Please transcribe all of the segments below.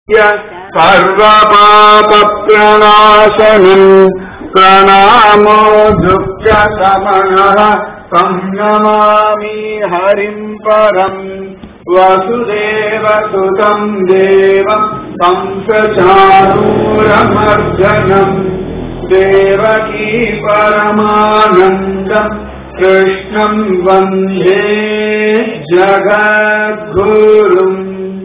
सर्वपापप्रणाशनम् प्रणामो दुःखशमनः संनमामि हरिम् परम् वसुदेवसुतम् देवम् कंसचारूरमर्दनम् देवकी परमानन्दम् कृष्णम् वन्दे ஜகத்குரும்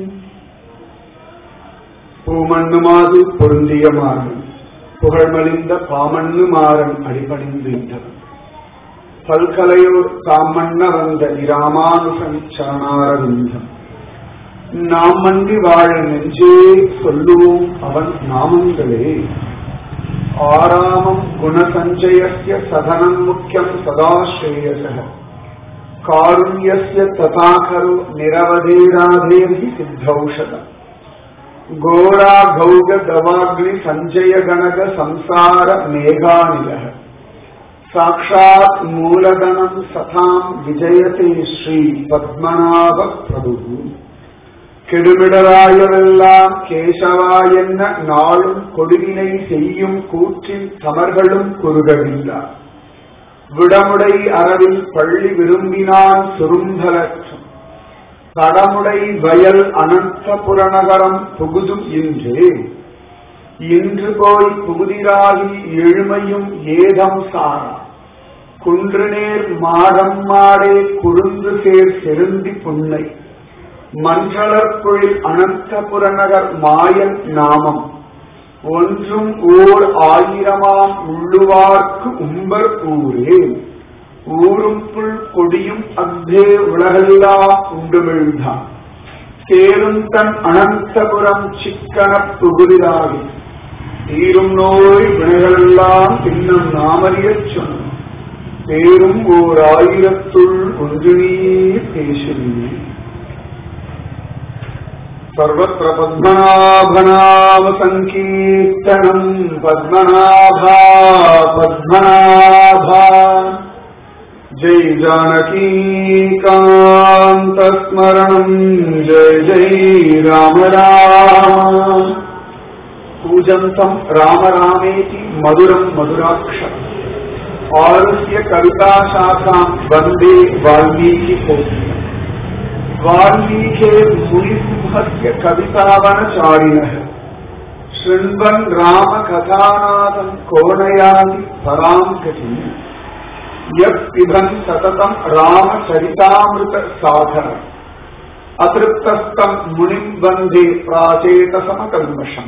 பூமண்ணுமாது பொருந்திய மாறன் புகழ்மலிந்த பாமண்ணு மாறன் அடிபணிந்தவன் பல்கலையோர் தாமண்ண வந்த இராமானுசன் சரணாரவிந்தம் நாம் மண்டி வாழ நெஞ்சே சொல்லுவோம் அவன் நாமங்களே ஆராமம் குணசஞ்சயஸ்ய சதனம் முக்கியம் சதாஸ்ரேயசக காருண்யஸ்ய ததாகரு நிரவதேராதேர்ஹி சித்தௌஷதம் கோரா கௌக தவாக்னி சஞ்சய கணக சம்சார மேகாநிலக சாட்சாத் மூலதனம் சதாம் விஜயதே ஸ்ரீ பத்மநாப பிரபு கெடுமிடராயவெல்லாம் கேசவா என்ன நாளும் கொடுவினை செய்யும் கூற்றின் தமர்களும் குறுகவில்லார் விடமுடை அரவில் பள்ளி விரும்பினான் சுரும்பலற்றும் தடமுடை வயல் அனந்த புறநகரம் புகுதும் இன்று இன்று போய் புகுதிராகி எழுமையும் ஏதம் சாரா குன்றுநேர் மாடம் மாடே குறுந்து சேர் செருந்தி புன்னை மன்றளற்பொழில் அனந்த புறநகர் மாயன் நாமம் ஒன்றும் ஓர் ஆயிரமாம் உள்ளுவார்க்கு உம்பர் ஊரே ஊரும் புல் கொடியும் அக்தே உலகெல்லாம் உண்டுமிழ்ந்தான் சேரும் தன் அனந்தபுரம் சிக்கன புகுதிராகி தீரும் நோய் வினைகளெல்லாம் இன்னும் நாமறியச் சொன்ன பேரும் ஓர் ஆயிரத்துள் ஒன்று நீர் பேசுவீர் सर्वत्र पद्मनाभनाम सङ्कीर्तनम् पद्मनाभा पद्मनाभा जय जानकीकान्तस्मरणम् जय जय राम राम पूजन्तम् राम रामेति मधुरम् मधुराक्षरम् आरुह्य कविताशाखाम् वन्दे वाल्मीकिपोत्रम् वाल्मीके मुनिसिंहस्य कवितावनचारिणः शृण्वन् रामकथानाथम् कोणयाति पराम् गतिम् यः पिबन् सततम् रामचरितामृतसाधन अतृप्तस्तम् मुनिम् वन्दे प्राचेतसमकल्मषम्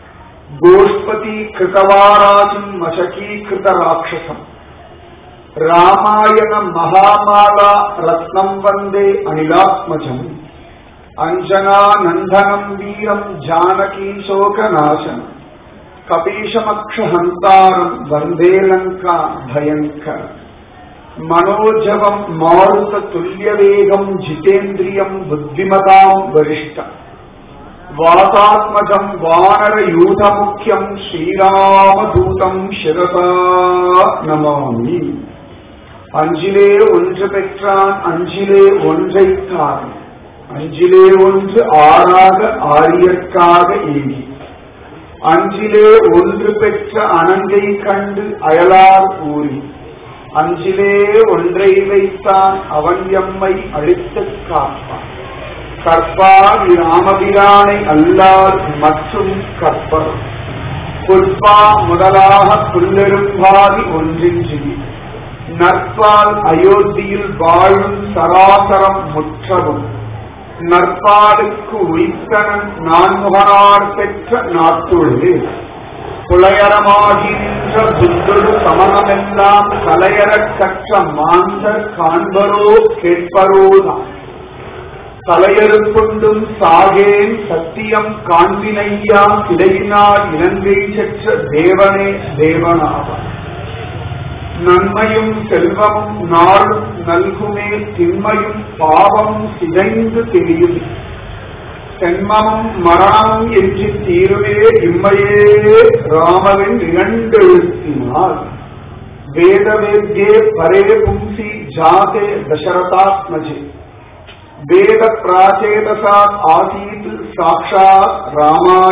गोष्पतीकृतवाराचिम् मशकीकृतराक्षसम् रामायण महामाला रत्नम् वन्दे अनिलात्मजम् अञ्जनानन्दनम् वीरम् जानकीशोकनाशम् कपीशमक्षहन्तारम् वन्दे लङ्का भयङ्कर मनोजवम् मारुततुल्यवेगम् जितेन्द्रियम् बुद्धिमताम् वरिष्ठम् वातात्मजम् वानरयूथमुख्यम् श्रीरामदूतम् शिरसा नमामि அஞ்சிலே ஒன்று பெற்றான் அஞ்சிலே ஒன்றைத்தான் அஞ்சிலே ஒன்று ஆறாக ஆரியற்காக ஏகி அஞ்சிலே ஒன்று பெற்ற அனங்கை கண்டு அயலார் ஊறி அஞ்சிலே ஒன்றை வைத்தான் அவன் எம்மை அழித்துக் காப்பான் கற்பார் ராமபிரானை அல்லால் மற்றும் கற்பர் புற்பா முதலாக புல்லெரும்பாதி ஒன்றின்றி நற்பால் அயோத்தியில் வாழும் சராசரம் முற்றவும் நற்பாலுக்கு உயிர்த்தனன் நான்முகனார் பெற்ற நாட்டுள்ளே புலையரமாகின்ற புத்தொரு சமணமெல்லாம் கலையறக் கற்ற மாந்தர் காண்பரோ கேட்பரோதான் தலையறுப்புண்டும் சாகேன் சத்தியம் காண்பினையா இடையினார் இலங்கை செற்ற தேவனே தேவனாவார் நன்மையும் செல்வமும் நாளும் நல்குமே திண்மையும் பாவமும் சிதைந்து தெரியும் சென்மமும் மரணமும் என்று தீருவே இம்மையே ராமவின் இரண்டெழுத்தினார் வேதவேத்யே பரே பும்சி ஜாதே தசரதாத்மஜே வேத பிராச்சேதசாத் ஆசீத் சாட்சாத் ராமா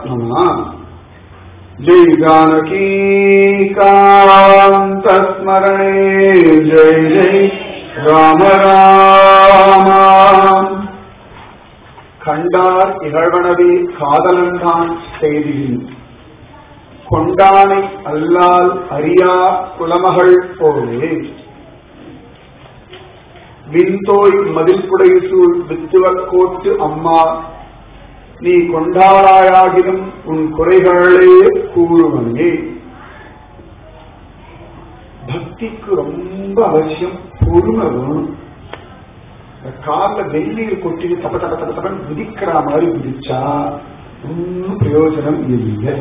नमः जय जानकी कान्तस्मरणे जय जय राम राम கண்டார் இகழ்வனவே காதலன்தான் செய்தியின் கொண்டானை அல்லால் அறியா குலமகள் போலே விண்தோய் மதில்புடை சூழ் வித்துவக்கோட்டு அம்மா நீ கொண்டாளாயாகிலும் உன் குறைகளே கூறுவனே பக்திக்கு ரொம்ப அவசியம் பொறுமை வேணும் கார்ல வெந்நீர் கொட்டி தப்ப தப்ப தப்ப தப்பன்னு குதிக்கிற மாதிரி குதிச்சா ஒன்னும் பிரயோஜனம் இல்லை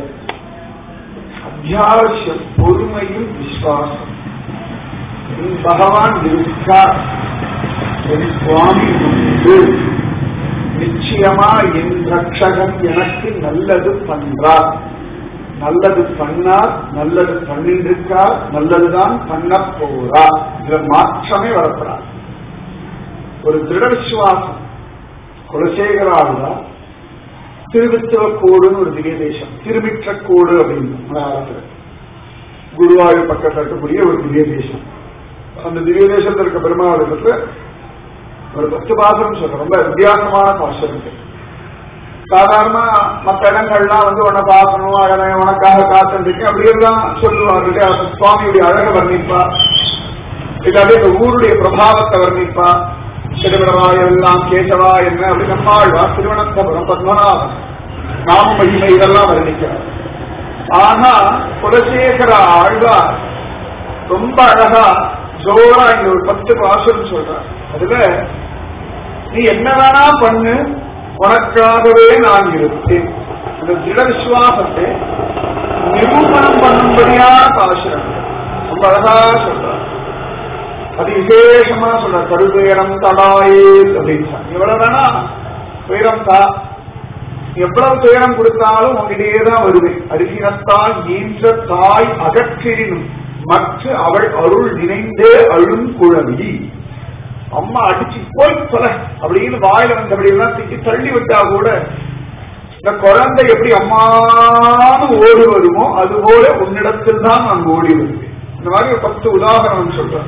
அத்தியாவசியம் பொறுமையும் விசுவாசம் என் பகவான் இருக்கா என் சுவாமி உண்டு நிச்சயமா என் ரட்சகன் எனக்கு நல்லது பண்றார் நல்லது பண்ணார் நல்லது பண்ணிருக்கார் நல்லதுதான் பண்ண போறார் இதுல மாற்றமே வரப்படாது ஒரு திருட விசுவாசம் குலசேகரால் திருவித்துவக்கோடுன்னு ஒரு திவ்ய தேசம் திருமிற்றக்கோடு அப்படின்னு மலையாளத்துல குருவாயூர் பக்கத்தில் இருக்கக்கூடிய ஒரு திவ்ய தேசம் அந்த திவ்ய தேசத்தில் இருக்க பெருமாளுக்கு ஒரு பத்து பாசனம் சொல்ற ரொம்ப வித்தியாசமான பாசனம் இருக்கு சாதாரணமா மற்ற இடங்கள்லாம் வந்து உன்னை பார்க்கணும் அழகை உனக்காக காத்திருக்கேன் அப்படி எல்லாம் சொல்லுவாங்க இல்லையா சுவாமியுடைய அழகை வர்ணிப்பா இல்லாட்டி இந்த ஊருடைய பிரபாவத்தை வர்ணிப்பா திருவிழவா எல்லாம் கேசவா என்ன அப்படி நம்மாழ்வா திருவனந்தபுரம் பத்மநாபன் நாம மகிமை இதெல்லாம் வர்ணிக்கிறார் ஆனா குலசேகர ஆழ்வார் ரொம்ப அழகா ஜோரா இங்க ஒரு பத்து பாசம் சொல்றார் அதுல நீ என்ன வேணா பண்ணு உனக்காகவே நான் இருப்பேன் அந்த திட விசுவாசத்தை நிரூபணம் பண்ணும்படியான பாசுரம் ரொம்ப அழகா சொல்றார் அது விசேஷமா சொல்ற கருதுயரம் தடாயே அப்படின்னு எவ்வளவு வேணா துயரம் தா எவ்வளவு துயரம் கொடுத்தாலும் உங்ககிட்டயே தான் வருவேன் அரிசினத்தால் ஈன்ற தாய் அகற்றினும் மற்ற அவள் அருள் நினைந்தே அழும் குழவி அம்மா அடிச்சு போய் தொலை அப்படின்னு வாயில வந்தபடி எல்லாம் திட்டி தள்ளி விட்டா கூட இந்த குழந்தை எப்படி அம்மானு ஓடி வருமோ அது போல உன்னிடத்தில் தான் நான் ஓடி வருவேன் இந்த மாதிரி ஒரு பத்து உதாரணம் சொல்றேன்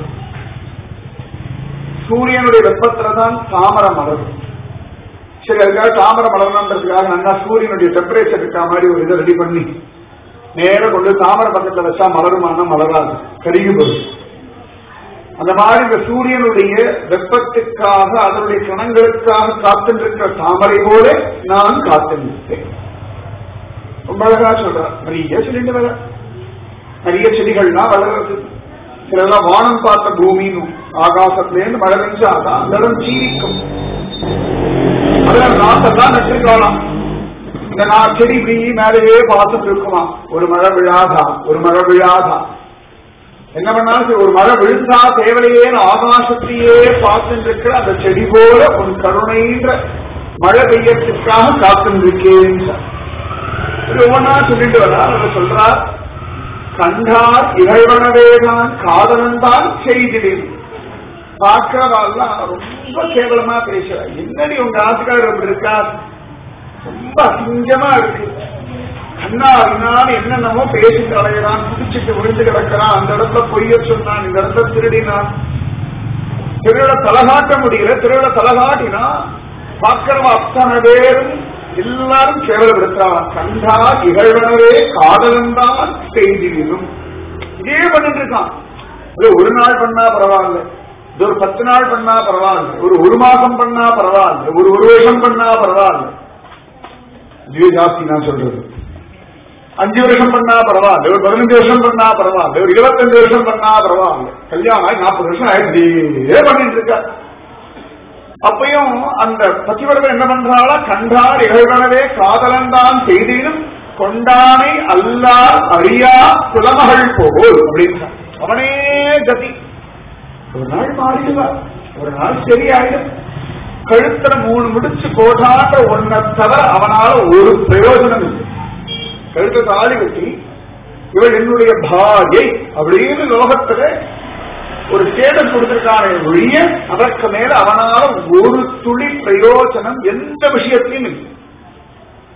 சூரியனுடைய வெப்பத்துல தான் தாமரை மலரும் சரி அதுக்காக தாமரை மலரணுன்றதுக்காக நல்லா சூரியனுடைய டெம்பரேச்சர் இருக்கா மாதிரி ஒரு இதை ரெடி பண்ணி நேரம் கொண்டு தாமரை பக்கத்துல வச்சா மலருமானா மலராது கருகி போகும் அந்த மாதிரி இந்த சூரியனுடைய வெப்பத்துக்காக அதனுடைய கணங்களுக்காக காத்துருக்கிற தாமரை போல நான் காத்திருந்தேன் ரொம்ப அழகா சொல்ற நிறைய சொல்லிட்டு வர நிறைய செடிகள்லாம் வளர்றது சிலெல்லாம் வானம் பார்த்த பூமின்னு ஆகாசத்திலேருந்து மழை பெஞ்சாதான் அந்த இடம் ஜீவிக்கும் அதுல நாட்டெல்லாம் நட்டுருக்கலாம் இந்த நான் செடி இப்படி மேலேயே பார்த்துட்டு இருக்குமா ஒரு மழை விழாதா ஒரு மழை விழாதா என்ன பண்ணாலும் சரி, ஒரு மழை விழுந்தா தேவலையே ஆகாசத்தையே பார்த்துட்டு இருக்கிற அந்த செடி போல ஒரு கருணைன்ற மழை பெய்யறதுக்காக காத்துருக்கேன் ஒவ்வொன்னா சொல்லிட்டு வரா அவர் சொல்றார் கண்டார் இறைவனவேதான் காதலன் தான் செய்திடேன் பார்க்கிறவாள்லாம் ரொம்ப கேவலமா பேசுறா என்னடி உங்க ஆத்துக்காரர் அப்படி இருக்கா ரொம்ப அசிங்கமா இருக்கு கண்ணா அறினான் என்னென்னமோ பேசிட்டு அலையிறான் குடிச்சிட்டு விழுந்து கிடக்கிறான் அந்த இடத்துல பொய்ய சொன்னான் இந்த இடத்துல திருடினான் திருவிழ தலகாட்ட முடியல திருவிழ தலகாட்டினா பார்க்கிறவ அத்தனை பேரும் எல்லாரும் கேவலப்படுத்துறான் கண்டா இகழ்வனவே காதலன் தான் செய்திடும் இதே பண்ணிட்டு இருக்கான் இது ஒரு நாள் பண்ணா பரவாயில்ல இது ஒரு பத்து நாள் பண்ணா பரவாயில்ல ஒரு ஒரு மாசம் பண்ணா பரவாயில்ல ஒரு ஒரு வருஷம் பண்ணா பரவாயில்ல இதுவே ஜாஸ்தி நான் சொல்றது அஞ்சு வருஷம் பண்ணா பரவாயில்ல ஒரு பதினஞ்சு வருஷம் பண்ணா பரவாயில்ல ஒரு இருபத்தஞ்சு வருஷம் பண்ணா பரவாயில்ல கல்யாணம் ஆகி நாற்பது வருஷம் ஆயிடுச்சு பண்ணிட்டு இருக்க அப்பயும் அந்த பத்திவர்கள் என்ன பண்றாளா கண்டார் இகழ்வனவே காதலன் தான் செய்தினும் கொண்டானை அல்லார் அறியா குலமகள் போல் அப்படின்னு அவனே கதி ஒரு நாள் மாறிடுவார் ஒரு நாள் சரியாயிடும் கழுத்துல மூணு முடிச்சு போட்டான்ற ஒன்ன தவிர அவனால ஒரு பிரயோஜனம் இல்லை கழுத்த தாலி கட்டி இவள் என்னுடைய பாகை அப்படின்னு லோகத்துல ஒரு ஸ்டேட்டஸ் கொடுத்திருக்கானே ஒழிய அதற்கு மேல அவனால ஒரு துளி பிரயோஜனம் எந்த விஷயத்திலும் இல்லை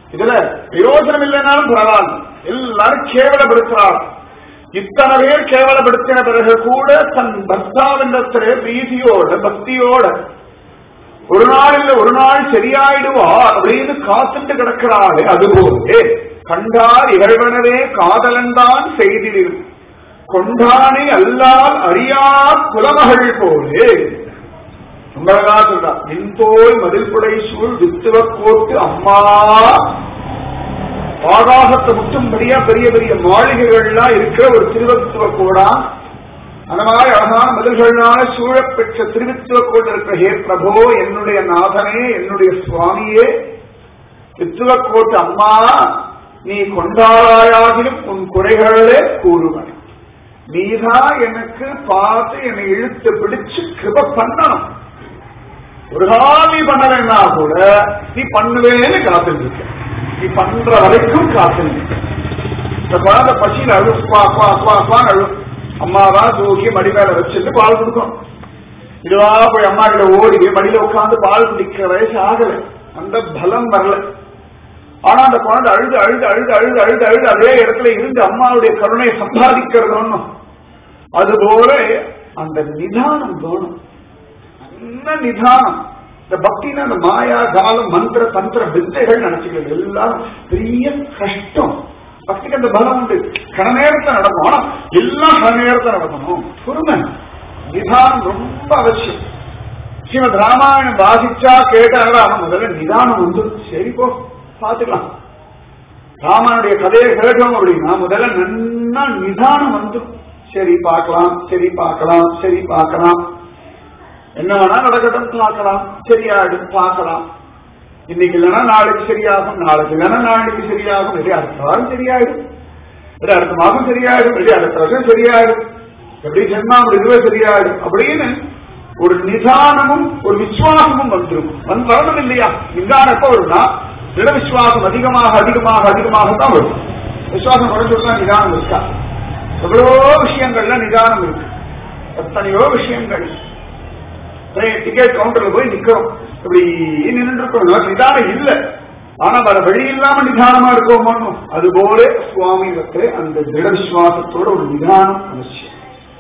இதுல பிரயோஜனம் இல்லைனாலும் பரவாயில்ல எல்லாரும் கேவலப்படுத்துறார் இத்தனை பேர் கேவலப்படுத்தின பிறகு கூட தன் பர்த்தாவிடத்திலே பிரீதியோட பக்தியோட ஒரு நாள் இல்ல ஒரு நாள் சரியாயிடுவா அப்படின்னு காத்துட்டு கிடக்கிறாளே அதுபோலே கண்டார் இகழ்வனவே காதலன்தான் செய்திரு கொண்டானே அல்லால் அறியா குலமகள் போலே ரொம்ப அழகா சொல்றா மின்போய் மதில் புடை சூழ் வித்துவ கோட்டு அம்மா ஆகாசத்தை முற்றும்படியா பெரிய பெரிய மாளிகைகள்லாம் இருக்கிற ஒரு திருவத்துவ கோடா அந்த மாதிரி அழகான மதில்களால சூழப்பெற்ற திருவித்துவ கோடு இருக்கிற ஹே பிரபோ என்னுடைய நாதனே என்னுடைய சுவாமியே வித்துவக்கோட்டு அம்மா நீ கொண்டாடாயாகிலும் உன் குறைகளே கூறுவன் நீதான் எனக்கு பார்த்து என்னை இழுத்து பிடிச்சு கிருப பண்ணணும் ஒரு கால் நீ பண்ணலைன்னா கூட நீ பண்ணுவேன்னு காத்துருக்க நீ பண்ற வரைக்கும் காத்துருக்க இந்த குழந்தை பசியில் அழு அப்பா அப்பா அப்பா அப்பான்னு அழு அம்மாதான் தூக்கி மடி மேல வச்சுட்டு பால் கொடுக்கும் இதுவா போய் அம்மா கிட்ட ஓடி மடியில உட்காந்து பால் குடிக்கிற வயசு ஆகல அந்த பலம் வரல ஆனா அந்த குழந்தை அழுது அழுது அழுது அழுது அழுது அழுது அதே இடத்துல இருந்து அம்மாவுடைய கருணையை சம்பாதிக்கிறது ஒண்ணும் அதுபோல அந்த நிதானம் வேணும் நல்ல நிதானம் இந்த பக்தினா அந்த மாயா காலம் மந்திர தந்திர வித்தைகள் நினைச்சுக்கிறது எல்லாம் பெரிய கஷ்டம் பக்திக்கு அந்த பலம் உண்டு கன நேரத்துல நடக்கும் ஆனா எல்லாம் கன நேரத்துல நடக்கணும் பொறுமை நிதானம் ரொம்ப அவசியம் ஸ்ரீமத் ராமாயணம் வாசிச்சா கேட்டாங்களா அவன் முதல்ல நிதானம் வந்து சரி போ பாத்துக்கலாம் ராமனுடைய கதையை கேட்டோம் அப்படின்னா முதல்ல நன்னா நிதானம் வந்து சரி பார்க்கலாம் சரி பார்க்கலாம் சரி பார்க்கலாம் என்ன வேணா நடக்கட்டும் பார்க்கலாம் சரியாயிடும் பார்க்கலாம் இன்னைக்கு இல்லைன்னா நாளைக்கு சரியாகும் நாளைக்கு இல்லைன்னா நாளைக்கு சரியாகும் இல்லை அடுத்த வாரம் சரியாயிடும் இல்லை அடுத்த மாதம் சரியாயிடும் இல்லை அடுத்த வருஷம் சரியாயிடும் எப்படி ஜென்மா இதுவே சரியாயிடும் அப்படின்னு ஒரு நிதானமும் ஒரு விசுவாசமும் வந்துடும் வந்து வரணும் இல்லையா நிதானம் எப்ப வரும்னா திட விசுவாசம் அதிகமாக அதிகமாக அதிகமாக தான் வரும் விசுவாசம் குறைஞ்சுட்டா நிதானம் இருக்கா எவ்வளவோ விஷயங்கள்ல நிதானம் இருக்கு எத்தனையோ விஷயங்கள் டிக்கெட் கவுண்டர்ல போய் நிக்கிறோம் இப்படி நின்று இருக்கோம் நிதானம் இல்ல ஆனா வேற வழி இல்லாம நிதானமா இருக்கோமோ அதுபோல சுவாமியிடத்துல அந்த திட விசுவாசத்தோட ஒரு நிதானம் அவசியம்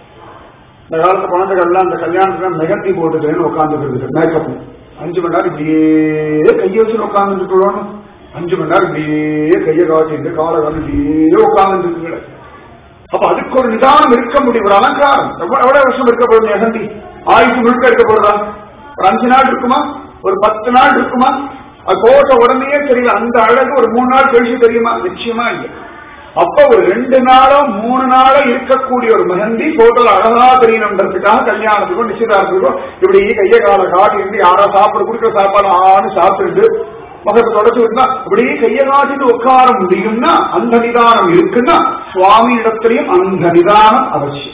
இந்த காலத்து குழந்தைகள்லாம் அந்த கல்யாணத்துல மெகந்தி போட்டுக்கிறேன்னு உட்காந்துக்கிறது மேக்கப் அஞ்சு மணி நேரம் இப்படியே கையை வச்சு உட்காந்துட்டு இருக்கணும் அஞ்சு மணி நேரம் இப்படியே கையை காட்டிட்டு காலை காட்டி இப்படியே உட்காந்துட்டு இருக்குங்க அப்ப அதுக்கு ஒரு நிதானம் இருக்க முடியும் ஒரு அலங்காரம் எவ்வளவு எவ்வளவு வருஷம் இருக்க போகுது மெகந்தி ஆயுசு முழுக்க இருக்க போறதா ஒரு அஞ்சு நாள் இருக்குமா ஒரு பத்து நாள் இருக்குமா அது போட்ட உடனே தெரியல அந்த அழகு ஒரு மூணு நாள் கழிச்சு தெரியுமா நிச்சயமா இல்லை அப்ப ஒரு ரெண்டு நாளோ மூணு நாளோ இருக்கக்கூடிய ஒரு மெஹந்தி போட்டோல அழகா தெரியணுன்றதுக்காக கல்யாணத்துக்கும் நிச்சயதார்த்தத்துக்கும் இப்படி கைய கால காட்டி இருந்து யாரோ சாப்பிட குடுக்கிற சாப்பாடு ஆன்னு சாப்பிட்டு முகத்தை தொடச்சு விட்டா இப்படி கைய காட்டிட்டு உட்கார முடியும்னா அந்த நிதானம் இருக்குன்னா சுவாமி இடத்திலையும் அந்த நிதானம் அவசியம்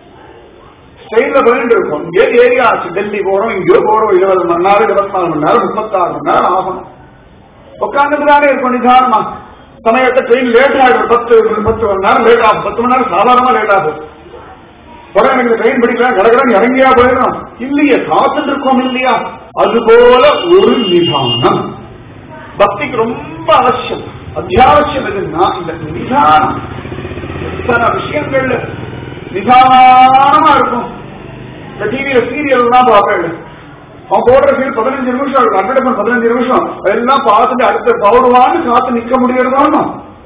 ஸ்ட்ரெயின்ல போயிட்டு இருக்கும் இங்கே ஏரியா ஆச்சு டெல்லி போறோம் இங்கேயோ போறோம் இருபது மணி நேரம் இருபத்தி நாலு மணி நேரம் முப்பத்தாறு மணி நேரம் ஆகணும் உட்காந்துட்டு தானே இருக்கும் நிதானமா சமயத்தை ட்ரெயின் லேட் ஆகிடும் பத்து பத்து மணி நேரம் லேட் ஆகும் பத்து மணி நேரம் சாதாரணமா லேட் ஆகும் உடனே எனக்கு ட்ரெயின் பிடிக்கலாம் கடற்கடன் இறங்கியா போயிடும் இல்லையே காத்துட்டு இருக்கோம் இல்லையா அது போல ஒரு நிதானம் பக்திக்கு ரொம்ப அவசியம் அத்தியாவசியம் எதுன்னா இந்த நிதானம் எத்தனை விஷயங்கள்ல நிதானமா இருக்கும் இந்த டிவியில சீரியல் எல்லாம் பார்ப்பேன் அவன் போடுற சீரியல் பதினஞ்சு நிமிஷம் இருக்கும் அட்வர்டைஸ்மெண்ட் பதினஞ்சு நிமிஷம் எல்லாம் பார்த்துட்டு அடுத்த பவுடுவான்னு காத்து நிக்க முடியறதோன்னு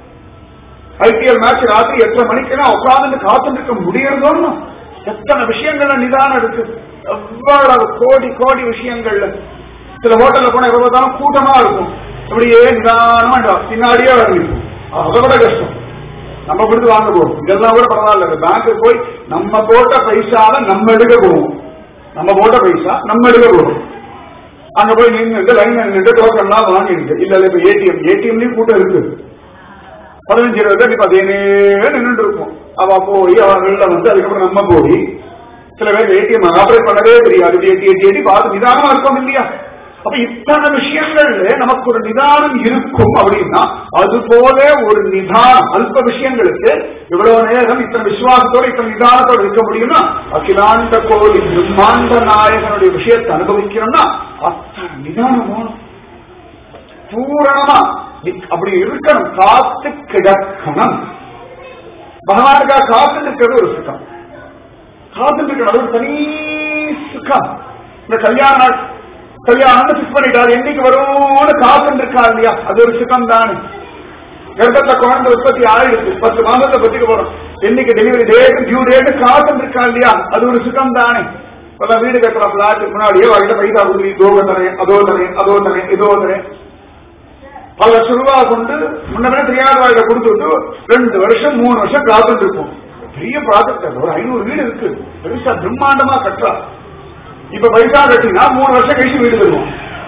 ஐபிஎல் மேட்ச் ராத்திரி எட்டரை மணிக்கெல்லாம் உட்கார்ந்து காத்து நிற்க முடியறதோன்னு எத்தனை விஷயங்கள்ல நிதானம் இருக்கு எவ்வளவு கோடி கோடி விஷயங்கள்ல சில ஹோட்டல்ல போனா எப்ப பார்த்தாலும் கூட்டமா இருக்கும் இப்படியே நிதானமா பின்னாடியே வரணும் அதை விட கஷ்டம் நம்ம கொடுத்து வாங்க போவோம் இதெல்லாம் கூட பரவாயில்ல பேங்க்கு போய் நம்ம போட்ட பைசால நம்ம எடுக்க போவோம் நம்ம போட்ட பைசா நம்ம எடுக்க போவோம் அங்க போய் நின்று லைன் நின்று டோக்கன்லாம் வாங்கிருக்கு இல்ல இல்ல இப்ப ஏடிஎம் ஏடிஎம்லயும் கூட்டம் இருக்கு பதினஞ்சு இருபது இப்ப அதே நின்று இருக்கும் அவ போய் அவ வெளில வந்து அதுக்கப்புறம் நம்ம போய் சில பேர் ஏடிஎம் ஆபரேட் பண்ணவே தெரியாது ஏடி ஏடி ஏடி பார்த்து நிதானமா இருக்கும் இல்லையா அப்ப இத்தனை விஷயங்கள்ல நமக்கு ஒரு நிதானம் இருக்கும் அப்படின்னா அது போல ஒரு நிதானம் அல்ப விஷயங்களுக்கு இவ்வளவு நேரம் இத்தனை விசுவாசத்தோட இத்தனை நிதானத்தோட இருக்க முடியும்னா அகிலாண்ட கோயில் பிரம்மாண்ட நாயகனுடைய விஷயத்தை அனுபவிக்கணும்னா அத்தனை நிதானம் வேணும் பூரணமா அப்படி இருக்கணும் காத்து கிடக்கணும் பகவானுக்காக காத்து இருக்கிறது ஒரு சுகம் காத்து இருக்கிறது அது ஒரு தனி சுகம் இந்த கல்யாண நாள் கல்யாணம் பிக்ஸ் பண்ணிட்டாரு என்னைக்கு வரும்னு காத்து இருக்கா இல்லையா அது ஒரு சுகம் தானே கர்ப்பத்துல குழந்தை உற்பத்தி ஆயிடுச்சு பத்து மாசத்தை பத்திக்க போறோம் என்னைக்கு டெலிவரி டேட் டியூ டேட் காத்து இருக்கா இல்லையா அது ஒரு சுகம் தானே இப்ப வீடு கட்டுற பிளாட் முன்னாடியே அவர்கிட்ட பைசா கொடுத்து இதோ தரேன் அதோ தரேன் அதோ தரேன் இதோ தரேன் பல லட்சம் ரூபாய் கொண்டு முன்னமே தெரியாத வாழ்க்கை கொடுத்துட்டு ரெண்டு வருஷம் மூணு வருஷம் காத்துட்டு இருப்போம் பெரிய ப்ராஜெக்ட் ஒரு ஐநூறு வீடு இருக்கு பெருசா பிரம்மாண்டமா கட்டுறா இப்ப பைசா கட்டினா மூணு வருஷம் கழிச்சு வீடு தருவோம்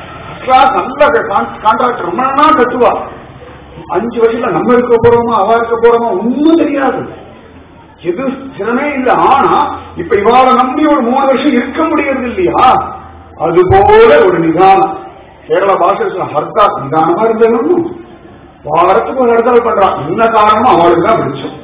நல்ல கான்ட்ராக்டர் ரொம்ப நாளா கட்டுவா அஞ்சு வருஷத்துல நம்ம இருக்க போறோமா அவ இருக்க போறோமா ஒண்ணும் தெரியாது எது சிரமே இல்ல ஆனா இப்ப இவாள நம்பி ஒரு மூணு வருஷம் இருக்க முடியறது இல்லையா அது போல ஒரு நிதானம் கேரள பாஷை ஹர்த்தா நிதானமா இருந்தது வாரத்துக்கு ஒரு ஹர்த்தால் பண்றான் என்ன காரணமும் அவளுக்கு தான் வெளிச்சம்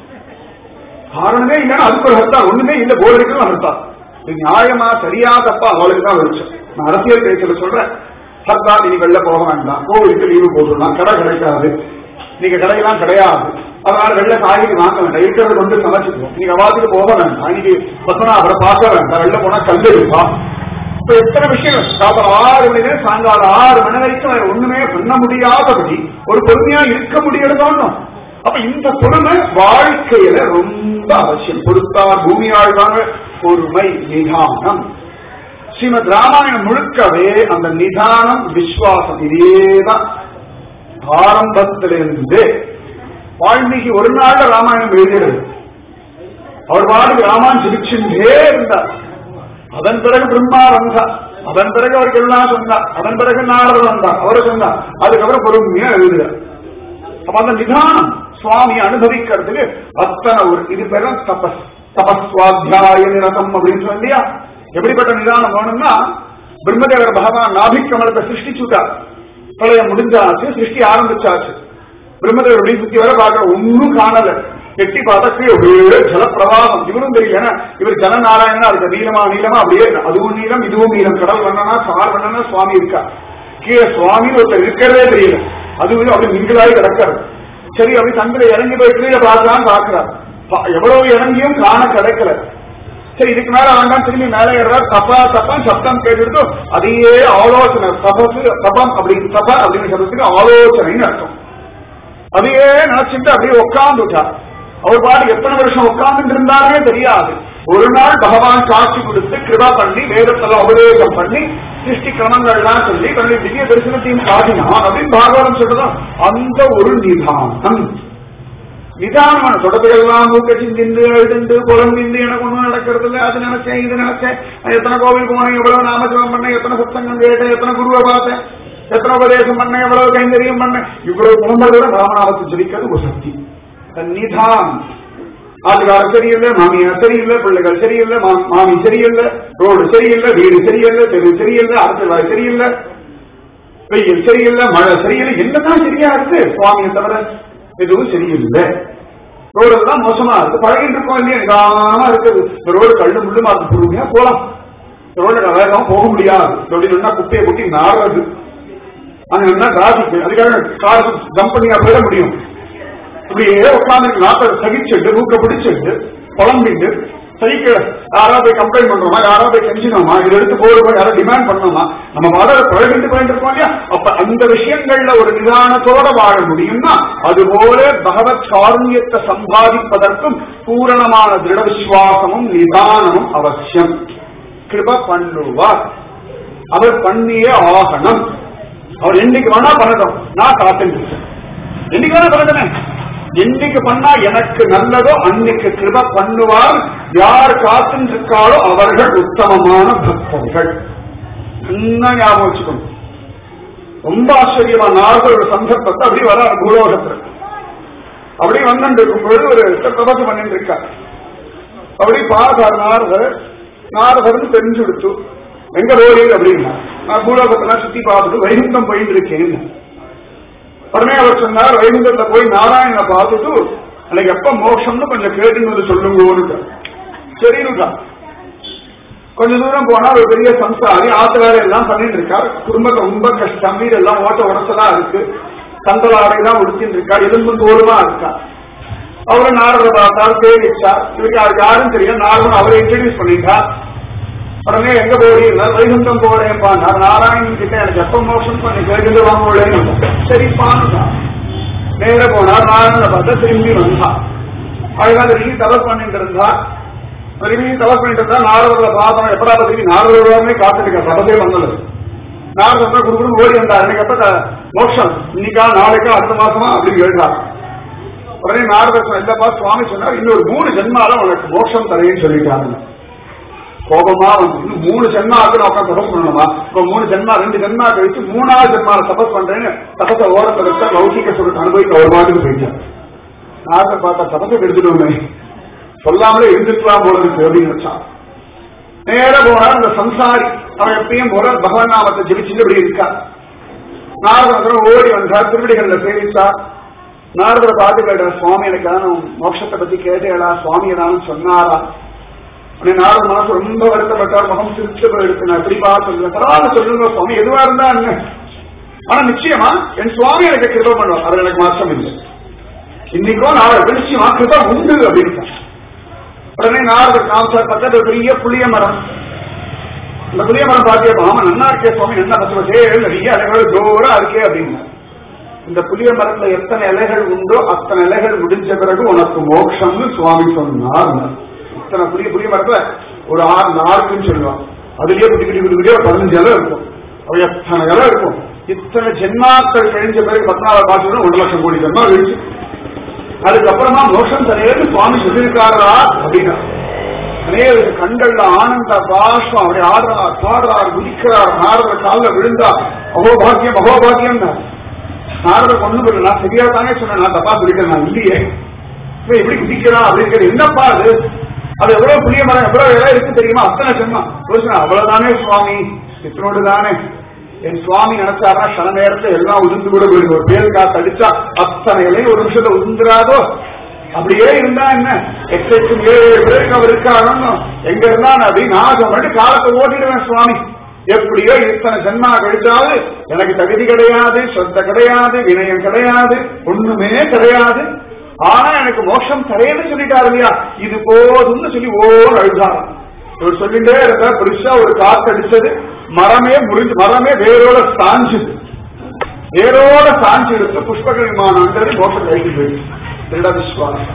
காரணமே இல்லைன்னா அதுக்கு ஒரு ஹர்த்தால் ஒண்ணுமே இல்ல போர்டுக்கு ஹர்த்தால் இது நியாயமா சரியா தப்பா அவளுக்கு தான் வெளிச்சம் நான் அரசியல் பேச்சல சொல்றேன் ஹர்த்தால் இனி வெளில போக வேண்டாம் கோவிலுக்கு லீவு போட்டுடலாம் கடை கிடைக்காது நீங்க கடையெல்லாம் கிடையாது அதனால வெள்ள காய்கறி வாங்க வேண்டாம் இருக்கிறத கொண்டு சமைச்சுக்குவோம் நீங்க அவாத்துக்கு போக வேண்டாம் இன்னைக்கு பத்மநாபரை பார்க்க வேண்டாம் வெளில போனா கல் இருப்பா இப்ப எத்தனை விஷயம் காப்பர் ஆறு மணி நேரம் சாயங்காலம் ஆறு மணி வரைக்கும் வேற ஒண்ணுமே பண்ண முடியாதபடி ஒரு பொறுமையா இருக்க முடியறதோன்னு அப்ப இந்த பொறுமை வாழ்க்கையில ரொம்ப அவசியம் பொறுத்தார் பூமி ஆழ்வாங்க பொறுமை நிதானம் ஸ்ரீமத் ராமாயணம் முழுக்கவே அந்த நிதானம் விஸ்வாசம் இதேதான் ஆரம்பத்திலிருந்து வால்மீகி ஒரு நாள் ராமாயணம் எழுதுகிறது அவர் பாடு ராமாயணம் ஜிபிச்சுட்டே இருந்தார் அதன் பிறகு பிரம்மா வந்தார் அதன் பிறகு அவருக்கு எல்லாம் சொன்னார் அதன் பிறகு நாரதர் வந்தார் அவரை சொன்னார் அதுக்கப்புறம் பொறுமையா எழுதுகிறார் அப்ப அந்த நிதானம் சுவாமி அனுபவிக்கிறதுக்கு அத்தனை ஒரு இது பேர் தபஸ் தபஸ்வாத்தியாய நிரதம் அப்படின்னு சொல்லியா எப்படிப்பட்ட நிதானம் வேணும்னா பிரம்மதேவர் பகவான் நாபிக்கமலத்தை சிருஷ்டிச்சுட்டார் பிரளயம் முடிஞ்சாச்சு சிருஷ்டி ஆரம்பிச்சாச்சு பிரம்மதேவர் அப்படி சுத்தி வர பார்க்க ஒன்னும் காணல எட்டி பார்த்தா கீழே ஒரே ஜலப்பிரவாகம் இவரும் தெரியல ஏன்னா இவர் ஜலநாராயணனா இருக்கு நீளமா நீளமா அப்படியே அதுவும் நீளம் இதுவும் நீளம் கடல் வண்ணனா சார் வண்ணனா சுவாமி இருக்கா கீழே சுவாமி ஒருத்தர் இருக்கிறதே தெரியல அதுவும் அப்படி மிங்களாகி கிடக்கிறது சரி அப்படி தங்களை இறங்கி போய் கீழே பார்க்கலாம் பாக்குறார் எவ்வளவு இறங்கியும் காண கிடைக்கல சரி இதுக்கு மேல வேண்டாம் திரும்பி மேல ஏறார் தப்பா தப்பான் சப்தம் கேட்டுட்டு அதையே ஆலோசனை தபசு தபம் அப்படின்னு தப அப்படின்னு சொல்றதுக்கு ஆலோசனைன்னு அர்த்தம் அதையே நினைச்சுட்டு அப்படியே உட்கார்ந்துட்டார் அவர் பாட்டு எத்தனை வருஷம் உட்கார்ந்து இருந்தாலே தெரியாது ஒரு நாள் பகவான் காட்சி கொடுத்து கிருபா பண்ணி வேதத்துல உபதேசம் பண்ணி சிருஷ்டி கிரமங்கள்லாம் சொல்லி தன்னுடைய திவ்ய தரிசனத்தையும் காட்டினான் அப்படின்னு பாகவதம் சொல்றதும் அந்த ஒரு நிதானம் நிதானமான தொடர்புகள்லாம் மூக்கச்சி திண்டு எழுதுண்டு புலம்பிந்து எனக்கு ஒண்ணும் நடக்கிறது இல்லை அது நினைச்சேன் இது நினைச்சேன் எத்தனை கோவிலுக்கு போனேன் எவ்வளவு நாமஜபம் பண்ணேன் எத்தனை சத்தங்கம் கேட்டேன் எத்தனை குருவை பார்த்தேன் எத்தனை உபதேசம் பண்ணேன் எவ்வளவு கைங்கரியம் பண்ணேன் இவ்வளவு புலம்பலோட ராமநாமத்தை ஜபிக்கிறது ஒரு சக்தி நிதானம் ஆட்டுக்காரர் சரியில்லை மாமியார் சரியில்லை பிள்ளைகள் சரியில்லை மாமி சரியில்லை ரோடு சரியில்லை வீடு சரியில்லை தெரு சரியில்லை அரசியல்வாய் சரியில்லை வெயில் சரியில்லை மழை சரியில்லை என்னதான் சரியா இருக்கு சுவாமியை தவிர எதுவும் சரியில்லை ரோடு எல்லாம் மோசமா இருக்கு பழகிட்டு இருக்கோம் இல்லையா நிதானமா இருக்குது இந்த ரோடு கல்லு முள்ளுமா இருக்கு பொறுமையா போலாம் ரோடு வேகமா போக முடியாது அப்படின்னு குப்பையை குட்டி நாடுறது அங்க என்ன டிராபிக் அதுக்காக கார் ஜம்ப் பண்ணி போயிட முடியும் இப்படியே உட்காந்து நாட்டை சகிச்சுட்டு மூக்க பிடிச்சிட்டு புலம்பிட்டு சைக்கிள் யாரா போய் கம்ப்ளைண்ட் பண்றோமா யாரா போய் கெஞ்சினோமா இதை எடுத்து போடுறோமா யாரா டிமாண்ட் பண்ணோமா நம்ம வாழ பழகிட்டு போயிட்டு இருக்கோம் இல்லையா அப்ப அந்த விஷயங்கள்ல ஒரு நிதானத்தோட வாழ முடியும்னா அதுபோல பகவத் காருண்யத்தை சம்பாதிப்பதற்கும் பூரணமான திருட விசுவாசமும் நிதானமும் அவசியம் கிருப பண்ணுவார் அவர் பண்ணியே ஆகணும் அவர் என்னைக்கு வேணா பண்ணட்டும் நான் காத்துட்டு என்னைக்கு வேணா பண்ணட்டுமே என்னைக்கு பண்ணா எனக்கு நல்லதோ அன்னைக்கு கிருப பண்ணுவார் யார் காத்துன்னு இருக்காளோ அவர்கள் உத்தமமான பக்தர்கள் நல்லா ஞாபகம் வச்சுக்கணும் ரொம்ப ஆச்சரியமா நார்கள் ஒரு சந்தர்ப்பத்தை அப்படி வர பூலோகத்துல அப்படி வந்துட்டு இருக்கும்போது ஒரு தபசு பண்ணிட்டு இருக்கார் அப்படி பார்த்தார் நாரதர் நாரதர்னு தெரிஞ்சு கொடுத்து எங்க ரோடில் அப்படின்னா நான் பூலோகத்தெல்லாம் சுத்தி பார்த்துட்டு வைகுண்டம் போயிட்டு இருக்கேன் உடனே அவர் சொன்னார் வைகுண்டத்துல போய் நாராயணனை பார்த்துட்டு எனக்கு எப்ப மோட்சம்னு கொஞ்சம் கேட்டுன்னு சொல்லுங்க சரினுக்கா கொஞ்ச தூரம் போனா ஒரு பெரிய சம்சாரி ஆத்து வேலை எல்லாம் பண்ணிட்டு இருக்கார் குடும்பத்தை ரொம்ப கஷ்டம் வீடெல்லாம் ஓட்ட உடச்சலா இருக்கு கந்தலாடை தான் உடுத்தின்னு இருக்கா எலும்பு தோலுமா இருக்கா அவரு நாரத பார்த்தார் பேரிச்சா இவருக்கு யாருக்கு யாரும் தெரியும் நாரதன் அவரை இன்ட்ரடியூஸ் பண்ணிட்டா உடனே எங்க போறீங்க வைகுண்டம் போறேன்ப்பா நான் நாராயணன் கிட்ட எனக்கு எப்ப மோஷம் பண்ணி வைகுண்டம் வாங்க சரிப்பான்னு நேர போனா நாராயணனை பார்த்தா திரும்பி வந்தா அழகா திரும்பி தவறு பண்ணிட்டு இருந்தா திரும்பி தவறு பண்ணிட்டு இருந்தா நாரதர்ல பார்த்தோம் எப்படா திரும்பி நாரதமே காத்துட்டு சபதே வந்தது நாரதர் குடுக்குன்னு ஓடி வந்தா எனக்கு எப்ப த- மோட்சம் இன்னைக்கா நாளைக்கா அடுத்த மாசமா அப்படின்னு எழுதார் உடனே நாரதர் சொன்ன, இல்லப்பா சுவாமி சொன்னார் இன்னொரு மூணு ஜென்மால உனக்கு மோட்சம் தரேன்னு சொல்லிட்டாங்க கோபமா வந்து இன்னும் மூணு ஜென்மாவுக்கு நான் உட்காந்து தபஸ் பண்ணணுமா இப்ப மூணு ஜென்மா ரெண்டு ஜென்மா கழிச்சு மூணாவது ஜென்மால தபஸ் பண்றேன்னு தபச ஓரத்தை வச்சா லௌகிக சுரத்தை அனுபவிக்க ஒரு பாட்டுக்கு போயிட்டேன் நாரதர் பார்த்தா தபசை எடுத்துட்டோமே சொல்லாமலே இருந்துக்கலாம் போல இருக்கு அப்படின்னு வச்சான் நேர போனா அந்த சம்சாரி அவன் எப்பயும் போல பகவான் நாமத்தை ஜெபிச்சுட்டு இப்படி இருக்கா நாரதன் ஓடி வந்தார் திருவிடிகள்ல சேவிச்சா நாரதரை பார்த்து கேட்டார் சுவாமி எனக்கு ஏதாவது மோட்சத்தை பத்தி கேட்டேடா சுவாமி ஏதாவது சொன்னாரா உடனே நாரத மனசு ரொம்ப வருத்தப்பட்டார் முகம் சிரிச்சு போயிடுச்சு நான் எப்படி பார்த்து பரவாயில்ல சொல்லுங்க சுவாமி எதுவா இருந்தா என்ன ஆனா நிச்சயமா என் சுவாமி எனக்கு கிருப பண்ணுவார் அது எனக்கு மாற்றம் இல்லை இன்னைக்கும் நாளைக்கு நிச்சயமா கிருப உண்டு அப்படின்னு உடனே நாரதர் காமிச்சார் பக்கத்துல பெரிய புளிய மரம் இந்த புளிய மரம் பாத்தியா ஆமா நன்னா இருக்கே சுவாமி என்ன பத்து பச்சே நிறைய அலைகள் ஜோரா இருக்கே அப்படின்னு இந்த புளிய மரத்துல எத்தனை இலைகள் உண்டோ அத்தனை இலைகள் முடிஞ்ச பிறகு உனக்கு மோட்சம்னு சுவாமி சொன்னார் இத்தனை புளிய புளிய மரத்துல ஒரு ஆறு நாளுக்குன்னு சொல்லுவாங்க அதுலயே குட்டி குட்டி குட்டி குட்டியா ஒரு பதினஞ்சு இலை இருக்கும் அவ எத்தனை இலை இருக்கும் இத்தனை ஜென்மாக்கள் கழிஞ்ச பிறகு பத்னாவது பாட்டு ஒன்றரை லட்சம் கோடி ஜென்மா கழிச்சு அதுக்கப்புறமா மோஷம் தரையது சுவாமி சொல்லியிருக்காரா அப்படின்னா அநேக கண்கள்ல ஆனந்த பாஷ்பம் அப்படி ஆடுறார் பாடுறார் குதிக்கிறார் நாரதர் காலில் விழுந்தா அகோபாக்கியம் அகோபாக்கியம் நாரதர் ஒண்ணு பண்ணல நான் சரியா தானே சொன்னேன் நான் தப்பா சொல்லிட்டேன் நான் இல்லையே இவன் எப்படி குதிக்கிறான் அப்படிங்கிறது என்னப்பா அது அது எவ்வளவு புளிய மரம் எவ்வளவு இடம் இருக்கு தெரியுமா அத்தனை ஜென்மா யோசனை அவ்வளவுதானே சுவாமி இத்தனோடு தானே என் சுவாமி நினைச்சாரா சில நேரத்துல எல்லாம் உதிர்ந்து கூட போயிடும் ஒரு பேர் காத்து அடிச்சா அத்தனை இலையும் ஒரு நிமிஷத்துல உதிர்ந்துராதோ அப்படியே இருந்தா என்ன எக்ஸைக்கும் ஏழு பேருக்கு அவர் இருக்காருன்னு எங்க இருந்தான் அப்படி நான் மட்டும் காலத்தை ஓட்டிடுவேன் சுவாமி எப்படியோ இத்தனை ஜென்மா கழிச்சாலும் எனக்கு தகுதி கிடையாது சொந்த கிடையாது வினயம் கிடையாது ஒண்ணுமே கிடையாது ஆனா எனக்கு மோட்சம் தரேன்னு சொல்லிட்டாரு இல்லையா இது போதும்னு சொல்லி ஓர் அழுதாராம் இவர் சொல்லிட்டே இருந்த பெருசா ஒரு காத்து அடிச்சது மரமே முறிஞ்சு மரமே வேரோட சாஞ்சுது வேரோட சாஞ்சு எடுத்து புஷ்பக விமானம் மோட்சம் கழிச்சு போயிடுச்சு திருட விஸ்வாசம்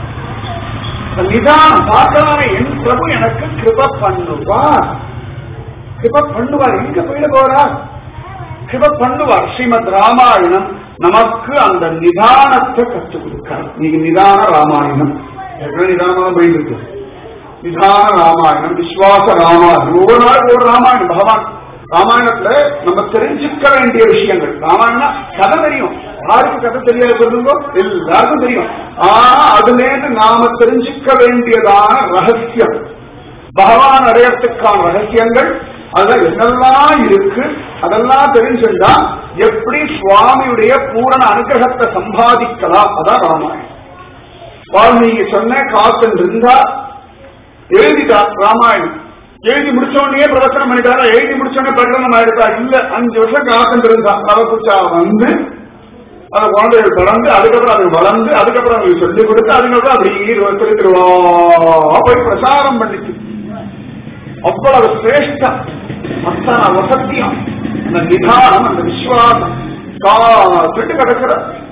நிதானம் பார்க்கலாமே என் பிரபு எனக்கு கிருப பண்ணுவார் கிருப பண்ணுவார் எங்க போயிட போறார் கிருப பண்ணுவார் ஸ்ரீமத் ராமாயணம் நமக்கு அந்த நிதானத்தை கற்றுக் கொடுக்கிறார் நீங்க நிதான ராமாயணம் எவ்வளவு நிதானமா போயிட்டு இருக்கு நிதான ராமாயணம் விஸ்வாச ராமாயணம் ஒவ்வொரு நாளும் ஒரு ராமாயணம் பகவான் ராமாயணத்துல நம்ம தெரிஞ்சுக்க வேண்டிய விஷயங்கள் ராமாயணம் கதை தெரியும் யாருக்கு கதை தெரியாது சொல்லுங்க எல்லாருக்கும் தெரியும் ஆனா அதுல இருந்து நாம தெரிஞ்சுக்க வேண்டியதான ரகசியம் பகவான் அடையறதுக்கான ரகசியங்கள் அதுல என்னெல்லாம் இருக்கு அதெல்லாம் தெரிஞ்சுட்டா எப்படி சுவாமியுடைய பூரண அனுகிரகத்தை சம்பாதிக்கலாம் அதான் ராமாயணம் வால்மீகி சொன்ன காத்தன் இருந்தா எழுதிட்டார் ராமாயணம் எழுதி முடிச்சோடனே பிரவச்சனம் பண்ணிட்டாரா எழுதி முடிச்சோடனே பிரகடனம் ஆயிடுதா இல்ல அஞ்சு வருஷம் காத்துட்டு இருந்தா ரவகுச்சா வந்து அந்த குழந்தைகள் பிறந்து அதுக்கப்புறம் அது வளர்ந்து அதுக்கப்புறம் அவங்களுக்கு சொல்லிக் கொடுத்து அதுக்கப்புறம் அப்படி சொல்லி திருவா போய் பிரசாரம் பண்ணிச்சு அவ்வளவு சிரேஷ்டம் அத்தனை வசத்தியம் அந்த நிதானம் அந்த விசுவாசம் காத்துட்டு கிடக்கிற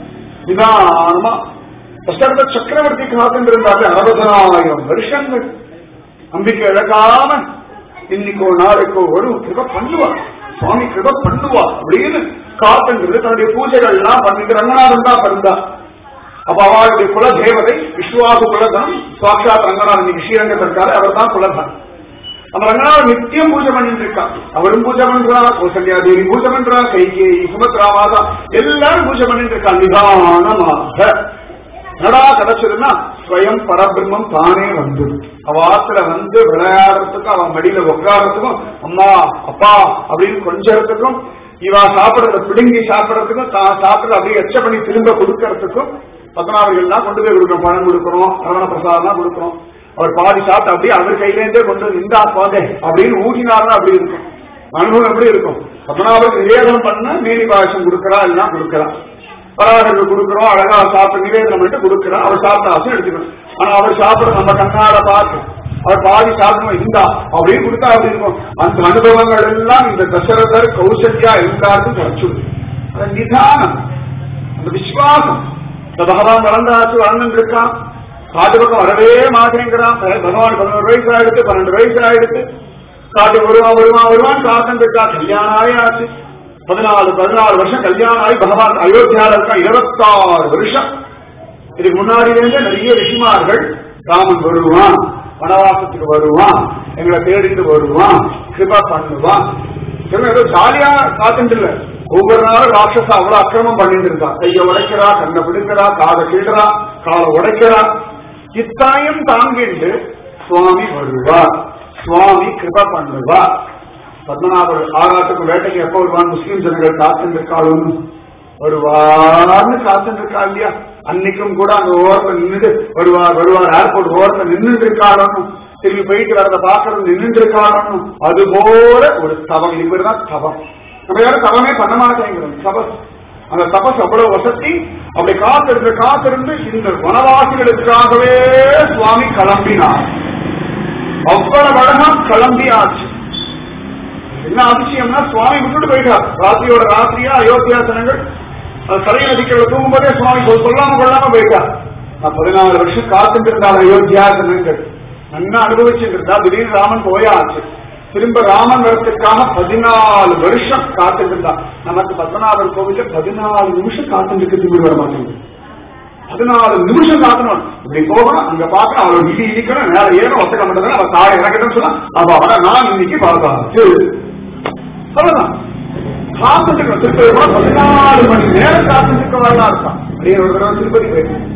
நிதானமா தசரத சக்கரவர்த்தி காத்துட்டு இருந்தாரு அறுபதனாயிரம் வருஷங்கள் நம்பிக்கை இழக்காம இன்னைக்கோ நாளைக்கோ ஒரு கிருப பண்ணுவார் சுவாமி கிருப பண்ணுவார் அப்படின்னு காத்துங்கிறது தன்னுடைய பூஜைகள் எல்லாம் பண்ணிட்டு ரங்கநாதன் தான் பிறந்தா அப்ப அவளுடைய குல தேவதை விஸ்வாசு குலதனம் சாட்சாத் ரங்கநாதன் இன்னைக்கு ஸ்ரீரங்கத்தில் இருக்காரு அவர் தான் குலதனம் அந்த ரங்கநாதன் நித்தியம் பூஜை பண்ணிட்டு இருக்கான் அவரும் பூஜை பண்றா கௌசல்யா தேவி பூஜை பண்றா கைகேயி சுமத்ரா மாதா எல்லாரும் பூஜை பண்ணிட்டு இருக்காங்க நிதானமாக நடா கிடைச்சதுன்னா ஸ்வயம் பரபிரம்மம் தானே வந்து அவ ஆத்துல வந்து விளையாடுறதுக்கும் அவன் மடியில உட்காரத்துக்கும் அம்மா அப்பா அப்படின்னு கொஞ்சறதுக்கும் இவ சாப்பிடறத பிடுங்கி சாப்பிடறதுக்கும் தான் சாப்பிடறத அப்படியே எச்ச பண்ணி திரும்ப கொடுக்கறதுக்கும் பத்மநாபர்கள்லாம் கொண்டு போய் கொடுக்கணும் பணம் கொடுக்கறோம் ரமண பிரசாதம் கொடுக்கறோம் அவர் பாதி சாப்பிட்டு அப்படியே அவர் கையிலேருந்தே கொண்டு வந்து இந்தா பாதே அப்படின்னு ஊட்டினாருன்னா அப்படி இருக்கும் அனுபவம் எப்படி இருக்கும் பத்மநாபருக்கு நிவேதனம் பண்ண மேனி பாயசம் கொடுக்கறா எல்லாம் கொடுக்கறா வராகருக்கு கொடுக்குறோம் அழகா சாப்பிட்டு நிவேதனம் பண்ணிட்டு கொடுக்குறோம் அவர் சாப்பிட்ட ஆசை எடுத்துக்கணும் ஆனா அவர் சாப்பிட நம்ம கண்ணால பார்த்து அவர் பாதி சாப்பிடணும் இருந்தா அப்படின்னு கொடுத்தா அப்படி இருக்கும் அந்த அனுபவங்கள் எல்லாம் இந்த தசரதர் கௌசல்யா எல்லாருக்கும் கிடைச்சிடும் அது நிதானம் அந்த விசுவாசம் இந்த பகவான் வளர்ந்தாச்சு வளர்ந்துட்டு இருக்கான் காட்டு பக்கம் வரவே மாட்டேங்கிறான் பகவான் பதினோரு வயசு ஆயிடுத்து பன்னெண்டு வயசு ஆயிடுத்து காட்டு வருவான் வருவான் வருவான் காத்துட்டு இருக்கா கல்யாணம் ஆயாச்சு பதினாலு பதினாலு வருஷம் கல்யாணம் ஆகி பகவான் அயோத்தியால இருக்கா இருபத்தாறு வருஷம் இதுக்கு முன்னாடியிலேருந்து நிறைய ரிஷிமார்கள் ராமன் வருவான் வனவாசத்துக்கு வருவான் எங்களை தேடிட்டு வருவான் கிருபா பண்ணுவான் இவன் ஏதோ ஜாலியா காத்துட்டு இல்ல ஒவ்வொரு நாளும் ராட்சசா அவ்வளவு அக்கிரமம் பண்ணிட்டு இருக்கா கைய உடைக்கிறா கண்ணை பிடிக்கிறா காதை கீழ்றா காலை உடைக்கிறா இத்தாயும் தாங்கிட்டு சுவாமி வருவார் சுவாமி கிருபா பண்ணுவார் பத்மநாபர் ஆராட்டுக்கும் வேட்டைக்கு எப்போ வருவான் முஸ்லீம் ஜனங்கள் காத்துட்டு இருக்காளுன்னு வருவார்னு காத்துட்டு இருக்கா இல்லையா அன்னைக்கும் கூட அங்க ஓரத்துல நின்றுட்டு வருவார் வருவார் ஏர்போர்ட் ஓரத்துல நின்றுட்டு இருக்காளுன்னு திரும்பி போயிட்டு வரத பாக்குறது நின்றுட்டு இருக்காளுன்னு அது போல ஒரு தவம் இவர் தான் தவம் நம்ம யாரும் தவமே பண்ண மாட்டேங்கிறோம் தபஸ் அந்த தபஸ் அவ்வளவு வசதி அப்படி காத்திருந்து காத்திருந்து இந்த வனவாசிகளுக்காகவே சுவாமி கிளம்பினார் அவ்வளவு அழகா கிளம்பி ஆச்சு என்ன அதிசயம்னா சுவாமி விட்டுட்டு போயிட்டார் ராத்திரியோட ராத்திரியா அயோத்தியா ஜனங்கள் சரைய நதிக்கல தூங்கும்போதே சுவாமி சொல் சொல்லாம கொள்ளாம போயிட்டார் நான் பதினாலு வருஷம் காத்துட்டு இருந்தாள் அயோத்தியா ஜனங்கள் நல்லா அனுபவிச்சுட்டு இருந்தா திடீர்னு ராமன் போயாச்சு திரும்ப ராமன் வரத்துக்காக பதினாலு வருஷம் காத்துட்டு இருந்தா நமக்கு பத்மநாபர் கோவில பதினாலு நிமிஷம் காத்துட்டு திரும்பி வர மாட்டேங்குது பதினாலு நிமிஷம் காக்கணும் இப்படி போகணும் அங்க பார்க்கணும் அவளோட இடி இடிக்கணும் நேர ஏறும் ஒத்தக்க மாட்டேன் அவ தாழ இறக்கட்டும் சொன்னா அவ அவன நான் இன்னைக்கு பார்த்தாச்சு சொல்லலாம் காத்துட்டு திருப்பதி கூட பதினாலு மணி நேரம் காத்துட்டு வரலாம் இருக்கான் அப்படியே ஒரு தடவை திருப்பதி போயிருக்கு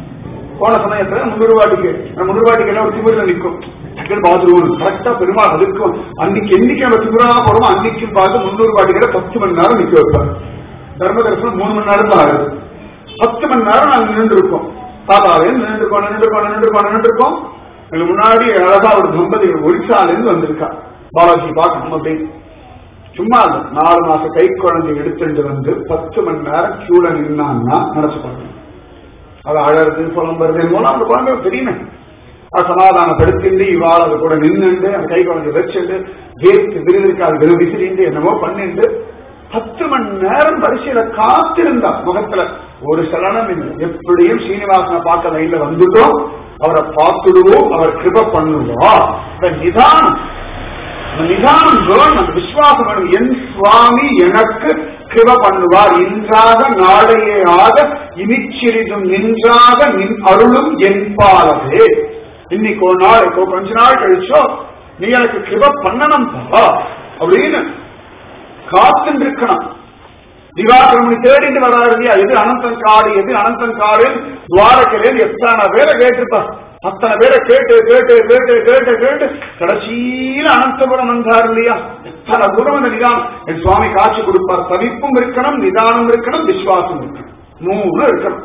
போன சமயத்துல முன்னூறுவாட்டிக்கு முன்னூறுவாட்டிக்கு எல்லாம் ஒரு திமிரில் நிற்கும் டக்குன்னு பார்த்துருவோம் கரெக்டா பெருமாள் அதுக்கும் அன்னைக்கு என்னைக்கு நம்ம திமிரா போறோமோ அன்னைக்கும் பார்த்து முன்னூறு வாட்டிக்கிட்ட பத்து மணி நேரம் நிக்க வைப்பார் தர்ம தரிசனம் மூணு மணி நேரம் தான் ஆகுது பத்து மணி நேரம் நாங்க நின்று இருக்கோம் தாத்தாவே நின்று இருக்கோம் நின்று இருக்கோம் நின்று இருக்கோம் நின்று இருக்கோம் எங்களுக்கு முன்னாடி அழகா ஒரு தம்பதிகள் ஒரிசால இருந்து வந்திருக்கா பாலாஜி பார்க்கணும் அப்படின்னு சும்மா இல்ல நாலு மாச கை குழந்தை எடுத்துட்டு வந்து பத்து மணி நேரம் கியூல நின்னான்னா நினைச்சு பார்க்கணும் அது அழறது புலம்புறது மூலம் அந்த குழந்தை தெரியுமே அது சமாதானப்படுத்திண்டு இவாள் அது கூட நின்னுண்டு அந்த கை குழந்தை வச்சுண்டு வேர்த்து விருதுக்கு அது வெறு விசிறிண்டு என்னமோ பண்ணிட்டு பத்து மணி நேரம் வரிசையில காத்திருந்தா முகத்துல ஒரு சலனம் இல்லை எப்படியும் சீனிவாசனை பார்க்க லைன்ல வந்துட்டோம் அவரை பார்த்துடுவோம் அவர் கிருப பண்ணுவோம் நிதானம் அந்த நிதானம் வேணும் அந்த விசுவாசம் வேணும் என் சுவாமி எனக்கு கிருப பண்ணுவார் இன்றாக நாளையே ஆக இனிச்சிறிதும் நின்றாக நின் அருளும் என்பாலதே இன்னைக்கு ஒரு நாள் இப்போ கொஞ்ச நாள் கழிச்சோ நீ எனக்கு கிருப பண்ணணும் பா அப்படின்னு காத்துட்டு இருக்கணும் திவாகரமணி தேடிட்டு வராது இல்லையா எது அனந்தன் காடு எது அனந்தன் காடு துவாரக்கிலே எத்தனை பேரை கேட்டிருப்பா அத்தனை பேரை கேட்டு கேட்டு கேட்டு கேட்டு கேட்டு கடைசியில அனந்தபுரம் வந்தார் இல்லையா எத்தனை தூரம் அந்த நிதானம் என் சுவாமி காட்சி கொடுப்பார் தவிப்பும் இருக்கணும் நிதானம் இருக்கணும் விசுவாசம் இருக்கணும் மூணு இருக்கணும்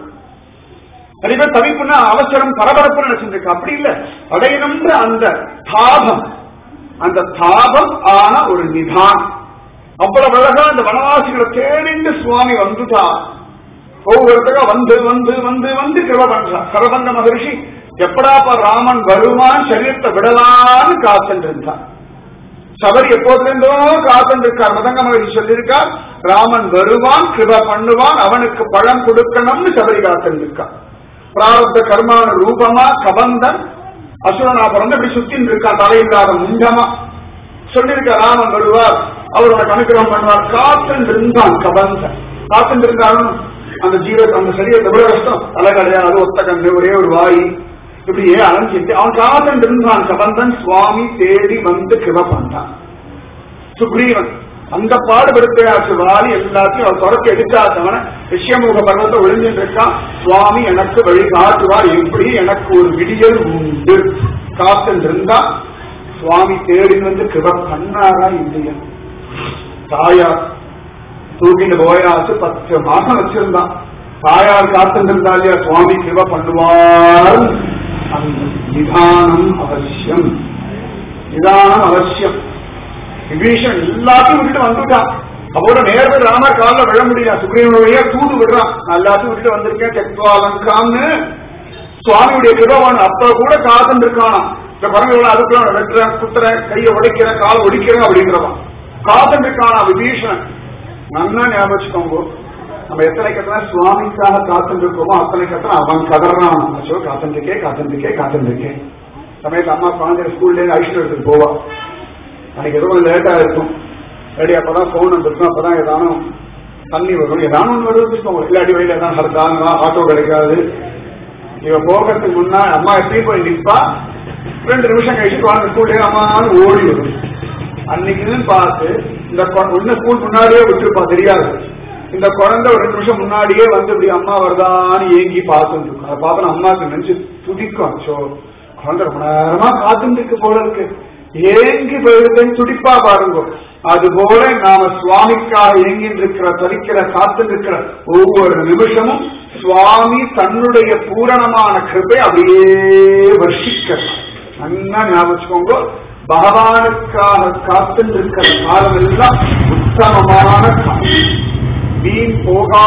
நிறைய பேர் தவிப்புன்னா அவசரம் பரபரப்பு நினைச்சிருக்கு அப்படி இல்ல அடையணும்ன்ற அந்த தாபம் அந்த தாபம் ஆன ஒரு நிதானம் அவ்வளவு அழகா அந்த வனவாசிகளை தேடிண்டு சுவாமி வந்துட்டா ஒவ்வொருத்தக வந்து வந்து வந்து வந்து கிருப பண்றான் சரபங்க மகரிஷி எப்படாப்பா ராமன் வருவான் சரீரத்தை விடலான்னு காத்துட்டு இருந்தான் சபரி எப்போதுலேருந்தோ காத்துட்டு இருக்கார் மதங்க மகரிஷி சொல்லியிருக்கார் ராமன் வருவான் கிருப பண்ணுவான் அவனுக்கு பழம் கொடுக்கணும்னு சபரி காத்துட்டு இருக்கான் பிராரப்த கர்மான ரூபமா கபந்தன் அசுரனா பிறந்து இப்படி சுத்தின்னு இருக்கான் தலையில்லாத முண்டமா சொல்லியிருக்க ராமன் வருவார் அவர் உனக்கு அனுகிரகம் பண்ணுவார் காத்துன்னு இருந்தான் கபந்தன் காத்துட்டு இருந்தாலும் அந்த ஜீவ அந்த சரீரத்தை விட கஷ்டம் தலை கிடையாது ஒத்த கண்ணு ஒரே ஒரு வாய் இப்படியே அலைஞ்சிட்டு அவன் காத்துட்டு இருந்தான் கபந்தன் சுவாமி தேடி வந்து கிருப பண்ணான் சுக்ரீவன் அந்த பாடுபடுத்தையாச்சு வாலி எல்லாத்தையும் அவர் தொடர்ச்சி எடுக்காதவன விஷயமுக பர்வத்தை ஒளிஞ்சிட்டு இருக்கான் சுவாமி எனக்கு வழி காட்டுவார் எப்படி எனக்கு ஒரு விடியல் உண்டு காத்துட்டு இருந்தா சுவாமி தேடி வந்து கிருப பண்ணாரா இல்லையா தாயார் தூக்கிட்டு போயாச்சு பத்து மாசம் வச்சிருந்தான் தாயார் காத்துருந்தா இல்லையா சுவாமி கிருப பண்ணுவார் அந்த நிதானம் அவசியம் நிதானம் அவசியம் விபீஷன் எல்லாத்தையும் விட்டுட்டு வந்துட்டான் அப்போட நேரத்தில் ராமர் காலில் விழ முடியல சுக்ரீவன் வழியா தூது விடுறான் நான் எல்லாத்தையும் விட்டு வந்திருக்கேன் தெக்வாலங்கான்னு சுவாமியுடைய கிருபவான் அப்ப கூட காத்துட்டு இருக்கானா இந்த குரங்குகளை அதுக்குள்ள வெட்டுறேன் குத்துறேன் கையை உடைக்கிறேன் காலை ஒடிக்கிறேன் அப்படிங்கிறவன் காத்துட்டு இருக்கானா விபீஷணன் நல்லா ஞாபகம் வச்சுக்கோங்க நம்ம எத்தனை கத்தனை சுவாமிக்காக காத்துட்டு இருக்கோமோ அத்தனை கத்தனை அவன் கதறான் அச்சோ காத்துருக்கே காத்துருக்கே காத்துருக்கே சமயத்துல அம்மா குழந்தை ஸ்கூல்ல இருந்து அழிச்சுட்டு எடுத்துட்டு போவா அன்னைக்கு எதுவும் லேட்டா இருக்கும் ரெடி அப்பதான் போன் வந்துருக்கும் அப்பதான் ஏதானும் தண்ணி வரும் ஏதானும் ஒன்று வருது வச்சுக்கோங்க இல்லாட்டி வழியில ஏதாவது ஹர்த்தாங்க ஆட்டோ கிடைக்காது இவ போகிறதுக்கு முன்னா அம்மா எப்பயும் போய் நிற்பா ரெண்டு நிமிஷம் கழிச்சு குழந்தை ஸ்கூல்ல அம்மான்னு ஓடி வரும் அன்னைக்குன்னு பார்த்து இந்த ஒன்னு ஸ்கூல் முன்னாடியே விட்டுருப்பா தெரியாது இந்த குழந்தை ஒரு ரெண்டு நிமிஷம் முன்னாடியே வந்து இப்படி அம்மா வருதான்னு ஏங்கி பார்த்துட்டு இருக்கும் அதை பார்த்தா அம்மாவுக்கு நினைச்சு துடிக்கும் சோ குழந்தை ரொம்ப நேரமா காத்துட்டு இருக்கு போல இருக்கு ஏங்கி போயிருந்தேன்னு துடிப்பா பாருங்க அது போல நாம சுவாமிக்காக ஏங்கிட்டு இருக்கிற தரிக்கிற காத்துட்டு இருக்கிற ஒவ்வொரு நிமிஷமும் சுவாமி தன்னுடைய பூரணமான கிருப்பை அப்படியே வர்ஷிக்கிறார் நல்லா ஞாபகம் வச்சுக்கோங்க பகவானுக்காக காத்துட்டு இருக்கிற காலம் எல்லாம் உத்தமமான காலம் வீண்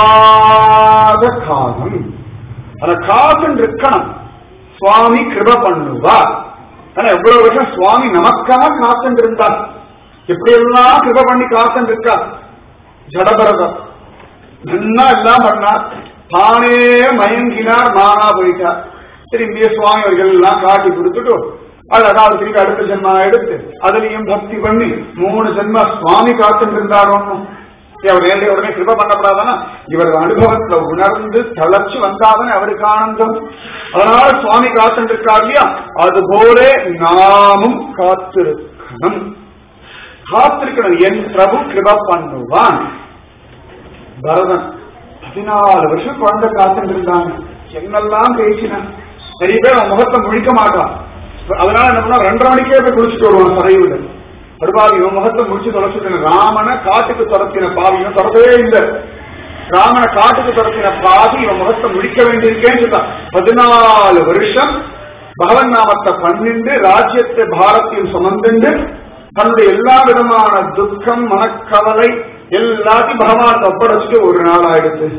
போகாத காலம் அத காத்துட்டு இருக்கணும் சுவாமி கிருப பண்ணுவார் ஆனா எவ்வளவு வருஷம் சுவாமி நமக்காக காத்துட்டு இருந்தார் எப்படி எல்லாம் கிருப பண்ணி காத்துட்டு இருக்கார் ஜடபரதம் நல்லா எல்லாம் பண்ணார் தானே மயங்கினார் மானா போயிட்டார் திரும்பிய சுவாமி அவர்கள் எல்லாம் காட்டி கொடுத்துட்டு அழகா திருப்பி அடுத்த ஜென்மா எடுத்து அதுலயும் பக்தி பண்ணி மூணு ஜென்மா சுவாமி காத்துட்டு இருந்தாரோ அவர் நேரடியாக உடனே கிருப பண்ணப்படாதானா இவர் அனுபவத்துல உணர்ந்து தளர்ச்சி வந்தாதானே அவருக்கு ஆனந்தம் அதனால சுவாமி காத்துருக்கார் இல்லையா அது போல நாமும் காத்திருக்கணும் காத்திருக்கணும் என் பிரபு கிருப பண்ணுவான் பரதன் பதினாலு வருஷம் குழந்தை காத்துட்டு இருந்தாங்க என்னெல்லாம் பேசினான் நிறைய பேர் அவன் முகத்தை முழிக்க மாட்டான் அதனால என்ன பண்ணா ரெண்டரை மணிக்கே போய் குளிச்சுட்டு வருவான் சரைவில் அடுப்பாவி இவன் முகத்தை முடிச்சு தொலைச்சுட்டு ராமனை காட்டுக்கு துரத்தின பாவி இவன் துரத்தவே இல்லை ராமனை காட்டுக்கு துரத்தின பாவி இவன் முகத்தை முடிக்க வேண்டியிருக்கேன்னு சொல்லிட்டான் பதினாலு வருஷம் பகவன் நாமத்தை பண்ணிண்டு ராஜ்யத்தை பாரத்தையும் சுமந்துண்டு தன்னுடைய எல்லா விதமான துக்கம் மனக்கவலை எல்லாத்தையும் பகவான் ஒப்படைச்சிட்டு ஒரு நாள் ஆயிடுச்சு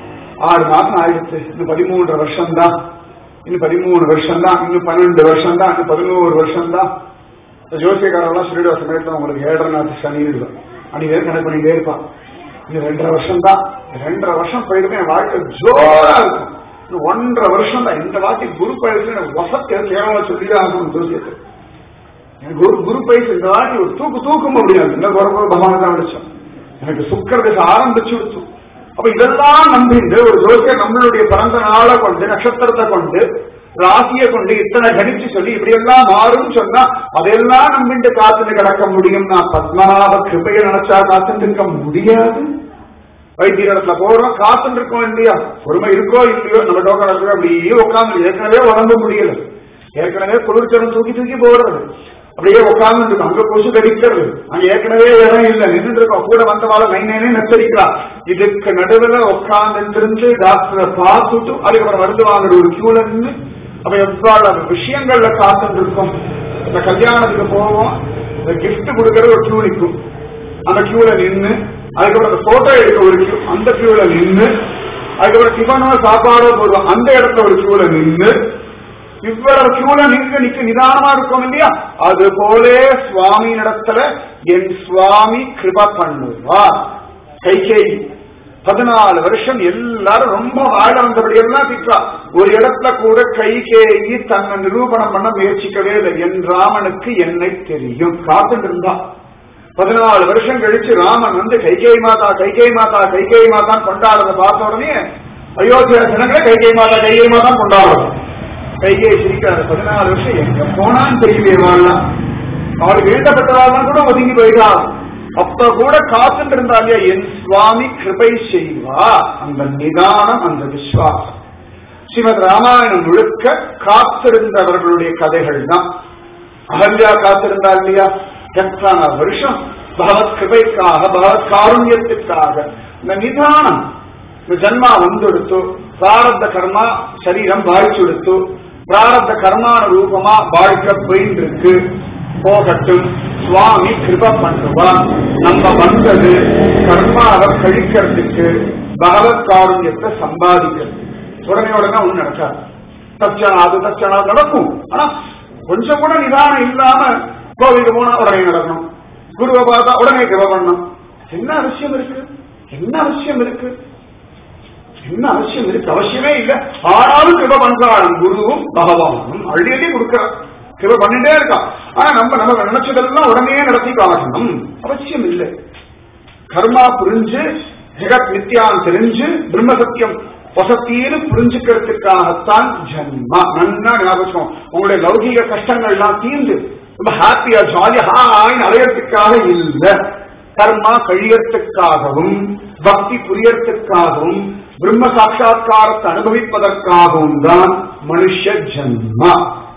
ஆறு மாசம் ஆயிடுச்சு இன்னும் பதிமூன்று வருஷம் தான் இன்னும் பதிமூணு வருஷம் தான் இன்னும் பன்னெண்டு வருஷம் தான் இன்னும் பதினோரு வருஷம் தான் ஜோசியக்காரெல்லாம் சொல்லிடுவா சமயத்தில் உங்களுக்கு ஏழரை நாள் சனிடுவேன் அன்னைக்கு கணக்கு பண்ணிட்டே இருப்பான் இது ரெண்டரை வருஷம் தான் ரெண்டரை வருஷம் போயிட்டு என் வாழ்க்கை ஜோரா இருக்கும் இன்னும் ஒன்றரை வருஷம் தான் இந்த வாட்டி குரு பயிற்சி எனக்கு வசத்தை கேவலமா சொல்லிதான் ஆகணும் ஜோசியத்தை எனக்கு குரு குரு பயிற்சி இந்த வாட்டி ஒரு தூக்கு தூக்க முடியாது இந்த குறை பகவான் தான் அடிச்சோம் எனக்கு சுக்கர திசை ஆரம்பிச்சு விடுச்சு அப்ப இதெல்லாம் நம்பிண்டு ஒரு ஜோசியர் நம்மளுடைய பிறந்த நாளை கொண்டு நட்சத்திரத்தை கொண்டு ராசியை கொண்டு இத்தனை கணிச்சு சொல்லி இப்படி எல்லாம் மாறும் சொன்னா அதெல்லாம் நம்பிட்டு காத்துட்டு கிடக்க முடியும் நான் பத்மநாப கிருப்பையை நினைச்சா காத்துட்டு இருக்க முடியாது வைத்தியத்துல போறோம் காத்துட்டு இருக்கோம் இல்லையா பொறுமை இருக்கோ இல்லையோ நம்ம டோக்கன் இருக்கிறோம் அப்படியே உட்காந்து ஏற்கனவே உடம்பு முடியல ஏற்கனவே குளிர்ச்சரம் தூக்கி தூக்கி போடுறது அப்படியே உட்கார்ந்து இருக்கும் அங்க கொசு கடிக்கிறது அங்க ஏற்கனவே இடம் இல்ல நின்று இருக்கோம் கூட வந்தவாள நைனே நச்சரிக்கலாம் இதுக்கு நடுவில் உட்கார்ந்து இருந்து டாக்டரை பார்த்துட்டு அதுக்கப்புறம் மருந்து வாங்குற ஒரு கியூல நின்று அப்ப எவ்வளவு விஷயங்கள்ல காத்துட்டு இருக்கும் இந்த கல்யாணத்துக்கு போவோம் இந்த கிஃப்ட் கொடுக்கறது ஒரு கியூ நிற்கும் அந்த கியூல நின்று அதுக்கப்புறம் அந்த போட்டோ எடுக்க ஒரு கியூ அந்த கியூல நின்று அதுக்கப்புறம் டிஃபனோ சாப்பாடோ போடுவோம் அந்த இடத்துல ஒரு கியூல நின்று இவ்வளவு கியூல நின்று நிக்க நிதானமா இருக்கும் இல்லையா அது போலே சுவாமி இடத்துல என் சுவாமி கிருப பண்ணுவார் கைகேயி பதினாலு வருஷம் எல்லாரும் ரொம்ப வாழ வந்தபடி எல்லாம் திட்டா ஒரு இடத்துல கூட கைகேயி தன்னை நிரூபணம் பண்ண முயற்சிக்கவே இல்லை என் ராமனுக்கு என்னை தெரியும் காத்துட்டு இருந்தா பதினாலு வருஷம் கழிச்சு ராமன் வந்து கைகேயி மாதா கைகேயி மாதா கைகேயி மாதா கொண்டாடுறத பார்த்த உடனே அயோத்தியா ஜனங்களே கைகேயி மாதா கைகேயி மாதா கொண்டாடுறோம் கைகே சிரிக்காது பதினாலு வருஷம் எங்க போனான்னு தெரியலையே வாழலாம் அவருக்கு வேண்டப்பட்டவாள் கூட ஒதுங்கி போயிடா அப்ப கூட காத்துட்டு இருந்தாங்க என் சுவாமி கிருபை செய்வா அந்த நிதானம் அந்த விசுவாசம் ஸ்ரீமத் ராமாயணம் முழுக்க காத்திருந்தவர்களுடைய கதைகள் தான் அகல்யா காத்திருந்தா இல்லையா எத்தனை வருஷம் பகவத் கிருபைக்காக பகவத் காருண்யத்துக்காக இந்த நிதானம் இந்த ஜன்மா வந்துடுத்து பிராரப்த கர்மா சரீரம் பாதிச்சுடுத்து பிராரப்த கர்மான ரூபமா வாழ்க்கை போயின்னு இருக்கு போகட்டும் சுவாமி கிருப பண்ணுவான் நம்ம வந்தது கர்மாவை கழிக்கிறதுக்கு பகவத் காருண்யத்தை சம்பாதிக்கிறது உடனே உடனே ஒண்ணு நடக்காது தச்சனா அது தச்சனா நடக்கும் ஆனா கொஞ்சம் கூட நிதானம் இல்லாம கோவிலுக்கு போனா உடனே நடக்கணும் குருவை பார்த்தா உடனே கிருப பண்ணணும் என்ன அவசியம் இருக்கு என்ன அவசியம் இருக்கு என்ன அவசியம் இருக்கு அவசியமே இல்ல ஆனாலும் கிருப பண்றான் குருவும் பகவானும் அள்ளி அள்ளி கொடுக்கிறார் கிருப பண்ணிட்டே இருக்கான் ஆனா நம்ம நம்ம நினைச்சதெல்லாம் உடனே நடத்தி காட்டணும் அவசியம் இல்லை கர்மா புரிஞ்சு ஜெகத் நித்யான் தெரிஞ்சு பிரம்ம சத்தியம் வசத்தின்னு புரிஞ்சுக்கிறதுக்காகத்தான் ஜன்மா நன்னா ஞாபகம் உங்களுடைய லௌகீக கஷ்டங்கள்லாம் தீர்ந்து ரொம்ப ஹாப்பியா ஜாலியா ஹாய்னு அலையறதுக்காக இல்ல கர்மா கழியறதுக்காகவும் பக்தி புரியறதுக்காகவும் பிரம்ம சாட்சா்காரத்தை அனுபவிப்பதற்காகவும் தான் மனுஷ ஜன்மா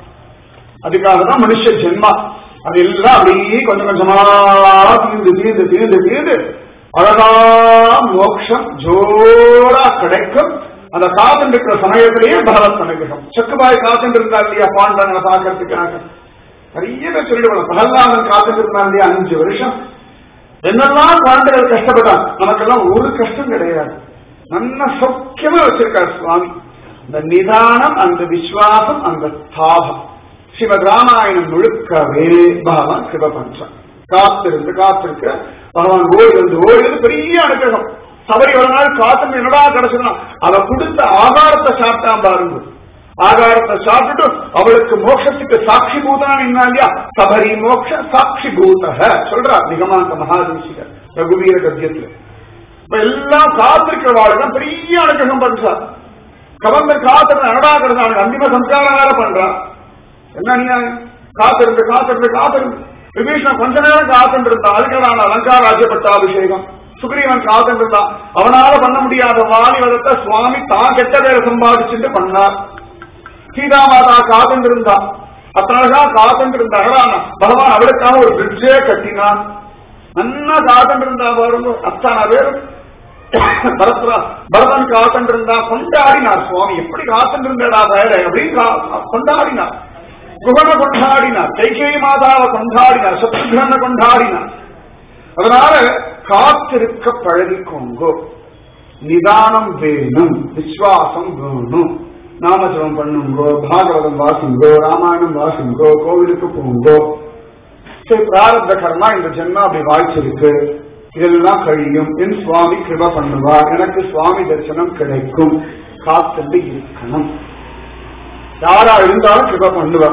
அதுக்காக தான் மனுஷ ஜென்மா அது எல்லாம் அப்படியே கொஞ்சம் கொஞ்சமா தீர்ந்து தீர்ந்து தீர்ந்து தீர்ந்து அழகா மோட்சம் ஜோரா கிடைக்கும் அந்த காத்துட்டு இருக்கிற சமயத்திலேயே பகவத் அனுகிரகம் சக்குபாய் காத்துட்டு இருந்தா இல்லையா பாண்டவனை பார்க்கறதுக்காக நிறைய பேர் சொல்லிடுவாங்க பகல்லாதன் காத்துட்டு இருந்தா இல்லையா அஞ்சு வருஷம் என்னெல்லாம் குழந்தைகள் கஷ்டப்பட்டான் நமக்கெல்லாம் ஒரு கஷ்டம் கிடையாது நல்ல சௌக்கியமா வச்சிருக்கார் சுவாமி அந்த நிதானம் அந்த விசுவாசம் அந்த தாபம் ஸ்ரீமத் ராமாயணம் முழுக்கவே பகவான் கிருப பண்றான் காத்திருந்து காத்திருக்க பகவான் ஓய்வு ஓய்வு பெரிய அனுகிரகம் சபரி ஒரு நாள் காத்து என்னடா கிடைச்சதுன்னா அவ கொடுத்த ஆகாரத்தை சாப்பிட்டான் பாருங்க ஆகாரத்தை சாப்பிட்டுட்டு அவளுக்கு மோட்சத்துக்கு சாட்சி பூதான் என்ன இல்லையா சபரி மோட்ச சாட்சி பூதக சொல்றா நிகமாந்த மகாதேசிகர் ரகுவீர கத்தியத்துல இப்ப எல்லாம் காத்திருக்கிறவாளுக்கு பெரிய அனுகிரகம் பண்றார் கவர்ந்து காத்திருந்த நடடாகிறது அவனுக்கு அந்திம சம்ஸ்காரம் வேற பண்றான் என்ன நீ காத்திருந்து காத்திருந்து காத்திருந்து விபீஷணன் கொஞ்ச நேரம் காத்துட்டு இருந்தான் அதுக்கான அலங்கார ராஜ்ய பட்டாபிஷேகம் சுக்ரீவன் காத்துட்டு இருந்தான் அவனால பண்ண முடியாத வாலிவதத்தை சுவாமி தான் கெட்ட பேரை சம்பாதிச்சுட்டு பண்ணார் சீதா மாதா காத்துட்டு இருந்தா அத்தனழகா காத்துட்டு இருந்தா பகவான் அவளுக்காக ஒரு பிரிட்ஜே கட்டினான் நன்னா காத்துட்டு இருந்தா பாருங்க அத்தனை பேரும் பரத்ரா பரதன் காத்துட்டு இருந்தா கொண்டாடினார் சுவாமி எப்படி காத்துட்டு இருந்தடா வேற அப்படின்னு கொண்டாடினார் குகனை கொண்டாடினார் கைகேயி மாதாவை கொண்டாடினார் சத்ருகனை கொண்டாடினார் அதனால காத்திருக்க பழகிக்கோங்கோ நிதானம் வேணும் விசுவாசம் வேணும் நாமஜபம் பண்ணுங்கோ பாகவதம் வாசிங்கோ ராமாயணம் வாசிங்கோ கோவிலுக்கு போங்கோ சரி பிராரப்த கர்மா இந்த ஜென்மா அப்படி வாய்ச்சிருக்கு இதெல்லாம் கழியும் என் சுவாமி கிருப பண்ணுவார் எனக்கு சுவாமி தரிசனம் கிடைக்கும் காத்துட்டு இருக்கணும் யாரா இருந்தாலும் கிருப பண்ணுவார்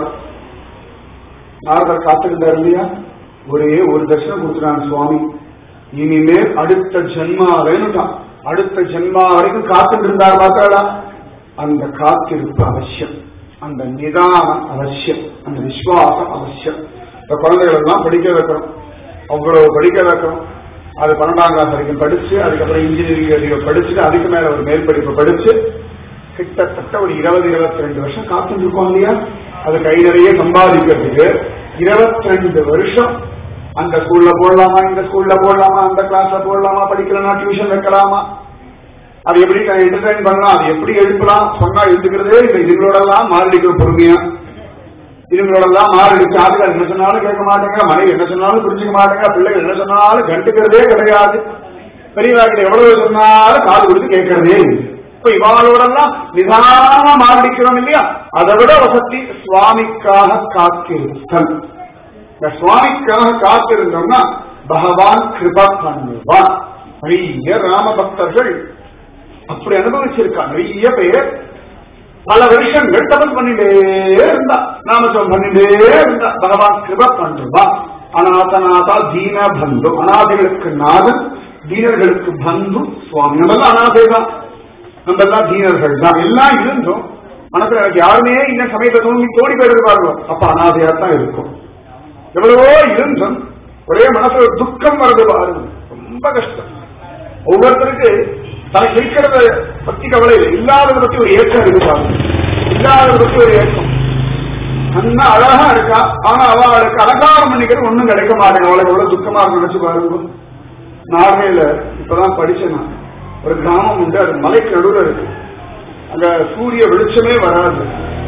நாரதர் காத்துக்கிட்டார் இல்லையா ஒரே ஒரு தர்சனம் கொடுத்துட்டான் சுவாமி இனிமேல் அடுத்த ஜென்மா வேணுட்டான் அடுத்த ஜென்மா வரைக்கும் காத்துட்டு இருந்தார் பார்த்தாடா அந்த காத்திருப்பு அவசியம் அந்த நிதானம் அவசியம் அந்த விசுவாசம் அவசியம் இந்த குழந்தைகள் எல்லாம் படிக்க வைக்கிறோம் அவ்வளவு படிக்க வைக்கிறோம் அது பன்னெண்டாம் கிளாஸ் வரைக்கும் படிச்சு அதுக்கப்புறம் இன்ஜினியரிங் படிச்சுட்டு அதுக்கு மேல ஒரு மேல் படிப்பு படிச்சு கிட்டத்தட்ட ஒரு இருபது இருபத்தி ரெண்டு வருஷம் காத்துட்டு இருக்கோம் இல்லையா அது கை நிறைய சம்பாதிக்கிறதுக்கு இருபத்தி ரெண்டு வருஷம் அந்த ஸ்கூல்ல போடலாமா இந்த ஸ்கூல்ல போடலாமா அந்த கிளாஸ்ல போடலாமா படிக்கலனா டியூஷன் வைக்கலாமா அது எப்படி என்டர்டைன் பண்ணலாம் அது எப்படி எழுப்பலாம் சொன்னா எழுதுக்கிறதே இல்லை இதுங்களோட எல்லாம் மாரடிக்கிற பொறுமையா இதுங்களோட எல்லாம் மாரடிச்சு ஆளுகள் என்ன சொன்னாலும் கேட்க மாட்டேங்க மனைவி என்ன சொன்னாலும் புரிஞ்சுக்க மாட்டேங்க பிள்ளைகள் என்ன சொன்னாலும் கண்டுக்கிறதே கிடையாது பெரியவாக்கிட்ட எவ்வளவு சொன்னாலும் காது கொடுத்து கேட்கறதே இல்லை இப்ப இவாளோட எல்லாம் நிதானமா மாரடிக்கிறோம் இல்லையா அதை விட வசதி சுவாமிக்காக காத்திருத்தல் இந்த சுவாமிக்காக காத்திருந்தோம்னா பகவான் கிருபா பண்ணுவான் நிறைய ராம பக்தர்கள் அப்படி அனுபவிச்சிருக்கான் நிறைய பேர் பல வருஷங்கள் தபஸ் பண்ணிட்டே இருந்தா நாமஜபம் பண்ணிட்டே இருந்தா பகவான் கிருப பண்ணுவான் அநாதநாதா தீன பந்து அநாதைகளுக்கு நாதன் தீனர்களுக்கு பந்து சுவாமி நம்ம எல்லாம் அநாதை தான் நம்ம எல்லாம் தீனர்கள் தான் எல்லாம் இருந்தோம் மனசுல எனக்கு யாருமே இந்த சமயத்தை தோண்டி தோடி போயிட்டு பாருங்க அப்ப அனாதையா தான் இருக்கும் எவ்வளவோ இருந்தும் ஒரே மனசுல ஒரு துக்கம் வருது பாருங்க ரொம்ப கஷ்டம் ஒவ்வொருத்தருக்கு தனக்கு இருக்கிறத பத்தி கவலை இல்லை இல்லாததை பத்தி ஒரு ஏக்கம் இருக்கு பாருங்க இல்லாததை பத்தி ஒரு ஏக்கம் நல்லா அழகா இருக்கா ஆனா அவளுக்கு அலங்காரம் பண்ணிக்கிறது ஒண்ணும் கிடைக்க மாட்டேங்க அவளுக்கு எவ்வளவு துக்கமா இருக்கு நினைச்சு பாருங்க நாகையில இப்பதான் படிச்சேன் நான் ஒரு கிராமம் உண்டு அது மலைக்கு நடுவில் இருக்கு அங்க சூரிய வெளிச்சமே வராது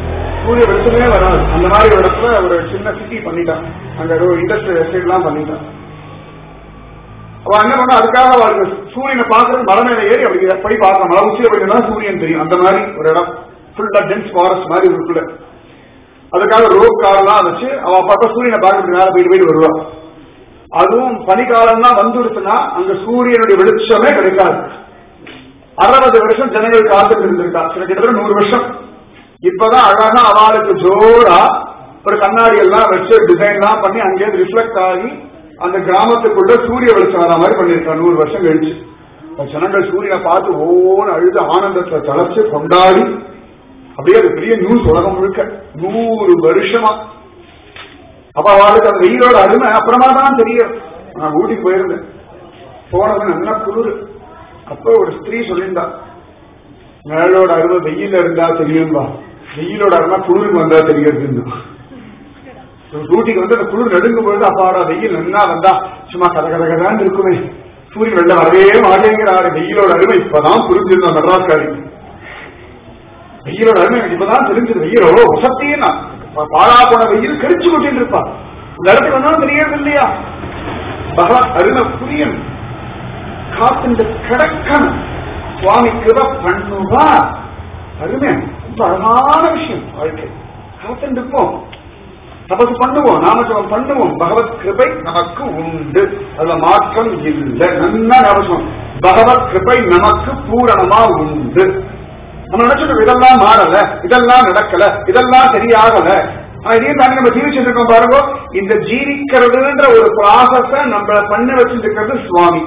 சூரிய வெளிச்சமே வராது அந்த மாதிரி ஒரு இடத்துல ஒரு சின்ன சிட்டி பண்ணிட்டான் அங்க ஏதோ இண்டஸ்ட்ரியல் எஸ்டேட் எல்லாம் பண்ணிட்டான் அவன் என்ன பண்ணா அதுக்காக அவளுக்கு சூரியனை பார்க்கறது மலை மேல ஏறி அப்படி போய் பார்க்கலாம் மலை உச்சியில போய் நின்னா சூரியன் தெரியும் அந்த மாதிரி ஒரு இடம் ஃபுல்லா டென்ஸ் ஃபாரஸ்ட் மாதிரி இருக்குள்ள அதுக்காக ரோப் கார்லாம் வச்சு அவ அப்பப்ப சூரியனை பார்க்கறதுக்கு மேல போயிட்டு போயிட்டு வருவா அதுவும் பனிக்காலம் தான் வந்துருச்சுன்னா அங்க சூரியனுடைய வெளிச்சமே கிடைக்காது அறுபது வருஷம் ஜனங்கள் காத்துட்டு இருந்திருக்கா சில கிட்டத்தட்ட நூறு வருஷம் இப்பதான் அழகா அவளுக்கு ஜோரா ஒரு கண்ணாடி எல்லாம் வச்சு டிசைன் எல்லாம் பண்ணி அங்கேயே ரிஃப்ளெக்ட் ஆகி அந்த கிராமத்துக்குள்ள சூரிய வெளிச்சம் வர மாதிரி பண்ணிருக்கா நூறு வருஷம் கழிச்சு இப்ப ஜனங்கள் சூரியனை பார்த்து ஓன்னு அழுது ஆனந்தத்துல தளர்ச்சி கொண்டாடி அப்படியே அது பெரிய நியூஸ் உலகம் முழுக்க நூறு வருஷமா அப்ப அவளுக்கு அந்த வெயிலோட அருமை அப்புறமா தான் தெரியும் நான் ஊட்டிக்கு போயிருந்தேன் போனது நல்லா குளிர் அப்போ ஒரு ஸ்திரீ சொல்லியிருந்தா நிழலோட அருமை வெயில இருந்தா தெரியும்பா வெயிலோட அருமை குளிருக்கு வந்தா தெரியுது ஊட்டிக்கு வந்து அந்த குளிர் நடுங்கும் பொழுது அப்பாடா வெயில் நல்லா வந்தா சும்மா கத கத கதான்னு இருக்குமே சூரியன் வெளில வரவே மாட்டேங்கிறாரு வெயிலோட அருமை இப்பதான் புரிஞ்சிருந்தோம் மெட்ராஸ்காரி வெயிலோட அருமை எனக்கு இப்பதான் தெரிஞ்சது வெயில் எவ்வளோ வசத்தியே பாழா போன வெயில் கடிச்சு கொட்டிட்டு இருப்பா இந்த இடத்துக்கு வந்தாலும் தெரியறது இல்லையா பகவான் அருமை புரியன் காத்துண்டு கிடக்கணும் சுவாமி கிருப பண்ணுவா அருமை ரொம்ப அழகான விஷயம் வாழ்க்கை காத்துண்டு இருப்போம் தபசு பண்ணுவோம் நாமஜபம் பண்ணுவோம் பகவத் கிருபை நமக்கு உண்டு அதுல மாற்றம் இல்லை நல்லா ஞாபகம் பகவத் கிருபை நமக்கு பூரணமா உண்டு நம்ம நினைச்சிட்டு இதெல்லாம் மாறல இதெல்லாம் நடக்கல இதெல்லாம் சரியாகல ஆனா இதையும் தாண்டி நம்ம ஜீவிச்சுட்டு இருக்கோம் பாருங்க இந்த ஜீவிக்கிறதுன்ற ஒரு ப்ராசஸ நம்மள பண்ண வச்சுட்டு இருக்கிறது சுவாமி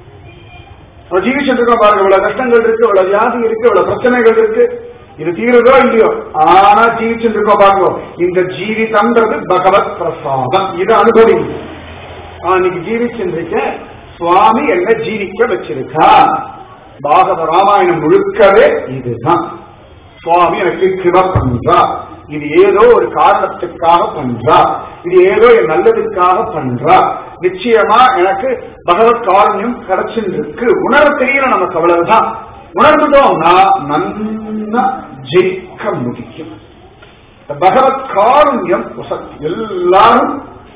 நம்ம ஜீவிச்சுட்டு இருக்கோம் பாருங்க இவ்வளவு கஷ்டங்கள் இருக்கு இவ்வளவு வியாதி இருக்கு இவ்வளவு பிரச்சனைகள் இருக்கு இது தீருதோ இல்லையோ ஆனா ஜீவிச்சுட்டு இருக்கோம் பாருங்க இந்த ஜீவிதம்ன்றது பகவத் பிரசாதம் இது அனுபவி இன்னைக்கு ஜீவிச்சுருக்க சுவாமி என்ன ஜீவிக்க வச்சிருக்கா பாகவ ராமாயணம் முழுக்கவே இதுதான் சுவாமி எனக்கு கிருப பண்றா இது ஏதோ ஒரு காரணத்துக்காக பண்றா இது ஏதோ என் நல்லதுக்காக பண்றா நிச்சயமா எனக்கு பகவத் காரண்யம் கிடைச்சிருக்கு உணர தெரியல நமக்கு அவ்வளவுதான் உணர்ந்துட்டோம்னா நன்னா ஜெயிக்க முடியும் பகவத் காருண்யம் எல்லாரும்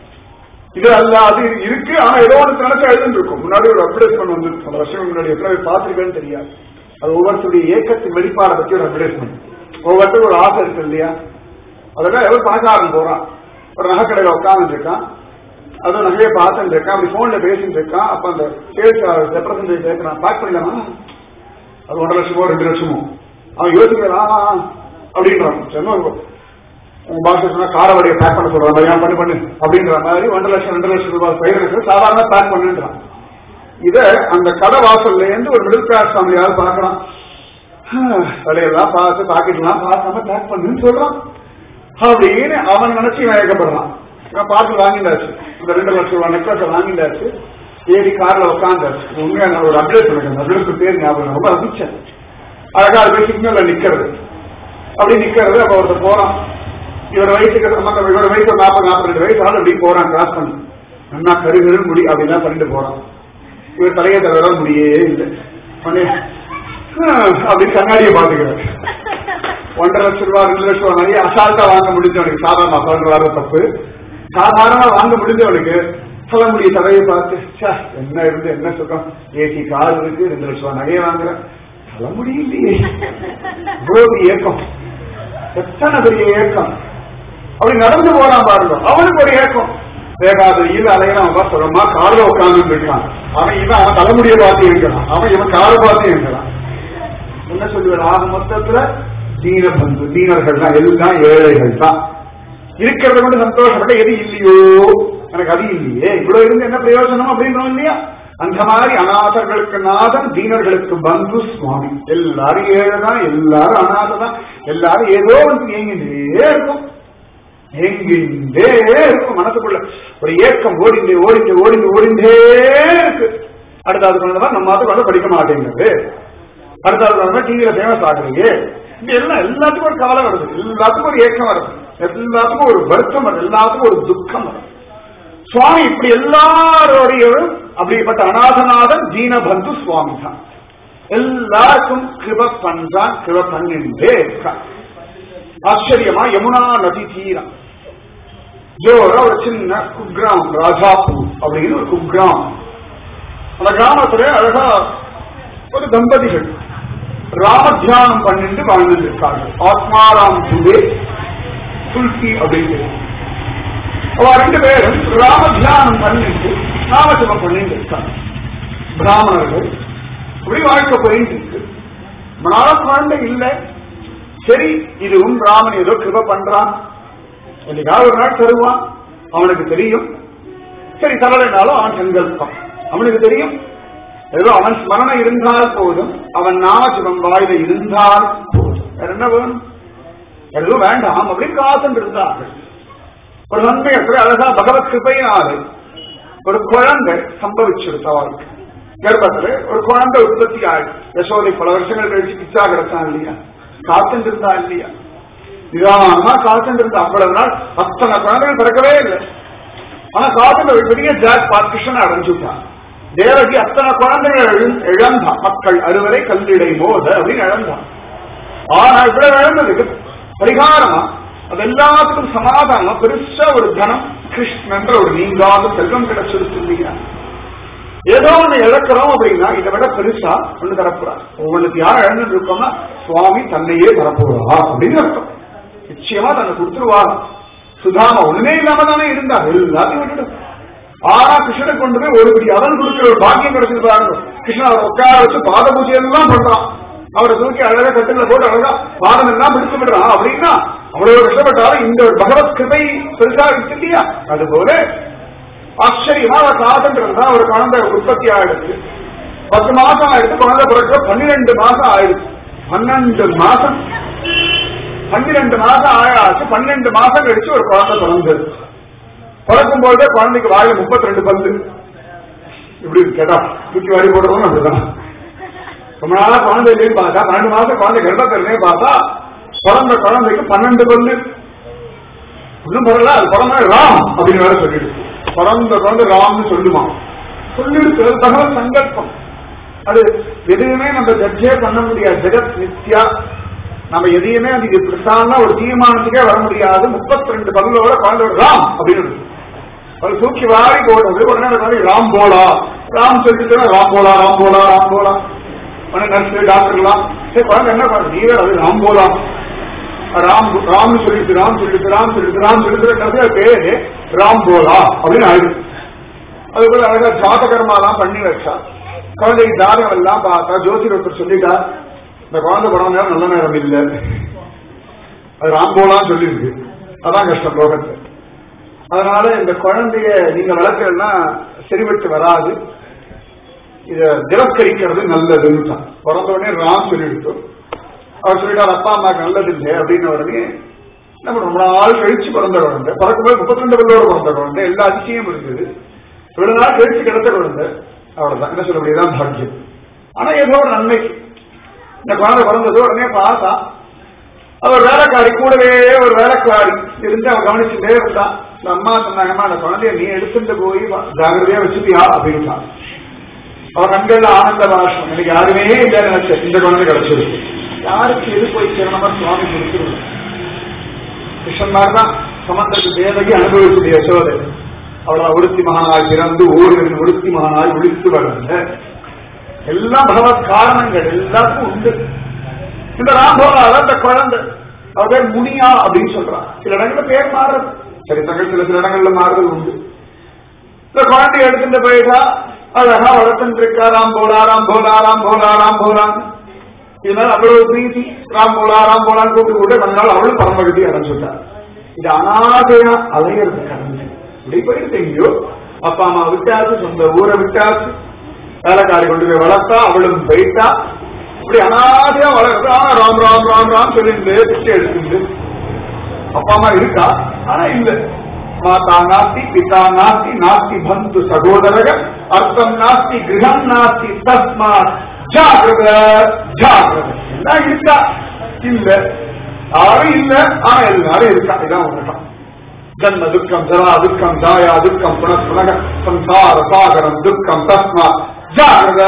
இது அல்ல அது இருக்கு ஆனா ஏதோ ஒன்று நினைச்சு எழுதுன்னு இருக்கும் முன்னாடி ஒரு அட்வர்டைஸ்மெண்ட் வந்து பல வருஷம் முன்னாடி எத்தனை பேர் பார்த்துருக்கேன்னு தெரியாது அது ஒவ்வொருத்தருடைய இயக்கத்தின் வெளிப்பாடை பத்தி ஒரு அட்வர்டைஸ்மெண்ட் ஒவ்வொருத்தரும் ஒரு ஆசை இருக்கு இல்லையா அதெல்லாம் எவ்வளவு பணக்காரன் போறான் ஒரு நகைக்கடையில உட்கார்ந்து இருக்கான் அதுவும் நகையை பார்த்துட்டு இருக்கான் அப்படி போன்ல பேசிட்டு இருக்கான் அப்ப அந்த சேல்ஸ் ரெப்ரசன்டேட்டிவ் கேட்கறான் பேக் பண்ணிடலாமா அது ஒன்றரை லட்சமோ ரெண்டு லட்சமோ அவன் யோசிக்கிறான் அப்படின்றான் சொன்னா உங்க பாஸ் சொன்னா காரவடியை பேக் பண்ண சொல்றாங்க ஏன் பண்ணு பண்ணு அப்படின்ற மாதிரி ஒன்றரை லட்சம் ரெண்டு லட்சம் ரூபாய் பயிர் சாதாரண பேக் பண்ணுன்றான் இத அந்த கடை வாசல்ல இருந்து ஒரு மிடில் கிளாஸ் ஃபேமிலியாவது பார்க்கலாம் தலையெல்லாம் பார்த்து பாக்கெட்லாம் பார்க்காம பேக் பண்ணுன்னு சொல்றான் அப்படின்னு அவன் நினைச்சு மயக்கப்படுறான் பார்த்து வாங்கிட்டாச்சு இந்த ரெண்டு லட்சம் ரூபாய் நெக்லஸ் வாங்கிட்டாச்சு ஏறி கார்ல உட்காந்தாச்சு உண்மையா நான் ஒரு அப்டேட் சொல்லுங்க அப்டேட் பேர் ஞாபகம் ரொம்ப ரசிச்சேன் அழகா அது சிக்னல்ல நிக்கிறது அப்படி நிக்கிறது அப்ப ஒருத்தர் போறான் இவர் வயசுக்கு நம்ம இவரோட வயசு நாற்பது நாற்பது ரெண்டு வயசு ஆள் அப்படி போறான் கிராஸ் பண்ணி நல்லா கருகரு முடி அப்படிலாம் பண்ணிட்டு போறான் இவர் தலையை தவிர முடியே இல்லை பண்ணி அப்படின்னு கண்ணாடியை பாத்துக்கிறார் ஒன்றரை லட்சம் ரூபாய் ரெண்டு லட்சம் ரூபாய் நிறைய அசால்ட்டா வாங்க முடிஞ்சவனுக்கு சாதாரண அசால்ட் வர தப்பு சாதாரணமா வாங்க முடிஞ்சவனுக்கு சொல்ல முடியும் தலையை பார்த்து என்ன இருந்து என்ன சுகம் ஏசி கார் இருக்கு ரெண்டு லட்சம் ரூபாய் நகையை வாங்குறேன் சொல்ல முடியலையே இவ்வளவு ஏக்கம் எத்தனை பெரிய ஏக்கம் அப்படி நடந்து போறான் பாருங்க அவனுக்கு ஒரு ஏக்கம் வேகாத ஈல அலையறான் சொல்றமா கார்ல உட்கார்ந்து இருக்கான் அவன் இவன் அவன் தலைமுடிய பார்த்து இருக்கிறான் அவன் இவன் காரை பார்த்து இருக்கிறான் என்ன சொல்லுவார் ஆக மொத்தத்துல தீன பந்து தீனர்கள் தான் எல்லாம் ஏழைகள் தான் இருக்கிறத கொண்டு சந்தோஷப்பட்ட எது இல்லையோ எனக்கு அது இல்லையே இவ்வளவு இருந்து என்ன பிரயோஜனம் அப்படின்றோம் இல்லையா அந்த மாதிரி அநாதர்களுக்கு நாதன் தீனர்களுக்கு பந்து சுவாமி எல்லாரும் ஏழைதான் எல்லாரும் அநாததான் எல்லாரும் ஏதோ வந்து ஏங்கிட்டே இருக்கும் ஏங்கிண்டே இருக்கும் மனசுக்குள்ள ஒரு ஏக்கம் ஓடிண்டே ஓடிண்டு ஓடிண்டு ஓடிண்டே இருக்கு அடுத்தாவது குழந்தை நம்ம மாத்து குழந்தை படிக்க மாட்டேங்குது அடுத்தாவது குழந்தை டிவியில ஃபேமஸ் ஆகுறீங்க இது எல்லாம் எல்லாத்துக்கும் ஒரு கவலை வருது எல்லாத்துக்கும் ஒரு ஏக்கம் வருது எல்லாத்துக்கும் ஒரு வருத்தம் வருது எல்லாத்துக்கும் ஒரு துக்கம் வருது சுவாமி இப்படி எல்லாரோடையும் அப்படிப்பட்ட அநாதநாதன் தீனபந்து சுவாமி தான் எல்லாருக்கும் கிருப பண்றான் கிருப பண்ணிட்டே இருக்கான் ஆச்சரியமா யமுனா நதி தீரம் ஜோரா ஒரு சின்ன குக்கிராம் ராஜாப்பூர் அப்படின்னு ஒரு குக்கிராம் அந்த கிராமத்துல அழகா ஒரு தம்பதிகள் ராம தியானம் பண்ணிட்டு வாழ்ந்துட்டு இருக்கார்கள் ஆத்மாராம் துபே துல்சி அப்படிங்கிறது அவ ரெண்டு பேரும் ராம தியானம் பண்ணிட்டு நாமஜபம் பண்ணிட்டு இருக்காங்க பிராமணர்கள் அப்படி வாழ்க்கை போயிட்டு இருக்கு மனால குழந்தை இல்லை சரி இதுவும் ராமன் ஏதோ கிருப பண்றான் என்னைக்காவது ஒரு நாள் தருவான் அவனுக்கு தெரியும் சரி தரலைனாலும் அவன் சங்கல்பம் அவனுக்கு தெரியும் ஏதோ அவன் ஸ்மரணம் இருந்தால் போதும் அவன் நாமஜபம் வாயில இருந்தால் போதும் வேற என்ன வேணும் எதுவும் வேண்டாம் அப்படின்னு காசம் இருந்தார்கள் ஒரு நன்மை அழகா பகவத் கிருப்பையினாலே ஒரு குழந்தை சம்பவிச்சிருத்த அவருக்கு கர்ப்பத்துல ஒரு குழந்தை உற்பத்தி ஆயிடுச்சு யசோதை பல வருஷங்கள் கழிச்சு பிச்சா கிடச்சான் இல்லையா காத்துட்டு இருந்தா இல்லையா நிதானமா காத்துட்டு இருந்தா அவ்வளவு நாள் அத்தனை குழந்தைகள் பிறக்கவே இல்லை ஆனா காத்துல ஒரு பெரிய ஜாக் பார்ட்டிஷன் அடைஞ்சுட்டான் தேவகி அத்தனை குழந்தைகள் எழு- இழந்தான் மக்கள் அறுவரை கல்லிடை மோத அப்படின்னு இழந்தான் ஆனா இவ்வளவு இழந்ததுக்கு பரிகாரமா அது எல்லாத்துக்கும் சமாதானம் பெருசா ஒரு தனம் கிருஷ்ணன்ற ஒரு நீங்காத செல்வம் கிடைச்சிருக்கு இல்லையா ஏதோ ஒண்ணு இழக்கிறோம் அப்படின்னா இதை விட பெருசா ஒண்ணு தரப்போறார் உங்களுக்கு யார் இழந்துட்டு இருக்கோம்னா சுவாமி தன்னையே தரப்போறா அப்படின்னு அர்த்தம் நிச்சயமா தன்னை கொடுத்துருவார் சுதாமா ஒண்ணுமே இல்லாம தானே இருந்தா எல்லாத்தையும் விட்டுட்டு ஆனா கிருஷ்ணனை கொண்டு போய் ஒரு படி அவன் கொடுக்கிற ஒரு பாக்கியம் கிடைச்சது பாருங்க கிருஷ்ணன் அவரை உட்கார வச்சு பாத பூஜை எல்லாம் பண்றான் அவரை தூக்கி அழகா கட்டில போட்டு அழகா பாதம் எல்லாம் பிடிச்சு விடுறான் அப்படின்னா அவ்வளவு கஷ்டப்பட்டாலும் இந்த ஒரு பகவத் கிருபை பெருசா இருக்கு இல்லையா அது போல ஆச்சரியமா அவர் காதல் இருந்தா ஒரு குழந்தை உற்பத்தி ஆயிடுச்சு பத்து மாசம் ஆயிடுச்சு குழந்தை பிறக்க பன்னிரெண்டு மாசம் ஆயிடுச்சு பன்னெண்டு மாசம் பன்னிரெண்டு மாசம் ஆயாச்சு பன்னெண்டு மாசம் கழிச்சு ஒரு குழந்தை பிறந்தது பிறக்கும் போதே குழந்தைக்கு வாயில முப்பத்தி ரெண்டு பல்லு இப்படி கேட்டா தூக்கி வாரி போடுறதும் அப்படிதான் ரொம்ப நாளா குழந்தை இல்லைன்னு பார்த்தா பன்னெண்டு மாசம் குழந்தை கர்ப்பத்திலே பார்த்தா பிறந்த குழந்தைக்கு பன்னெண்டு பல்லு இன்னும் பிறல அது பிறந்த ராம் அப்படின்னு வேற சொல்லிடுச்சு பிறந்த குழந்தை ராம்னு சொல்லுமா சொல்லிடுச்சு அது தகவல் சங்கல்பம் அது எதுவுமே நம்ம ஜட்ஜே பண்ண முடியாது ஜெகத் நித்யா நம்ம எதையுமே அது இது இப்படித்தான்னா ஒரு தீர்மானத்துக்கே வர முடியாது முப்பத்தி ரெண்டு பல்லோட குழந்தையோட ராம் அப்படின்னு இருக்கு. அது தூக்கி வாரி போடுறது உடனே அந்த குழந்தை ராம் போலா ராம் சொல்லிட்டு ராம் போலா ராம் போலா ராம் போலா உடனே நர்ஸ் டாக்டர்லாம் சரி குழந்தை என்ன குழந்தை நீ வேற அது ராம் போலா ராம் ராம் சொல்லிட்டு ராம் சொல்லிட்டு ராம் சொல்லிட்டு ராம் சொல்லிட்டு கடைசியா பேரு ராம் போலா அப்படின்னு ஆயிடுச்சு அது கூட அழகா ஜாதகர்மாலாம் பண்ணி வச்சா குழந்தைக்கு ஜாதகம் எல்லாம் பார்த்தா ஜோசியர் ஒருத்தர் சொல்லிட்டா இந்த குழந்தை படம் நேரம் நல்ல நேரம் இல்லை அது ராம்போலாம் சொல்லியிருக்கு அதான் கஷ்டம் லோகத்துல அதனால இந்த குழந்தைய நீங்க வளர்க்கலன்னா சரிபட்டு வராது இத திரஸ்கரிக்கிறது நல்லதுன்னு தான் பிறந்த உடனே ராம் சொல்லிடுத்தோம் அவர் சொல்லிட்டார் அப்பா அம்மாக்கு நல்லது இல்லை அப்படின்னு உடனே நம்ம ரொம்ப நாள் கழிச்சு பிறந்த குழந்தை பிறக்கும்போது முப்பத்தி ரெண்டு பிள்ளோட பிறந்த குழந்தை எல்லா அதிசயம் இருந்தது இவ்வளவு நாள் கழிச்சு கிடைத்த குழந்தை அவ்வளவுதான் என்ன சொல்ல முடியுதான் பாக்கியம் ஆனா ஏதோ ஒரு நன்மைக்கு இந்த குழந்தை பிறந்தது உடனே பார்த்தா அவர் வேலைக்காரி கூடவே ஒரு வேலைக்காரி இருந்து அவன் கவனிச்சுட்டே இருந்தான் இந்த அம்மா சொன்னாங்கம்மா அந்த குழந்தைய நீ எடுத்துட்டு போய் ஜாகிரதையா வச்சுப்பியா அப்படின்ட்டான் அவன் கண்கள்ல ஆனந்த பாஷம் எனக்கு யாருமே இல்லை நினைச்ச இந்த குழந்தை கிடைச்சிருக்கு யாருக்கு எது போய் சேரணுமா சுவாமி கொடுத்துருவோம் கிருஷ்ணன் தான் சமந்தருக்கு தேவகி அனுபவிச்சது யசோதை அவளை உடுத்தி மகானாய் பிறந்து ஊரில் உடுத்தி மகானாய் ஒழித்து வளர்ந்த எல்லாம் பகவத் காரணங்கள் எல்லாருக்கும் உண்டு இந்த ராம்போலால அந்த குழந்தை அவ பேர் முனியா அப்படின்னு சொல்றான் சில இடங்கள்ல பேர் மாறுறது சரித்திரங்கள் சில சில இடங்கள்ல மாறுதல் உண்டு இந்த குழந்தைய எடுத்துட்டு போயிட்டா அழகா வளர்த்துட்டு இருக்கா ராம் போலா ராம் போலா ராம் போலா ராம் போலான்னு இதனால அவ்வளவு பிரீத்தி ராம் போலா ராம் போலான்னு கூப்பிட்டு கூட கொஞ்ச நாள் அவளும் பரமகதி அடைஞ்சுட்டார் இது அனாதையா அலையிறது கடந்து இப்படி போயிட்டு எங்கேயோ அப்பா அம்மா விட்டாச்சு சொந்த ஊரை விட்டாச்சு வேலைக்காரி கொண்டு போய் வளர்த்தா அவளும் போயிட்டா இப்படி அனாதையா வளர்றது ஆனா ராம் ராம் ராம் ராம் சொல்லிட்டு பிச்சை எடுத்துட்டு அப்பா அம்மா இருக்கா ஆனா இல்ல மாதா நாஸ்தி பிதா நாஸ்தி நாஸ்தி பந்து சகோதரக அர்த்தம் நாஸ்தி கிரகம் நாஸ்தி தஸ்மாத் ஜாகிரத ஜாகிரத எல்லாம் இருக்கா இல்ல யாரும் இல்ல ஆனா எல்லாரும் இருக்கா இதான் உலகம் ஜன்ம துக்கம் ஜரா துக்கம் ஜாயா துக்கம் புனః சம்சார சாகரம் துக்கம் தஸ்மா ஜாகிரத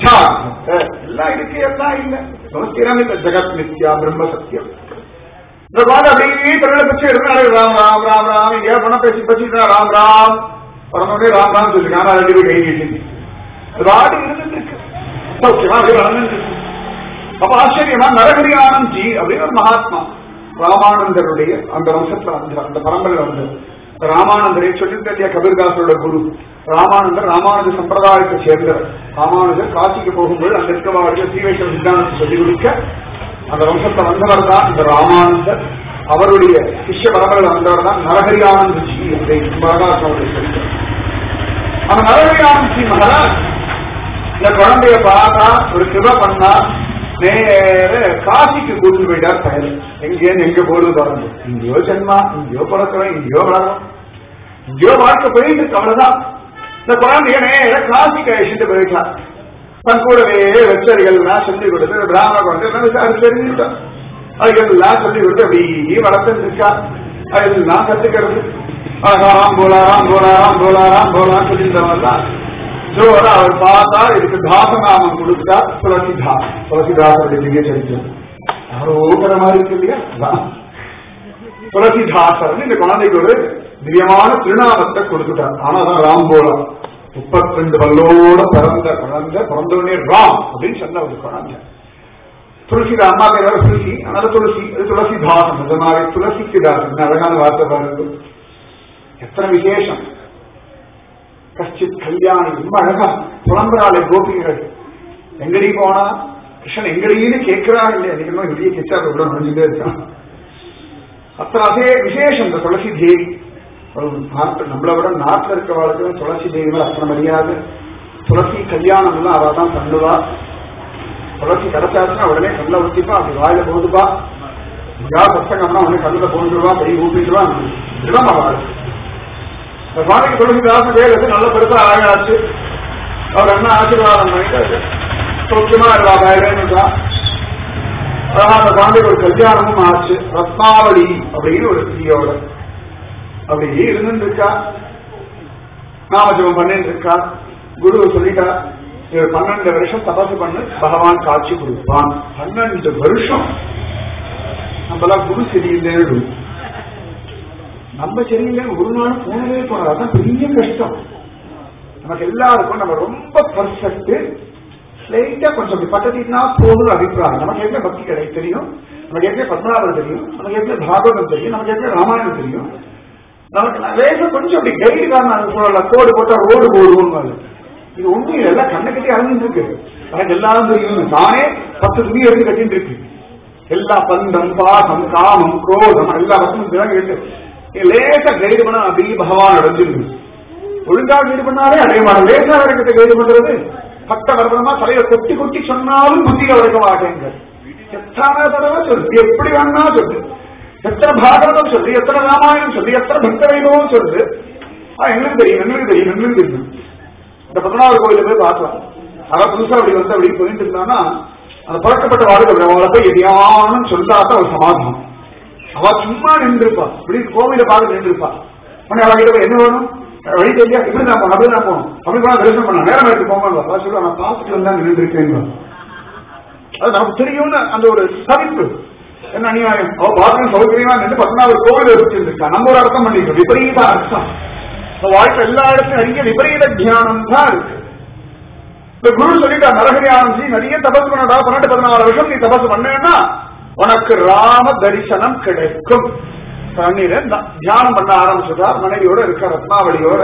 ஜாகிரத எல்லாம் இருக்கு எல்லாம் இல்ல சமஸ்திரம் இந்த ஜெகத் நித்யா பிரம்ம சத்தியம் இந்த குழந்தை அப்படியே திருவிழா பிச்சு எடுத்து ராம் ராம் ராம் ராம் எங்கேயா பண்ண பேசி பேசிட்டு ராம் ராம் பிறந்தோடனே ராம் ராம் சொல்லிருக்காங்க ஆனா ரெண்டு பேரும் கை நீட்டி அது பாட்டு இருந்துட்டு இருக்கு சௌக்கியமா அப்படியே வளர்ந்துட்டு இருக்கு அப்ப ஆச்சரியமா நரகரி ஆனந்த்ஜி அப்படின்னு ஒரு மகாத்மா ராமானந்தருடைய அந்த வம்சத்துல வந்து அந்த பரம்பரையில வந்து ராமானந்தரை சொல்லிட்டு இல்லையா கபீர்தாசரோட குரு ராமானந்தர் ராமானுஜ சம்பிரதாயத்தை சேர்ந்தவர் ராமானுஜர் காசிக்கு போகும்போது அந்த இருக்கவாளுக்கு சீவைஷ்ணவ சித்தாந்தத்தை சொல்லிக் கொடுக்க அந்த வம்சத்துல வந்தவர் தான் இந்த ராமானந்தர் அவருடைய சிஷ்ய பரம்பரையில் வந்தவர் தான் நரஹரி ஆனந்த்ஜி அப்படின்னு மகாராஜ் அவருடைய சொல்லிட்டார் அந்த நரஹரி ஆனந்த்ஜி மகாராஜ் இந்த குழந்தைய பார்த்தா ஒரு கிருப பண்ணா நேர காசிக்கு கூட்டு போயிட்டார் பயன் எங்கேன்னு எங்க போடுது பாருங்க இங்கேயோ ஜென்மா இங்கேயோ பிறக்கிறோம் இங்கேயோ வளரும் இங்கேயோ வாழ்க்கை போயிட்டு இருக்கு அவ்வளவுதான் இந்த குழந்தைய நேர காசிக்கு அழிச்சுட்டு போயிட்டார் தன் கூடவே வெச்சரிகள்லாம் சொல்லி கொடுத்து பிராமண குழந்தை எல்லாம் விசாரிச்சு தெரிஞ்சுட்டான் அதுக்கெல்லாம் சொல்லி கொடுத்து அப்படி வளர்த்துட்டு இருக்கா அதெல்லாம் கத்துக்கிறது ராம் போலாராம் போலாராம் போலாராம் போலாம் சொல்லியிருந்தவன் ஜோர அவர் பார்த்தா இதுக்கு தாசநாமம் கொடுத்தா துளசிதாஸ் துளசிதாசருடைய திவ்ய சரித்திரம் யாரோக்கிற மாதிரி இருக்கு இல்லையா அதான். துளசிதாசர் இந்த குழந்தைக்கு ஒரு திவ்யமான திருநாமத்தை கொடுத்துட்டார் ஆனா அதான் ராம் போலா முப்பத்தி ரெண்டு பல்லோட பிறந்த குழந்தை பிறந்தவனே ராம் அப்படின்னு சொன்ன ஒரு குழந்தை துளசி அம்மா பேர் வேற துளசி அதனால துளசி அது துளசிதாசன் இந்த மாதிரி துளசிக்கு தாசன் அழகான வார்த்தை பாருங்க எத்தனை விசேஷம் கஷ்டித் கல்யாணி ரொம்ப அழகா புலம்புறாளே கோபிகள் எங்கடி போனா கிருஷ்ணன் எங்கடின்னு கேட்கிறான் இல்லையா அதிகமா வெளியே கிச்சா கூட நுழைஞ்சுட்டே இருக்கான் அத்தனை அதே விசேஷம் இந்த துளசி தேவி ஒரு நாட்டு நம்மளை விட நாட்டில் இருக்கவாளுக்கு துளசி தேவி மேல அத்தனை மரியாதை துளசி கல்யாணம் எல்லாம் அவ தான் பண்ணுவா துளசி கிடைச்சாச்சுன்னா உடனே கண்ணில் ஊற்றிப்பா அப்படி வாயில போதுப்பா எங்கேயா சத்தங்கம்னா உடனே கண்ணில் போந்துருவா கை ஊப்பிடுவா இதுதான் அவள் இந்த சுவாமிக்கு துளசிதாசன் வேலை நல்ல பெருசா ஆயாச்சு அவர் என்ன ஆசீர்வாதம் பண்ணிட்டு சௌக்கியமா இருக்கா பயலேன்னுட்டா அழகா அந்த குழந்தைக்கு ஒரு கல்யாணமும் ஆச்சு ரத்னாவளி அப்படின்னு ஒரு ஸ்திரியோட அப்படி இருந்துட்டு இருக்கா நாமஜபம் பண்ணிட்டு இருக்கா குரு சொல்லிட்டா இவர் பன்னெண்டு வருஷம் தபசு பண்ணு பகவான் காட்சி கொடுப்பான் பன்னெண்டு வருஷம் நம்மளாம் குரு சரியில்லைன்னு நம்ம சரியில்லை ஒரு நாள் போனவே போனது அதான் பெரிய கஷ்டம் நமக்கு எல்லாருக்கும் நம்ம ரொம்ப பர்ஃபெக்ட் லைட்டா கொஞ்சம் அப்படி பக்கத்தினா போதும் அபிப்பிராயம் நமக்கு என்ன பக்தி கடை தெரியும் நமக்கு என்ன பத்மநாபர் தெரியும் நமக்கு என்ன பாகவதம் தெரியும் நமக்கு என்ன ராமாயணம் தெரியும் நமக்கு லேசா கொஞ்சம் அப்படி கைடு காரணம் சொல்லலாம் கோடு போட்டா ரோடு போடுவோம் இது ஒண்ணும் இல்லை எல்லாம் கண்ணக்கட்டி அழிஞ்சிட்டு இருக்கு எனக்கு எல்லாரும் தெரியும் நானே பத்து துணி எடுத்து கட்டிட்டு இருக்கு எல்லா பந்தம் பாசம் காமம் குரோதம் எல்லா பக்கமும் கேட்டு லேசா கைடு பண்ண அப்படியே பகவான் அடைஞ்சிருக்கு ஒழுங்கா கைடு பண்ணாலே அடைய மாட்டேன் லேசா வரைக்கத்தை கைடு பண்றது பட்ட வர்ணமா தலையை கொட்டி கொட்டி சொன்னாலும் புத்தியில உழைக்க மாட்டேங்க எத்தனை தடவை சொல்லு எப்படி வேணா சொல்லு எத்தனை பாகவதம் சொல்லு எத்தனை ராமாயணம் சொல்லு எத்தனை பக்த வைபவம் சொல்லு ஆ, எங்களுக்கு தெரியும் எங்களுக்கு தெரியும் எங்களுக்கு தெரியும் இந்த பத்மநாபர் கோயில போய் பார்த்தோம் அவன் புதுசா அப்படி வந்து அப்படி போயிட்டு இருந்தானா அந்த பழக்கப்பட்ட வாழ்க்கை அவங்கள போய் எதையானும் சொல்லாத ஒரு சமாதானம் அவ சும்மா நின்றுப்பா இப்படி கோவில பார்த்து நின்றுப்பா உடனே அவ கிட்ட போய் என்ன வேணும் வழி தெரியா இப்படி நான் போனோம் அப்படி நான் போகணும் அப்படி போனா தரிசனம் பண்ண நேரம் எடுத்து போங்க அவ சொல்லுவா நான் பார்த்துட்டு வந்தா நின்று இருக்கேன் அது நமக்கு தெரியும்னு அந்த ஒரு தவிப்பு என்ன அநியாயம் அவ பாத்ரூம் சௌகரியமா நின்று பத்மநாபர் கோவில் வச்சிருக்கா நம்ம ஒரு அர்த்தம் பண்ணிக்கிறோம் விபரீத அர்த்தம் இந்த வாழ்க்கை எல்லா இடத்துலையும் நிறைய விபரீத தியானம் தான் இருக்கு இந்த குரு சொல்லிட்டா நரஹரி ஆனந்தி நிறைய தபஸ் பண்ணடா பன்னெண்டு பதினாலு வருஷம் நீ தபஸ் பண்ணேன்னா உனக்கு ராம தரிசனம் கிடைக்கும் தண்ணீர தியானம் பண்ண ஆரம்பிச்சுட்டா மனைவியோட இருக்க ரத்னாவளியோட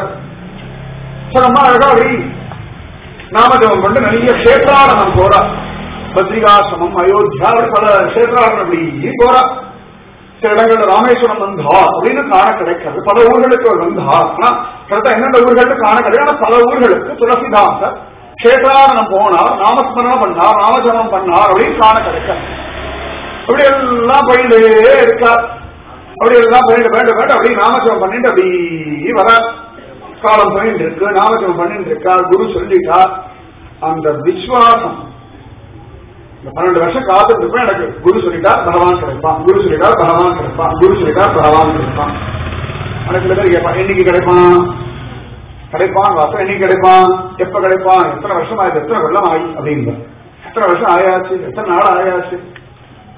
சுகமா அழகா அப்படி நாமஜபம் பண்ணி நிறைய கஷேத்ராரணம் போறா பத்ரிகாசிரமம் அயோத்தியா அப்படி பல கஷேத்ராரணம் அப்படி போறா சில இடங்கள்ல ராமேஸ்வரம் வந்தா அப்படின்னு காண கிடைக்கிறது பல ஊர்களுக்கு அவர் வந்தா ஆனா கரெக்டா எந்தெந்த ஊர்களுக்கு காண கிடையாது ஆனா பல ஊர்களுக்கு துளசிதாசர் கஷேத்ராரணம் போனார் நாமஸ்மரணம் பண்ணார் ராமஜபம் பண்ணார் அப்படின்னு காண கிடைக்கிறது அப்படி எல்லாம் போயிட்டே இருக்கார் அப்படி எல்லாம் போயிட்டு வேண்ட வேண்ட அப்படி நாமஜபம் பண்ணிட்டு அப்படி வர காலம் போயிட்டு இருக்கு நாமஜபம் பண்ணிட்டு இருக்கா குரு சொல்லிட்டா அந்த விஸ்வாசம் இந்த பன்னெண்டு வருஷம் காத்துட்டு இருப்பேன் எனக்கு குரு சொல்லிட்டா பகவான் கிடைப்பான் குரு சொல்லிட்டா பகவான் கிடைப்பான் குரு சொல்லிட்டா பகவான் கிடைப்பான் எனக்கு சில பேர் கேட்பான் என்னைக்கு கிடைப்பான் கிடைப்பான் வாசம் என்னைக்கு கிடைப்பான் எப்ப கிடைப்பான் எத்தனை வருஷம் ஆயிடுச்சு எத்தனை வெள்ளம் ஆகி அப்படிங்க எத்தனை வருஷம் ஆயாச்சு எத்தனை நாள் ஆயாச்சு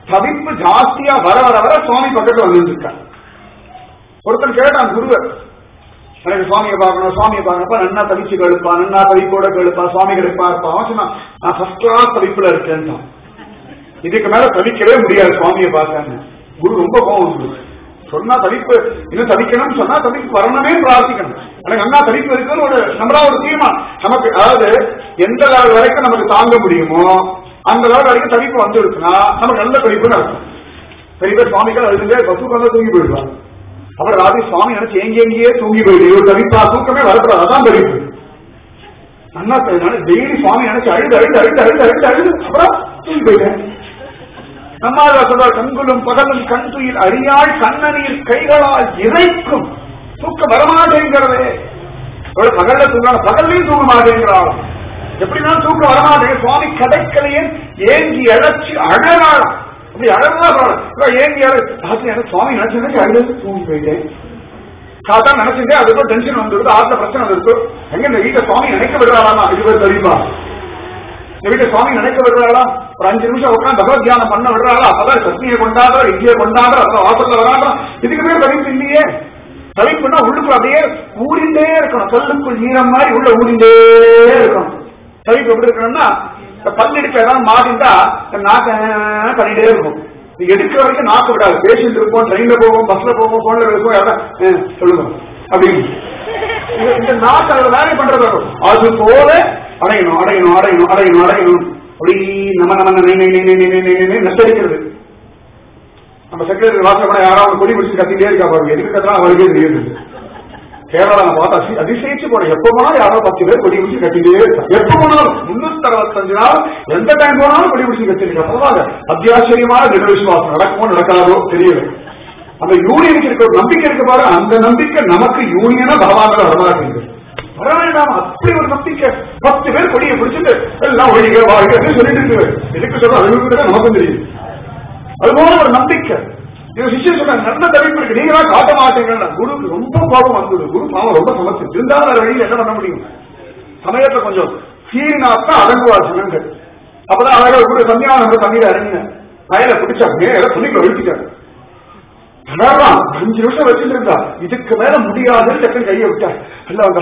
தவிப்பு ஜாஸ்தியா வர வர வர சுவாமி பக்கத்துல வந்துட்டு இருக்கார் ஒருத்தன் கேட்டான் குருவர் எனக்கு சுவாமியை பார்க்கணும் சுவாமியை பார்க்கறப்ப நன்னா தவிச்சு கழுப்பா நன்னா தவிப்போட கழுப்பா சுவாமி கிடைப்பா இருப்பா அவன் சொன்னான் நான் ஃபர்ஸ்ட் கிளாஸ் தவிப்புல இருக்கேன் இதுக்கு மேல தவிக்கவே முடியாது சுவாமியை பார்த்தாங்க குரு ரொம்ப கோவம் வந்து சொன்னா தவிப்பு இன்னும் தவிக்கணும்னு சொன்னா தவிப்பு வரணுமே பிரார்த்திக்கணும் எனக்கு அண்ணா தவிப்பு இருக்குன்னு ஒரு நம்மளா ஒரு தீர்மானம் நமக்கு அதாவது எந்த லெவல் வரைக்கும் நமக்கு தாங்க முடியுமோ அந்த லெவல் வரைக்கும் தவிப்பு வந்துருச்சுன்னா நமக்கு நல்ல தவிப்புன்னு அர்த்தம் பெரிய பேர் சுவாமிகள் அதுலேருந்தே பசுக்கு வந்து தூங்கி போயிடுவாங்க அப்புறம் ராதி சுவாமி நினைச்சு எங்க எங்கேயே தூங்கி போயிடு ஒரு தவிப்பா தூக்கமே வரக்கூடாது அதான் தவிப்பு அண்ணா டெய்லி சுவாமி நினைச்சு அழுது அழுது அழுது அழுது அழுது அழுது அப்புறம் தூங்கி போயிட்டேன் நம்மால் சொல்றார் கண்குளும் பகலும் கண் துயில் அறியாள் கண்ணநீர் கைகளால் இறைக்கும் தூக்கம் வரமாட்டேங்கிறதே இவள் பகல்ல தூங்க பகல்லையும் தூங்க மாட்டேங்கிறாள் எப்படினாலும் தூக்கம் வரமாட்டேங்க சுவாமி கடைக்கலையே ஏங்கி அழைச்சி அழகாள் அப்படி அழகா ஏங்கி அழைச்சு சுவாமி நினைச்சு நினைச்சு அழுது தூங்கி போயிட்டேன் காத்தா நினைச்சுட்டே அதுக்கும் டென்ஷன் வந்துருக்கு ஆத்த பிரச்சனை வந்துருக்கு எங்க இந்த வீட்டை சுவாமி நினைக்க விடுறாளாமா இது பேர் தெரியுமா இந்த வீட்டை சுவாமி நினைக்க விடுறாளா ஒரு அஞ்சு நிமிஷம் உட்காந்து பகவத் தியானம் பண்ண விடுறாளா அப்பதான் சட்னியை கொண்டாடுற இட்லியை கொண்டாடுற அப்புறம் வாசல்ல வராடுற இதுக்கு பேர் தவிப்பு இல்லையே தவிப்புனா உள்ளுக்குள்ள அப்படியே ஊறிண்டே இருக்கணும் சொல்லுக்குள் ஈரம் மாதிரி உள்ள ஊறிண்டே இருக்கணும் தவிப்பு எப்படி இருக்கணும்னா பல்லெடுக்க ஏதாவது மாறிண்டா நாக்க பண்ணிட்டே இருக்கும் நீ எடுக்கிற வரைக்கும் நாக்கு விடாது பேசிட்டு இருப்போம் ட்ரெயின்ல போவோம் பஸ்ல போவோம் போன்ல இருப்போம் யாராவது சொல்லுங்க அப்படின்னு இந்த நாக்கு அதை வேலை பண்றது அது போல அடையணும் அடையணும் அடையணும் அடையணும் அடையணும் அப்படி நம்ம நம்ம நை நை நை நை நை நை நெசடிக்கிறது நம்ம செக்ரட்டரி வாசல் கூட யாராவது கொடி பிடிச்சு கத்திட்டே இருக்கா பாருங்க எதுக்கு கத்தலாம் அவருக்கே தெரியுது கேரளா பார்த்து அதிசயிச்சு போன எப்ப போனாலும் யாரோ பத்து பேர் கொடி பிடிச்சி கட்டிட்டே இருக்கா எப்ப போனாலும் முன்னூத்தி அறுபத்தஞ்சு நாள் எந்த டைம் போனாலும் கொடி பிடிச்சி கட்டிருக்கா பரவாயில்ல அத்தியாச்சரியமான திட விசுவாசம் நடக்குமோ நடக்காதோ தெரியல அந்த யூனியனுக்கு இருக்க ஒரு நம்பிக்கை இருக்கு பாரு அந்த நம்பிக்கை நமக்கு யூனியனா பகவான்கள் வரமாட்டேங்குது வர வேண்டாம் அப்படி ஒரு நம்பிக்கை பத்து பேர் கொடியை பிடிச்சிட்டு எல்லாம் ஒழிக வாழ்க சொல்லிட்டு இருக்கு எதுக்கு சொல்றோம் அது நமக்கும் தெரியும் அது போல ஒரு நம்பிக்கை இது சிஷ்யன் சொல்றாங்க நல்ல தவிப்பு இருக்கு நீங்க தான் காட்ட மாட்டீங்க குருக்கு ரொம்ப கோபம் வந்தது குரு பாவம் ரொம்ப சமத்து இருந்தாலும் வேற வழியில் என்ன பண்ண முடியும் சமயத்தை கொஞ்சம் சீனாத்தான் அடங்குவார் ஜனங்கள் அப்பதான் அழகா குரு சந்தியானம் தண்ணீர் இறங்கின வயலை பிடிச்சா மேல துணிக்குள்ள ஒழிச்சிட்டாரு அதான் அஞ்சு நிமிஷம் வச்சுட்டு இருந்தா இதுக்கு மேல முடியாதுன்னு டக்குனு கையை விட்டார் எல்லாம்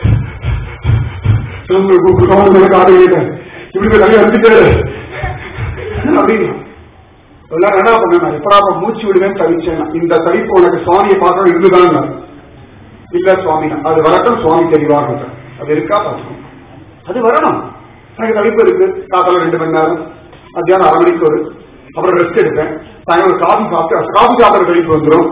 ஆடுகிறேன் இப்படி கையை வந்துட்டாரு அப்படின்னு எல்லாரும் என்ன பண்ண எப்படா மூச்சு விடுவேன் தவிச்சேன் இந்த தவிப்பு உனக்கு சுவாமியை பார்க்க இருந்துதான் இல்ல சுவாமி அது வரட்டும் சுவாமி தெளிவாக அது இருக்கா பார்க்கணும் அது வரணும் எனக்கு தவிப்பு இருக்கு காத்தால ரெண்டு மணி நேரம் மத்தியானம் அரை மணிக்கு ஒரு அப்புறம் ரெஸ்ட் எடுப்பேன் சாயங்காலம் காஃபி சாப்பிட்டு காஃபி சாப்பிட்ற தவிப்பு வந்துடும்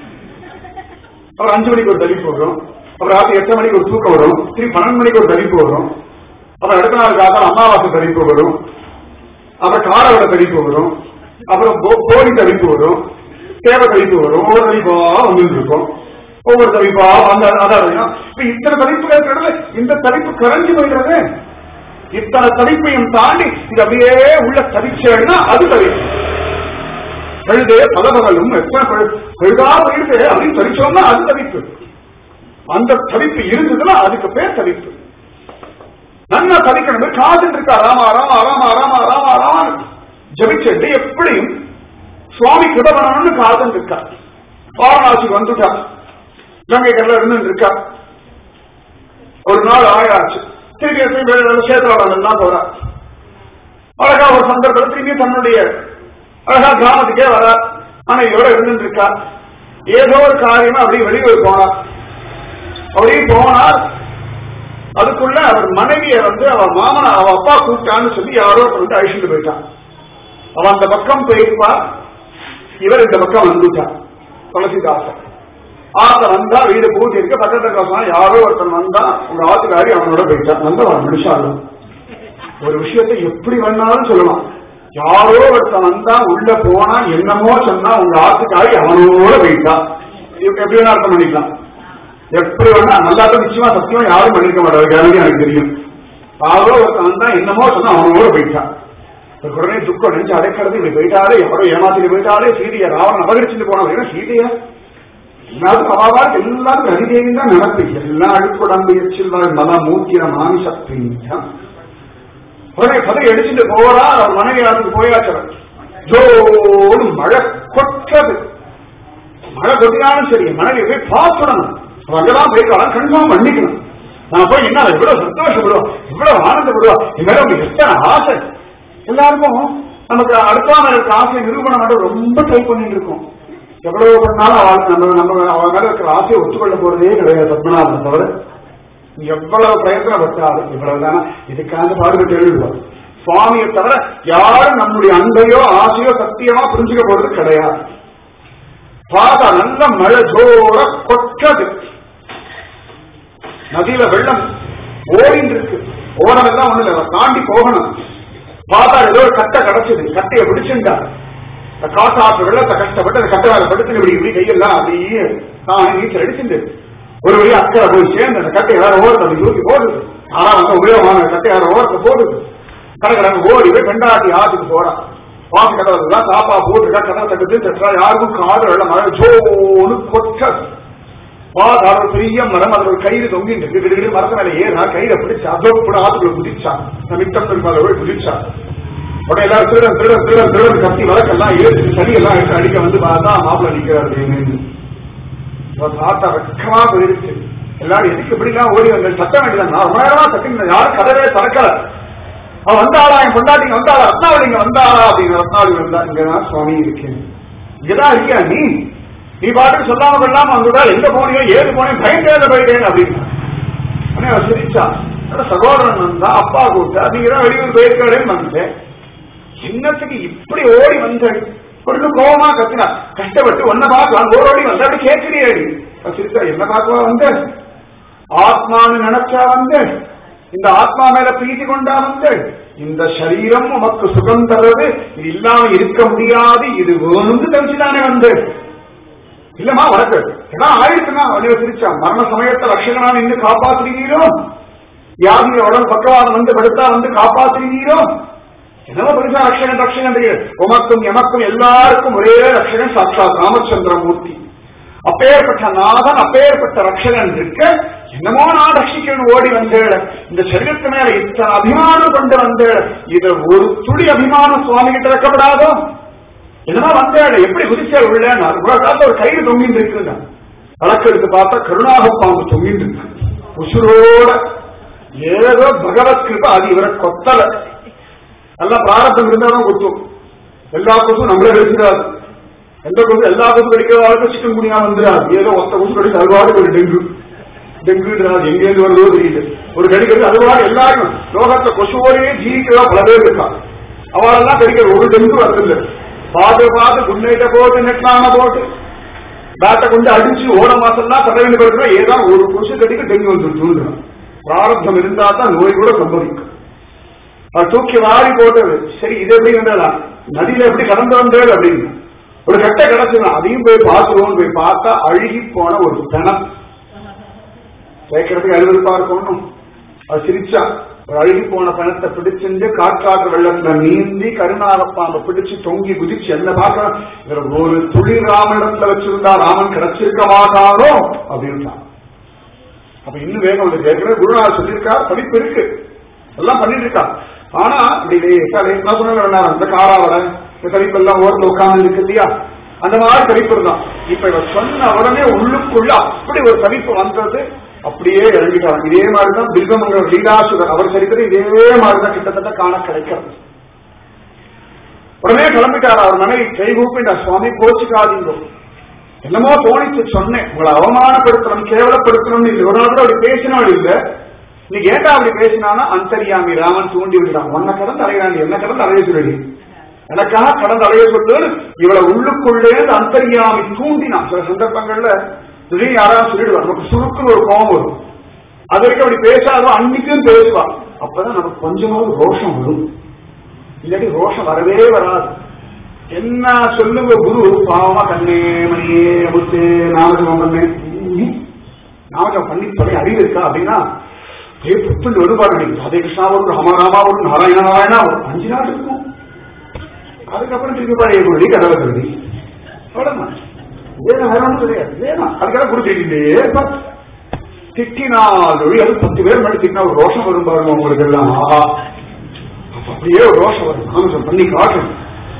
அப்புறம் அஞ்சு மணிக்கு ஒரு தவிப்பு வரும் அப்புறம் ராத்திரி எட்டு மணிக்கு ஒரு தூக்கம் வரும் திரும்பி பன்னெண்டு மணிக்கு ஒரு தவிப்பு வரும் அப்புறம் அடுத்த நாள் காத்தால அமாவாசை தவிப்பு வரும் அப்புறம் காரவட தவிப்பு வரும் அப்புறம் போலி தவிப்பு வரும் தேவை தவிப்பு வரும் ஒவ்வொரு தவிப்பா வந்துட்டு இருக்கும் ஒவ்வொரு தவிப்பா அந்த அதான் இப்ப இத்தனை தவிப்புகள் இருக்கிறது இந்த தவிப்பு கரைஞ்சு போயிடுறது இத்தனை தவிப்பையும் தாண்டி இது அப்படியே உள்ள தவிச்சேன்னா அது தவிப்பு கழுது பலபகலும் எத்தனை கழுதா போயிடுது அப்படின்னு தவிச்சோம்னா அது தவிப்பு அந்த தவிப்பு இருந்ததுன்னா அதுக்கு பேர் தவிப்பு நல்லா தவிக்கணும் காதல் இருக்கா ராமா ராமா ராமா ராமா ராமா ராமா ஜபிச்சுட்டு எப்படியும் சுவாமி கிருப பண்ணணும்னு காதல் இருக்கா வாரணாசிக்கு வந்துட்டா கங்கை கடல இருந்து இருக்கா ஒரு நாள் ஆயாச்சு திருப்பி திருப்பி சேத்திராளன் எல்லாம் போறா அழகா ஒரு சந்தர்ப்பத்தில் திரும்பி தன்னுடைய அழகா கிராமத்துக்கே வர மனைவியோட இருந்து இருக்கா ஏதோ ஒரு காரியமா அப்படியே வெளியூர் போனார் அப்படியே போனார் அதுக்குள்ள அவர் மனைவிய வந்து அவ மாமன அவ அப்பா கூப்பிட்டான்னு சொல்லி யாரோ வந்து அழிச்சுட்டு போயிட்டான் அவன் அந்த பக்கம் போயிருப்பா இவர் இந்த பக்கம் வந்துட்டான் துளசிதாசன் ஆத்த வந்தா வீடு பூஜை இருக்க பக்கத்துல காசா யாரோ ஒருத்தன் வந்தா உங்க ஆத்துக்காரி அவனோட போயிட்டான் நல்ல மனுஷாலும் ஒரு விஷயத்தை எப்படி வேணாலும் சொல்லலாம் யாரோ ஒருத்தன் வந்தா உள்ள போனா என்னமோ சொன்னா உங்க ஆத்துக்காரி அவனோட போயிட்டான் எப்படி வேணா அர்த்தம் பண்ணிக்கலாம் எப்படி வேணா நல்லா நிச்சயமா சத்தியம் யாரும் பண்ணிருக்க மாட்டாரு கேரண்டி எனக்கு தெரியும் யாரோ ஒருத்தன் வந்தா என்னமோ சொன்னா அவனோட போயிட்டான் உடனே துக்கம் நினைச்சு அடைக்கிறது இப்படி போயிட்டாரு எவரோ ஏமாத்திட்டு போயிட்டாரு சீதைய ராவணன் அபகரிச்சுட்டு போனவங்க சீதைய எல்லாருக்கும் அவாவாருக்கு எல்லாருக்கும் ஹரிதேவி தான் நினப்பு எல்லாம் அழுக்குடம்பு எச்சில்வாள் மல மூத்திர மாமிசத்தின் உடனே கதை அடிச்சுட்டு போறா அவர் மனைவி அதுக்கு போயாச்சவர் ஜோடு மழை கொட்டது மழை கொட்டினாலும் சரி மழை போய் பார்த்துடணும் அங்கதான் போய் கன்ஃபார்ம் பண்ணிக்கணும் நான் போய் என்ன இவ்வளவு சந்தோஷப்படுவோம் இவ்வளவு ஆனந்தப்படுவோம் இவ்வளவு உங்களுக்கு எத்தனை ஆசை எல்லாருக்கும் நமக்கு அடுத்தவங்க இருக்க ஆசையை நிரூபணம் பண்ண ரொம்ப ட்ரை பண்ணிட்டு இருக்கோம் எவ்வளவு பண்ணாலும் அவளுக்கு நம்ம நம்ம அவன் மேல இருக்கிற ஆசையை ஒத்துக்கொள்ள போறதே கிடையாது பத்மநாபன் தவிர எவ்வளவு பிரயத்தனப்பட்டாலும் இவ்வளவுதானா இதுக்காக பாடுபட்டு எழுதுவார் சுவாமியை தவிர யாரும் நம்முடைய அன்பையோ ஆசையோ சத்தியமா புரிஞ்சுக்க போறது கிடையாது பார்த்தா நல்ல மழை ஜோர கொட்டது நதியில வெள்ளம் ஓடிட்டு இருக்கு ஓடமெல்லாம் ஒண்ணு இல்லை தாண்டி போகணும் பார்த்தா ஏதோ ஒரு கட்டை கிடைச்சது கட்டையை பிடிச்சுட்டா இந்த காசாற்று வெள்ளத்தை கஷ்டப்பட்டு அந்த கட்டை மேல படுத்து இப்படி இப்படி கையெல்லாம் அப்படியே தான் நீச்சல் அடிச்சுட்டு ஒரு வழியா அக்கறை போய் சேர்ந்து அந்த கட்டை வேற ஓரத்தை அப்படி தூக்கி போடுது ஆனா வந்து உபயோகமான கட்டை வேற ஓரத்தை போடுது கடற்கடங்க ஓடி போய் பெண்டாட்டி ஆத்துக்கு போறான் வாசு கதவுல சாப்பா போட்டுட்டா கதை தட்டு தட்டுறா யாருக்கும் காது வெள்ளம் மழை ஜோன்னு கொட்டது பாதா ஒரு பெரிய மரம் அதுல ஒரு கயிறு தொங்கிட்டு இருக்கு திடீர்னு மரத்து மேல ஏறா கயிறை பிடிச்சு அதோ கூட ஆத்துக்குள்ள குதிச்சான் மித்தம் பெருமாள் போய் குதிச்சான் உடனே எல்லாரும் திருடன் திருடன் திருடன் திருடன் கத்தி வழக்கெல்லாம் ஏறிச்சு சளி எல்லாம் எடுத்து அடிக்க வந்து பார்த்தா மாப்பிள்ள நிக்கிறாரு தாத்தா வெக்கமா போயிருச்சு எல்லாரும் எதுக்கு இப்படிலாம் ஓடி வந்த சட்ட வேண்டியதான் நான் ரொம்ப நேரமா சத்தியம் யாரும் கதவே திறக்கல அவன் வந்தாளா என் பொண்டாட்டிங்க வந்தாளா ரத்னாவளி இங்க வந்தாளா அப்படின்னு ரத்னாவளி வந்தா இங்கதான் சுவாமி இருக்கேன் இங்கதான் இருக்கியா நீ நீ பாட்டுக்கு சொல்லாம கொள்ளாம வந்துட்டா எங்க போனியோ ஏது போனேன் பயங்கர போயிட்டேன் அப்படின்னு உடனே அவன் சிரிச்சா என்னோட சகோதரன் வந்தா அப்பா கூட்டா நீங்க தான் வெளியூர் போயிருக்கேன்னு வந்தேன் சின்னத்துக்கு இப்படி ஓடி வந்த ஒரு கோபமா கத்தினா கஷ்டப்பட்டு ஒன்ன பார்க்கலாம் ஓடி வந்த அப்படி கேட்கிறேடி சிரிச்சா என்ன பார்க்கவா வந்த ஆத்மான்னு நினைச்சா வந்து இந்த ஆத்மா மேல பிரீத்தி கொண்டா வந்து இந்த சரீரம் உமக்கு சுகம் தர்றது இது இல்லாம இருக்க முடியாது இது வேணும்னு தெரிஞ்சுதானே வந்து இல்லம்மா உனக்கு ஏன்னா ஆயிடுச்சுன்னா அவனை சிரிச்சா மரண சமயத்தை லட்சணா நின்று காப்பாத்துறீங்களோ வியாதிய உடல் பக்கவாதம் வந்து படுத்தா வந்து காப்பாத்துறீங்களோ என்னவோ பெருசா ரட்சகன் ரட்சகன் தெரியாது உமக்கும் எமக்கும் எல்லாருக்கும் ஒரே ரட்சகன் சாட்சாத் ராமச்சந்திரமூர்த்தி அப்பேற்பட்ட நாதன் அப்பேற்பட்ட ரட்சகன் இருக்க என்னமோ நான் ரட்சிக்கணும் ஓடி வந்தேட இந்த சரீரத்து மேல இத்தனை அபிமானம் கொண்டு வந்தேட இத ஒரு துளி அபிமானம் சுவாமி கிட்ட வைக்கப்படாதோ என்னமோ வந்தேட எப்படி குதிச்சா உள்ள இவ்வளவு காலத்துல ஒரு கயிறு தொங்கிட்டு இருக்குங்க வழக்கெடுத்து பார்த்தா கருணாக பாம்பு தொங்கிட்டு இருக்கு உசுரோட ஏதோ பகவத் கிருப்ப அது இவரை கொத்தல நல்லா பிராரத்தம் இருந்தாலும் குத்தும் எல்லா கொசும் நம்மளே கடிச்சிடாது எந்த கொசு எல்லா கொசு கடிக்கிறவாளுக்கு சிக்கன் குனியா வந்துடாது ஏதோ ஒத்த கொசு கடிச்சு அதுவாடு ஒரு டெங்கு டெங்குன்றது எங்கேருந்து வருதோ தெரியல ஒரு கடிக்கிறது அதுவாடு எல்லாரும் லோகத்துல கொசுவோடையே ஜீவிக்கிறதா பல பேர் இருக்கா அவளெல்லாம் கடிக்கிற ஒரு டெங்கு வரதில்லை பார்த்து பார்த்து குன்னைட்ட போட்டு நெட்லான போட்டு பேட்டை கொண்டு அடிச்சு ஓட மாசம்லாம் தர வேண்டிய படுத்துனா ஏதோ ஒரு கொசு கடிக்க டெங்கு வந்து பிராரப்தம் இருந்தா தான் நோய் கூட சம்பவிக்கும் அவர் தூக்கி வாரி போட்டது சரி இது எப்படி வந்ததா நதியில எப்படி கடந்து வந்தது அப்படின்னு ஒரு கட்டை கிடைச்சது அதையும் போய் பார்த்துருவோம் போய் பார்த்தா அழுகி போன ஒரு தனம் கேட்கறதுக்கு அழுவருப்பா இருக்கணும் அது சிரிச்சா ஒரு அழுகி போன பணத்தை பிடிச்சிருந்து காற்றாற்று வெள்ளத்துல நீந்தி கருணாகப்பாம்பை பிடிச்சு தொங்கி குதிச்சு என்ன பார்க்கணும் இதுல ஒரு துளி ராமனிடத்துல வச்சிருந்தா ராமன் கிடைச்சிருக்க மாட்டாரோ அப்படின்ட்டான் அப்ப இன்னும் வேகம் வந்து ஏற்கனவே குருநாதர் சொல்லியிருக்கார் படிப்பு இருக்கு எல்லாம் பண்ணிட்டு இருக்கா ஆனா அப்படி நான் சொன்ன அந்த காராவட இந்த கழிப்பு எல்லாம் ஓரத்தில் உட்கார்ந்து இருக்கு இல்லையா அந்த மாதிரி கழிப்பு இருந்தான் இப்ப இவ சொன்ன உடனே உள்ளுக்குள்ள அப்படி ஒரு கழிப்பு வந்தது அப்படியே இறங்கிட்டாங்க இதே மாதிரிதான் பில்வமங்கர் லீலாசுதர் அவர் சரித்திரம் இதே மாதிரிதான் கிட்டத்தட்ட காண கிடைக்கிறது உடனே கிளம்பிட்டார் அவர் மனைவி கைகூப்பிட்டா சுவாமி கோச்சுக்காதீங்க என்னமோ தோணிச்சு சொன்னேன் உங்களை அவமானப்படுத்தணும் கேவலப்படுத்தணும்னு இல்லை ஒரு நாள் கூட அப்படி பேசினாலும் இல்லை நீ ஏட்டா அப்படி பேசினானா அந்தரியாமி ராமன் தூண்டி விடுறான் உன்னை கடந்து அடையாண்டி என்ன கடந்து அடைய சொல்லி எனக்காக கடந்து அடைய சொல்லுன்னு இவளை உள்ளுக்குள்ளே அந்தரியாமி தூண்டினான் சில சந்தர்ப்பங்கள்ல திடீர்னு யாராவது சொல்லிடுவா நமக்கு சுருக்குன்னு ஒரு கோபம் வரும் அது வரைக்கும் அப்படி பேசாதோ அன்னைக்கும் பேசுவா அப்பதான் நமக்கு கொஞ்சமாவது ரோஷம் வரும் இல்லாட்டி ரோஷம் வரவே வராது என்ன சொல்லுங்க குரு பாவமா கண்ணே மணியே முத்து நாமஜபம் பண்ணே நாமஜபம் பண்ணி சொல்லி அறிவு இருக்கா அப்படின்னா ஏ புத்துண்டு வருபாடு அடிக்கும் அதே கிருஷ்ணா வரும் ராமராமா வரும் நாராயண நாராயணா வரும் அஞ்சு நாள் இருக்கும் அதுக்கப்புறம் திருப்பி பாரு குருடி கதவை கருதி அவ்வளவுதான் வேணும் வேற ஒன்றும் கிடையாது வேணாம் அதுக்காக குடிச்சிட்டே திட்டினால் ஒழி அது பத்து பேர் மேலே திட்டினா ஒரு ரோஷம் வரும் பாருங்க உங்களுக்கு எல்லாம் ஆஹா அப்படியே ஒரு ரோஷம் வரும் நாமஜம் பண்ணி காட்டணும்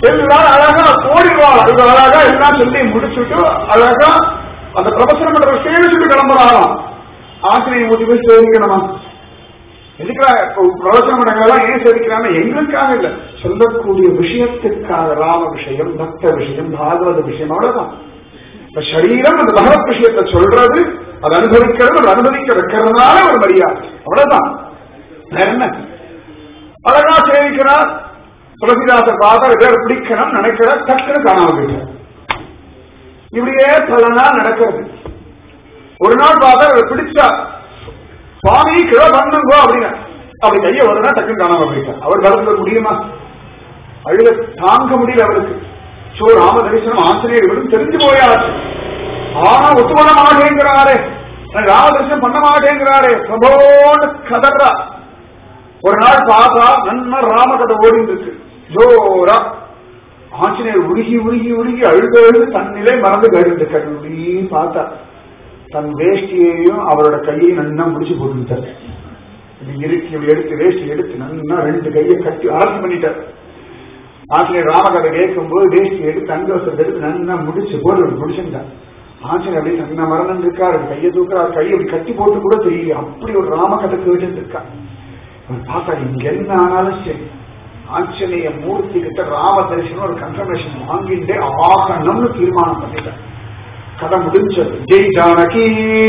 எல்லாம் அழகா ஓடிடுவாள் இது அழகா எல்லாம் சொல்லி முடிச்சுட்டு அழகா அந்த பிரபசனம் பண்ற சேவிச்சுட்டு கிளம்புறாளாம் ஆசிரியை ஊட்டி போய் சேவிக்கணுமா எதுக்காக இப்போ பிரவச்சனம் பண்ணலாம் ஏன் சேவிக்கிறாங்க எங்களுக்காக இல்ல சொல்லக்கூடிய விஷயத்துக்காக ராம விஷயம் பக்த விஷயம் பாகவத விஷயம் அவ்வளவுதான் இப்ப சரீரம் அந்த பகவத் விஷயத்தை சொல்றது அதை அனுபவிக்கிறது அதை அனுபவிக்க வைக்கிறதுனால ஒரு மரியாதை அவ்வளவுதான் வேற என்ன அழகா சேவிக்கிறார் துளசிதாசர் பார்த்தா இதை பிடிக்கணும் நினைக்கிற டக்குன்னு காணாம போயிட்டார் இப்படியே பல நாள் நடக்கிறது ஒரு நாள் பார்த்தா இவர் பிடிச்சா சுவாமி கிழ பண்ணுங்கோ அப்படின்னு அப்படி கைய ஒரு நாள் டக்குன்னு காணாம போயிட்டார் அவர் கலந்து முடியுமா அழுக தாங்க முடியல அவருக்கு சோ ராம தரிசனம் ஆசிரியர் இவரும் தெரிஞ்சு போயாச்சு ஆனா ஒத்துக்கொள்ள மாட்டேங்கிறாரே ராம தரிசனம் பண்ண மாட்டேங்கிறாரே பிரபோன்னு கதறா ஒரு நாள் பார்த்தா நன்மை ராம கதை ஓடிட்டு இருக்கு ஜோரா ஆஞ்சநேயர் உருகி உருகி உருகி அழுது அழுது தன்னிலை மறந்து கேட்டு கருடி பார்த்தா தன் வேஷ்டியையும் அவரோட கையையும் நன்னா முடிச்சு போட்டுட்டார் இப்படி இறுக்கி இப்படி எடுத்து வேஷ்டி எடுத்து நன்னா ரெண்டு கையை கட்டி அரசு பண்ணிட்டார் ஆஞ்சநேயர் ராமகதை கேட்கும்போது வேஷ்டி எடுத்து அங்கவசத்தை எடுத்து நன்னா முடிச்சு போட்டு முடிச்சுட்டார் ஆஞ்சநேயர் அப்படி தன்ன மரணம் இருக்காரு கையை தூக்குறாரு கையை அப்படி கட்டி போட்டு கூட தெரியல அப்படி ஒரு ராமகதை கேட்டு இருக்கா அவன் பார்த்தா இங்க என்ன ஆனாலும் சரி ஆஞ்சநேய மூர்த்தி கிட்ட ராம தரிசனம் ஒரு கன்ஃபர்மேஷன் வாங்கிட்டே ஆகணும்னு தீர்மானம் பண்ணிட்டார் கதை முடிஞ்சது ஜெய் ஜானகி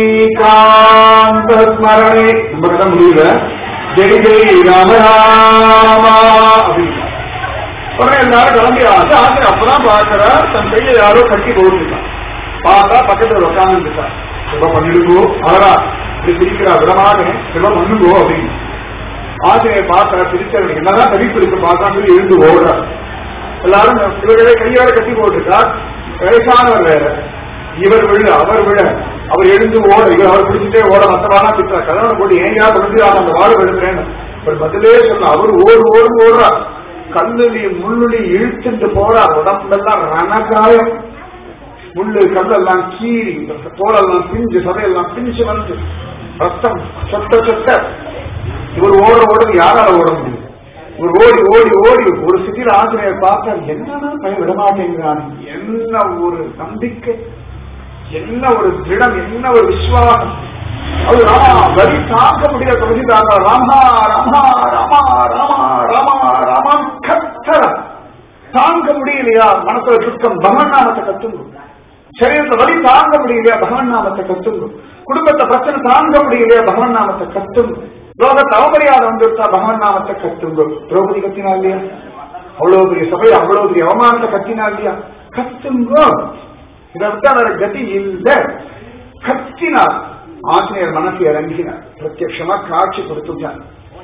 காந்த ஸ்மரணே நம்ம கதை முடியல ஜெய் ஜெய் ராம ராமா அப்படின்னு உடனே எல்லாரும் கிளம்பி ஆச்சு ஆச்சு அப்பதான் பாக்குற தன் கையை யாரோ கட்டி போட்டுருக்கான் பார்த்தா பக்கத்துல உட்காந்துருக்கா சிவ பண்ணிடுங்கோ அழகா இப்படி பிரிக்கிறா விடமாக சிவ பண்ணுங்கோ அப்படின்னு ஆசிரியர் பார்த்தா பிரிச்சவனுக்கு என்னதான் தவிப்பு இருக்கு பார்த்தா சொல்லி எழுந்து ஓடுறா எல்லாரும் இவர்களே கையோட கட்டி போட்டுட்டா வயசானவர் வேற இவர் விழ அவர் விழ அவர் எழுந்து ஓட இவர் அவர் பிடிச்சிட்டே ஓட மத்தவானா திட்டா கல்யாணம் போட்டு ஏங்கயா விழுந்து அந்த வாழ் விழுந்துறேன்னு ஒரு பதிலே சொல்ல அவர் ஓடு ஓடு ஓடுறா கல்லுலி முள்ளுலி இழுத்துட்டு போறார் உடம்பெல்லாம் ரணகாயம் முள்ளு கல்லெல்லாம் கீறி தோலெல்லாம் பிஞ்சு சதையெல்லாம் பிஞ்சு வந்து ரத்தம் சொட்ட சொட்ட இவர் ஓடுற ஓடுறது யாரால ஓட முடியும் இவர் ஓடி ஓடி ஓடி ஒரு சிட்டியில் ஆசிரியர் பார்த்தா என்னன்னா பையன் விடமாட்டேங்கிறான் என்ன ஒரு நம்பிக்கை என்ன ஒரு திடம் என்ன ஒரு விசுவாசம் அது ராமா வரி தாங்க முடியாத தொகுதிதாங்க ராமா ராமா ராமா ராமா ராமா ராமா கத்தர தாங்க முடியலையா மனசுல சுத்தம் பகவன் நாமத்தை கத்துங்க சரீரத்தை வலி தாங்க முடியலையா பகவன் நாமத்தை கத்துங்க குடும்பத்தை பிரச்சனை தாங்க முடியலையா பகவன் நாமத்தை கத்துங்க லோகத்தை அவமரியாதை வந்துருத்தா பகவன் நாமத்தை கத்துங்க திரௌபதி கத்தினா இல்லையா அவ்வளவு பெரிய சபையில அவ்வளவு பெரிய அவமானத்தை கத்தினா இல்லையா கத்துங்க இதை விட்டா வேற கதி இல்ல கத்தினார் ஆசிரியர் மனசு இறங்கினார் பிரத்யட்சமா காட்சி கொடுத்துட்டார்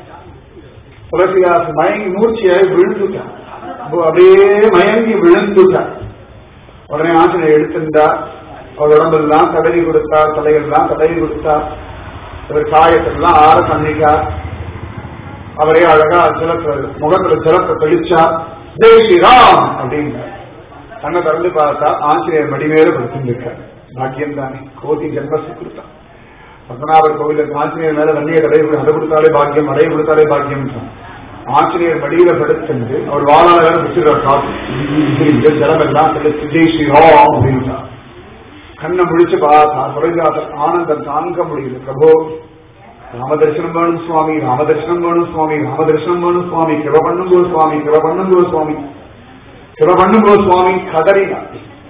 துளசிதாஸ் மயங்கி மூர்ச்சியாய் விழுந்துட்டார் அப்படியே மயங்கி விழுந்துட்டார் உடனே ஆசிரியர் எடுத்திருந்தார் அவர் உடம்பெல்லாம் தடவி கொடுத்தார் தலையெல்லாம் தடவி கொடுத்தார் இவர் காயத்தெல்லாம் ஆற பண்ணிட்டார் அவரே அழகா ஜலத்தை முகத்துல ஜலத்தை தெளிச்சார் ஜெய் ஸ்ரீராம் அப்படின்னார் கண்ணை திறந்து பார்த்தா ஆசிரியர் மடிமேல படுத்திருக்கார் பாக்கியம் தானே கோதி ஜென்மசி கொடுத்தான் பத்மநாபர் கோவிலுக்கு ஆசிரியர் மேல தண்ணியை தடை அதை கொடுத்தாலே பாக்கியம் அடைய கொடுத்தாலே பாக்கியம் ஆசிரியர் மடியில படுத்துண்டு அவர் வாழாத வேலை பிடிச்சிருக்கார் காசு ஜலம் எல்லாம் தெளிச்சு ஜெய் ஸ்ரீராம் அப்படின்ட்டார் கண்ணை முடிச்சு பார்த்தா துறைதாசர் ஆனந்தம் தாங்க முடியல பிரபோ ராமதர்சனம் வேணும் சுவாமி ராமதர்சனம் வேணும் சுவாமி ராமதர்சனம் வேணும் சுவாமி கிருப பண்ணுங்கோ சுவாமி கிருப பண்ணுங்கோ சுவாமி கிருப பண்ணுங்கோ சுவாமி கதறினா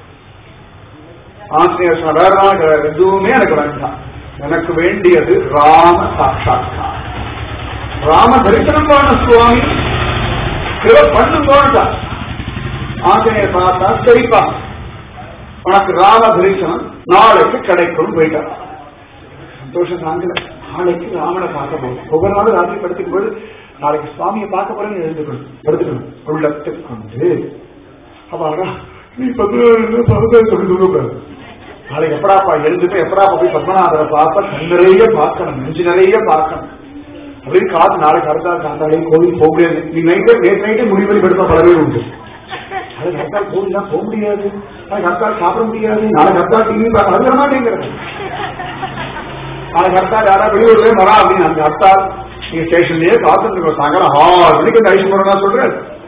ஆசிரியர் சொன்ன வேற நாள் கிடையாது எதுவுமே எனக்கு வேண்டாம் எனக்கு வேண்டியது ராம சாட்சாத்கார் ராம தரிசனம் வேணும் சுவாமி கிருப பண்ணுங்கோன்ட்டா ஆசிரியர் பார்த்தா சரிப்பா உனக்கு ராம தரிசனம் நாளைக்கு கிடைக்கும் போயிட்டார் சந்தோஷம் தாங்கல நாளைக்கு ராமனை பார்க்க போகும் ஒவ்வொரு நாளும் ராத்திரி படுத்துக்கும் போது நாளைக்கு சுவாமியை பார்க்க போறேன்னு எழுந்துக்கணும் படுத்துக்கணும் உள்ளத்துக்கு கொண்டு அப்பாடா நீ பத்து பகுதியை சொல்லி தூங்கக்கூடாது நாளைக்கு எப்படாப்பா எழுந்துட்டு எப்படாப்பா போய் பத்மநாதரை பார்ப்ப கண் நிறைய பார்க்கணும் நெஞ்சு நிறைய பார்க்கணும் அப்படின்னு காத்து நாளைக்கு அடுத்த காந்தாலே கோவில் போக முடியாது நீ நைட்டே நேற்று நைட்டே முடிவு பண்ணி படுத்தா பல பேர் உண்டு நாளைக்கு அடுத்தா கோவில்லாம் போக முடியாது நாளைக்கு அடுத்தா சாப்பிட முடியாது நாளைக்கு அடுத்தா டிவி பார்க்க அது வர மாட்டேங்கிறது நாளைக்கு அடுத்தா யாரா வெளியூர்லயே வரா அப்படின்னு அந்த அடுத்தா நீங்க ஸ்டேஷன்லயே காத்துட்டு இருக்கோம் சாயங்காலம் ஆறு மணிக்கு இந்த ஐஸ் போறதா சொல்றேன்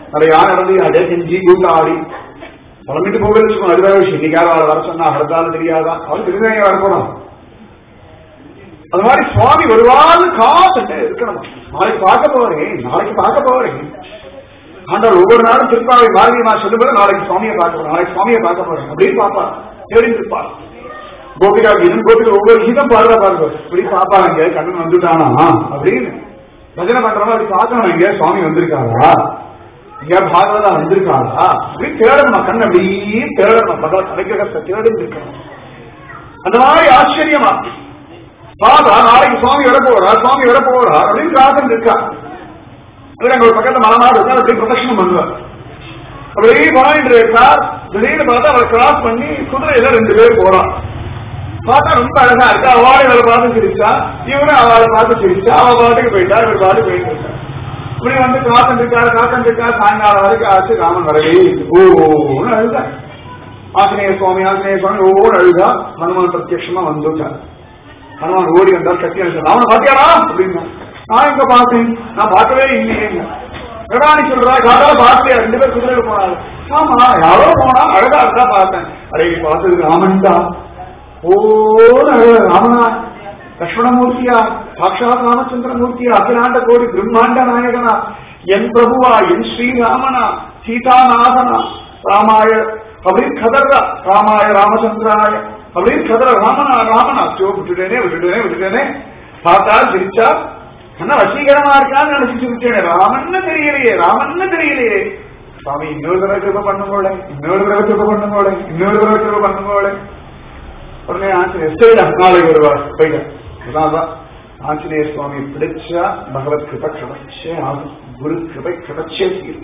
நிறைய நடந்து அதே செஞ்சு கூட்டாடி புலம்பிட்டு போக வச்சுக்கணும் அது வேற விஷயம் இன்னைக்கு யாரும் அவளை வர சொன்னா அடுத்தாலும் தெரியாதா அவள் தெரிஞ்சவங்க வர போறோம் அது மாதிரி சுவாமி வருவான்னு காத்துட்டு இருக்கணும் நாளைக்கு பார்க்க போறேன் நாளைக்கு பார்க்க போறேன் ஆண்டவர் ஒவ்வொரு நாளும் திருப்பாவை பாரதி நான் சொல்லும்போது நாளைக்கு சுவாமியை பார்க்க போறேன் நாளைக்கு சுவாமியை பார்க்க போறேன் அப்படின்னு பாப்பா தேடி இருப்பார் கோபிகா கீதம் கோபிகா ஒவ்வொரு கீதம் பாடுறா பாருங்க இப்படி பாப்பாங்க கண்ணன் வந்துட்டானா அப்படின்னு பஜனை பண்றவங்க அப்படி பார்க்கணும் இங்க சுவாமி வந்திருக்காரா இங்க பாகவதா வந்திருக்காரா அப்படி தேடணும் கண் அப்படி தேடணும் பகவத் அனுகிரகத்தை தேடி இருக்கணும் அந்த மாதிரி ஆச்சரியமா பார்த்தா நாளைக்கு சுவாமி வர போறா சுவாமி வர போறா அப்படின்னு காத்துட்டு இருக்கா இவர் அங்க ஒரு பக்கத்துல மலமாடு இருக்கா அப்படி பிரதட்சணம் பண்ணுவார் அப்படியே போயிட்டு இருக்கார் திடீர்னு பார்த்தா அவர் கிராஸ் பண்ணி குதிரையில ரெண்டு பேர் போறான் பார்த்தா ரொம்ப அழகா இருக்கா அவளை இவளை பார்த்து சிரிச்சா இவரும் அவளை பார்த்து சிரிச்சா அவ பாட்டுக்கு போயிட்டா இவர் பாட்டு போயிட்டு இருக்கா இப்படி வந்து காத்தன் இருக்காரு காத்தன் இருக்கா சாயங்காலம் வரைக்கும் ஆச்சு ராமன் வரவே இல்லை. ஓன்னு அழுதா ஆஞ்சநேய சுவாமி ஆஞ்சநேய சுவாமி ஓன்னு அழுதா ஹனுமான் பிரத்யட்சமா வந்துட்டார் ஹனுமான் ஓடி வந்தார் கட்டி அழுத்தார் ராமன் பாத்தியாரா அப்படின்னா நான் எங்க பார்த்தேன் நான் பார்க்கவே இல்லையேங்க எடானி சொல்றா யாரோ பார்க்கலையா ரெண்டு பேர் குதிரையில போனாங்க ஆமா யாரோ போனா அழகா இருக்கா பார்த்தேன் அடே நீ பார்த்தது ராமன்டா ஓன்னு அழகா ராமனா லக்ஷ்மணமூர்த்தியா சாட்சாத் ராமச்சந்திரமூர்த்தியா அகிலாண்ட கோடி பிரம்மாண்ட நாயகனா என் பிரபுவா என் ஸ்ரீராமனா சீதாநாதனா ராமாய அப்படின்னு கதர்றா ராமாய ராமச்சந்திராய அப்படின்னு கதற ராமனா ராமனா சிவ விட்டுட்டேனே விட்டுட்டேனே விட்டுட்டேனே பார்த்தா சிரிச்சா என்ன வசீகரமா இருக்கான்னு நினைச்சு சிரிச்சேனே ராமன்னு தெரியலையே ராமன்னு தெரியலையே சுவாமி இன்னொரு தடவை கிருப பண்ணுங்கோளே இன்னொரு தடவை கிருப பண்ணுங்கோளே இன்னொரு தடவை கிருப பண்ணுங்கோளே உடனே ஆஞ்சநேயர் சரிடா நாளைக்கு வருவார் போயிட்டேன் அதான் ஆஞ்சநேய சுவாமி பிடிச்சா பகவத் கிருப கிடைச்சே ஆகும் குரு கிருபை கிடைச்சே தீரும்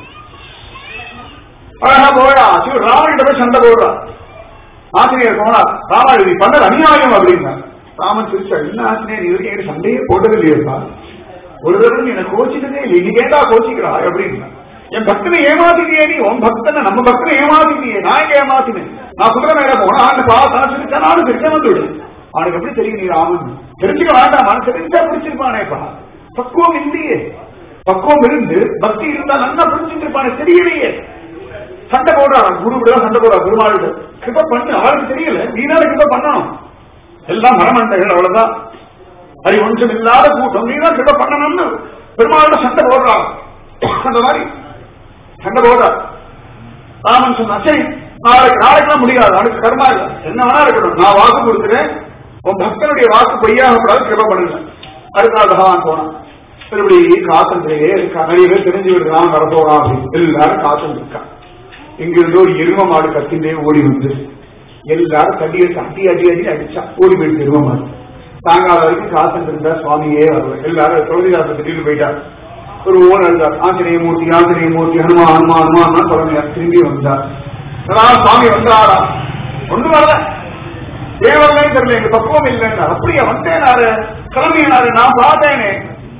அழகா போயா சிவ ராமன் போய் சண்டை போடுறா ஆஞ்சநேயர் போனா ராமா இது பண்ணது அநியாயம் அப்படின்னா ராமன் சிரிச்சா என்ன ஆஞ்சநேயர் இது வரைக்கும் சண்டையே போட்டது இல்லையப்பா ஒரு தடவை என்ன கோச்சிட்டதே இல்லை நீ கேட்டா கோச்சிக்கிறா அப்படின்னா என் பக்தனை ஏமாத்திட்டியே நீ உன் பக்தனை நம்ம பக்தனை ஏமாத்திட்டியே நான் எங்க ஏமாத்தினேன் நான் குதிரை மேல போனா ஆண்டு பார்த்தா சிரிச்சா நானும் சிரிச்ச வந்துடு அவனுக்கு எப்படி தெரியும் நீ ராமன் தெரிஞ்சுக்க வேண்டாம் அவன் தெரிஞ்சா பிடிச்சிருப்பானேப்பா பக்குவம் இல்லையே பக்குவம் இருந்து பக்தி இருந்தா நல்லா பிடிச்சிட்டு இருப்பானே தெரியலையே சண்டை போடுறான் குரு கூட சண்டை போடுறா பெருமாள் கிருப்ப பண்ணு அவளுக்கு தெரியல நீதான கிருப்ப பண்ணணும் எல்லாம் மரமண்டைகள் அவ்வளவுதான் அது ஒன்றும் இல்லாத கூட்டம் நீதான் கிருப்ப பண்ணணும்னு பெருமாளோட சண்டை போடுறான் அந்த மாதிரி சண்டை போடுறா ராமன் சொன்னா சரி நாளைக்கு நாளைக்கெல்லாம் முடியாது அடுத்து கர்மா இல்லை என்ன வேணா இருக்கட்டும் நான் வாக்கு கொடுத்துறேன் உன் பக்தனுடைய வாக்கு பொய்யாகப்படாது கிருப்ப பண்ணுங்க அடுத்த நாள் பகவான் போனான் இப்படி காத்தந்திலேயே இருக்கா நிறைய பேர் தெரிஞ்சு விடுறான் வரப்போறான் அப்படின்னு எல்லாரும் காத்தந்து இருக்கா இங்கிருந்து ஒரு எரும மாடு கத்திண்டே ஓடி வந்து எல்லாரும் தண்ணி எடுத்து அடி அடி அடி அடிச்சா ஓடி போயிட்டு எரும மாடு சாயங்காலம் வரைக்கும் காத்துட்டு இருந்தா சுவாமியே வரல எல்லாரும் தொழிலாளர் திடீர்னு போயிட்டார் ஒரு ஓன் எழுதார் ஆஞ்சநேய மூர்த்தி ஆஞ்சநேய மூர்த்தி ஹனுமா ஹனுமா ஹனுமான் சொல்லுங்க திரும்பி வந்தார் அதான் சுவாமி வந்தாரா ஒண்ணு வரல தேவர்களே தெரியல எங்க பக்குவம் இல்லைன்னா அப்படியே வந்தேனாரு கிளம்பினாரு நான் பார்த்தேனே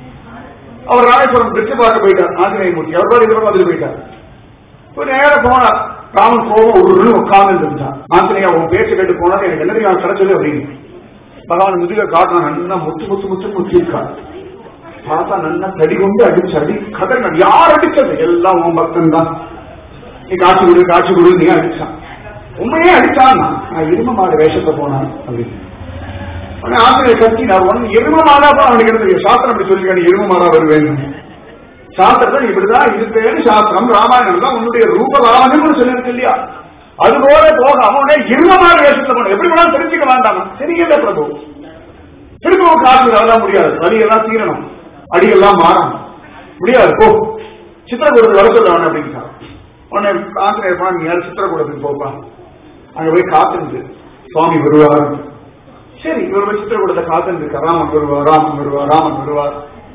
அவர் ராமேஸ்வரம் திருச்சி பார்க்க போயிட்டார் ஆஞ்சநேய மூர்த்தி அவர் பாரு இதுவரை வந்துட்டு போயிட்டார் ஒரு நேரம் போனார் ராமன் கோபம் ஒரு உட்கார்ந்து இருந்தான் ஆஞ்சநேயா உன் பேச்சு கேட்டு போனா எனக்கு என்ன தெரியும் கிடைச்சது அப்படின்னு பகவான் முதுக காட்டான் நல்லா முத்து முத்து முத்து முத்திருக்கான் பார்த்தா நல்லா தடி கொண்டு அடிச்சு அடி கதறினான் யார் அடிச்சது எல்லாம் உன் பக்தன் தான் நீ காட்சி கொடு காட்சி கொடு நீ அடிச்சான் உண்மையே அடிச்சான் நான் எரும மாடு வேஷத்தை போனான் அப்படின்னு உடனே ஆசிரியர் கத்தினார் ஒன்னு எரும மாடா தான் அவனுக்கு என்ன தெரியும் சாஸ்திரம் அப்படி சொல்லி நீ எரும மாடா வருவேன் சாஸ்திரத்தில் இப்படிதான் இருப்பேன்னு சாஸ்திரம் ராமாயணம் தான் உன்னுடைய ரூப ராமன் சொல்லியிருக்கு இல்லையா அது போல போக அவனே இருமமான வேஷத்துல போன எப்படி வேணாலும் தெரிஞ்சுக்க வேண்டாமா தெரியல பிரபு திரும்பவும் காசு வரலாம் முடியாது வழியெல்லாம் தீரணும் அடியெல்லாம் மாறணும் முடியாது போ சித்திரக்கூடத்துக்கு வர சொல்ல வேணும் அப்படின்னு உடனே ஆசிரியர் போனா நீ யாரும் சித்திரக்கூடத்துக்கு போப்பா அங்க போய் காத்துருந்து சுவாமி வருவார் சரி இவர் போய் சித்திரக்கூடத்தை காத்துருந்து ராமன் வருவார் ராமன் வருவார் ராமன் வருவார்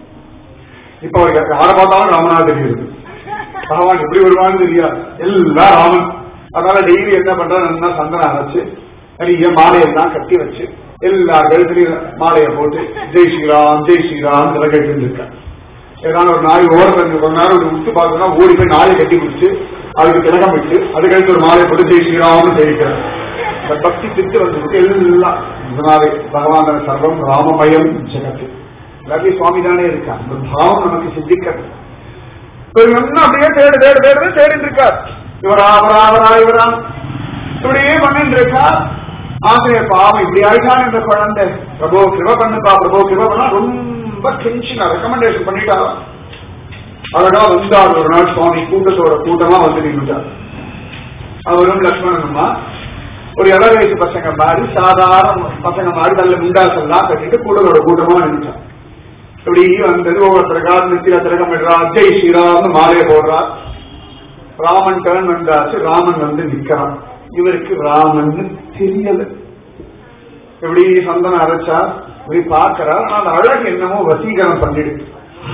இப்ப அவர் யாரை பார்த்தாலும் ராமனா தெரியுது பகவான் எப்படி வருவான்னு தெரியாது எல்லாம் ராமன் அதனால டெய்லி என்ன பண்றாரு நல்லா சந்தனம் அரைச்சு நிறைய மாலையெல்லாம் கட்டி வச்சு எல்லா கழுத்துலயும் மாலையை போட்டு ஜெய் ஸ்ரீராம் ஜெய் ஸ்ரீராம் இதெல்லாம் கேட்டு இருக்கான் ஏதாவது ஒரு நாய் ஓரத்தில் கொஞ்ச நேரம் ஒரு உத்து பார்த்தோம்னா ஓடி போய் நாயை கட்டி பிடிச்சு அதுக்கு திலகம் விட்டு அது கழித்து ஒரு மாலையை போட்டு ஜெய் ஸ்ரீராம்னு தெரிவிக்கிறார் இந்த பக்தி சித்து வந்து எல்லாம் இதனாலே பகவான் சர்வம் ராமமயம் ஜெகத்து எல்லாத்தையும் சுவாமி தானே இருக்கான் அந்த பாவம் நமக்கு சித்திக்கிறது இவர் இன்னும் அப்படியே தேடு தேடு தேடு தேடிட்டு இருக்கார் இவரா அவரா அவரா இவரா இப்படியே பண்ணிட்டு இருக்கா ஆசிரியர் பாவம் இப்படி ஆயிட்டான் இந்த குழந்தை பிரபு கிருப பண்ணுப்பா பிரபு கிருப பண்ணா ரொம்ப கெஞ்சினா ரெக்கமெண்டேஷன் பண்ணிட்டா அழகா வந்தார் ஒரு நாள் சுவாமி கூட்டத்தோட கூட்டமா வந்து நின்றுட்டார் அவரும் லக்ஷ்மணனுமா ஒரு இள வயசு பசங்க மாதிரி சாதாரண பசங்க மாதிரி நல்ல முண்டாசெல்லாம் கட்டிட்டு கூட்டத்தோட கூட்டமா நின்றுட்டார் இப்படி வந்தது ஒவ்வொருத்தருக்கா நித்திர திலகம் விடுறா ஜெய் ஸ்ரீராம்னு மாலையை போடுறா ராமன் டர்ன் வந்தாச்சு ராமன் வந்து நிக்கிறான் இவருக்கு ராமன் தெரியல எப்படி சந்தனம் அரைச்சா இப்படி பாக்குறா அந்த அழகு என்னமோ வசீகரம் பண்ணிடுது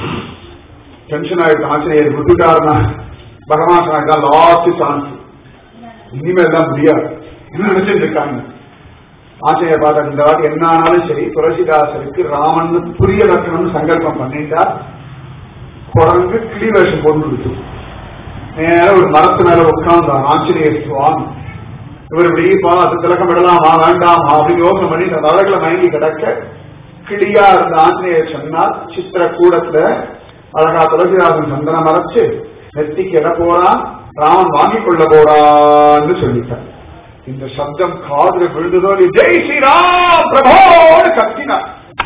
டென்ஷன் ஆயிடுச்சு ஆசிரியர் விட்டுட்டாருன்னா பகவான் சொன்னாக்கா லாஸ்ட் சான்ஸ் இனிமேல் தான் முடியாது என்ன நினைச்சிட்டு இருக்காங்க ஆசிரியர் பார்த்தா இந்த வாட்டி என்ன ஆனாலும் சரி துளசிதாசருக்கு ராமன் புரிய வைக்கணும்னு சங்கல்பம் பண்ணிட்டா குரங்கு கிளி வேஷம் போட்டு கொடுத்து நேர ஒரு மரத்து மேல உட்கார்ந்தான் ஆஞ்சநேயர் சுவாமி இவர் இப்படி பார்த்து திலக்கம் விடலாமா வேண்டாமா அப்படின்னு யோசனை பண்ணி அந்த அழகுல மயங்கி கிடக்க கிளியா இருந்த ஆஞ்சநேயர் சொன்னார் சித்திர கூடத்துல அழகா துளசிதாசன் சந்தனம் மறைச்சு நெத்திக்கு எட போறான் ராமன் வாங்கிக் கொள்ள போறான்னு சொல்லிட்டார் இந்த சப்தம் காதுல விழுந்ததோ இல்லையோ, ஜெய் ஸ்ரீராம் பிரபோன்னு கத்தினார்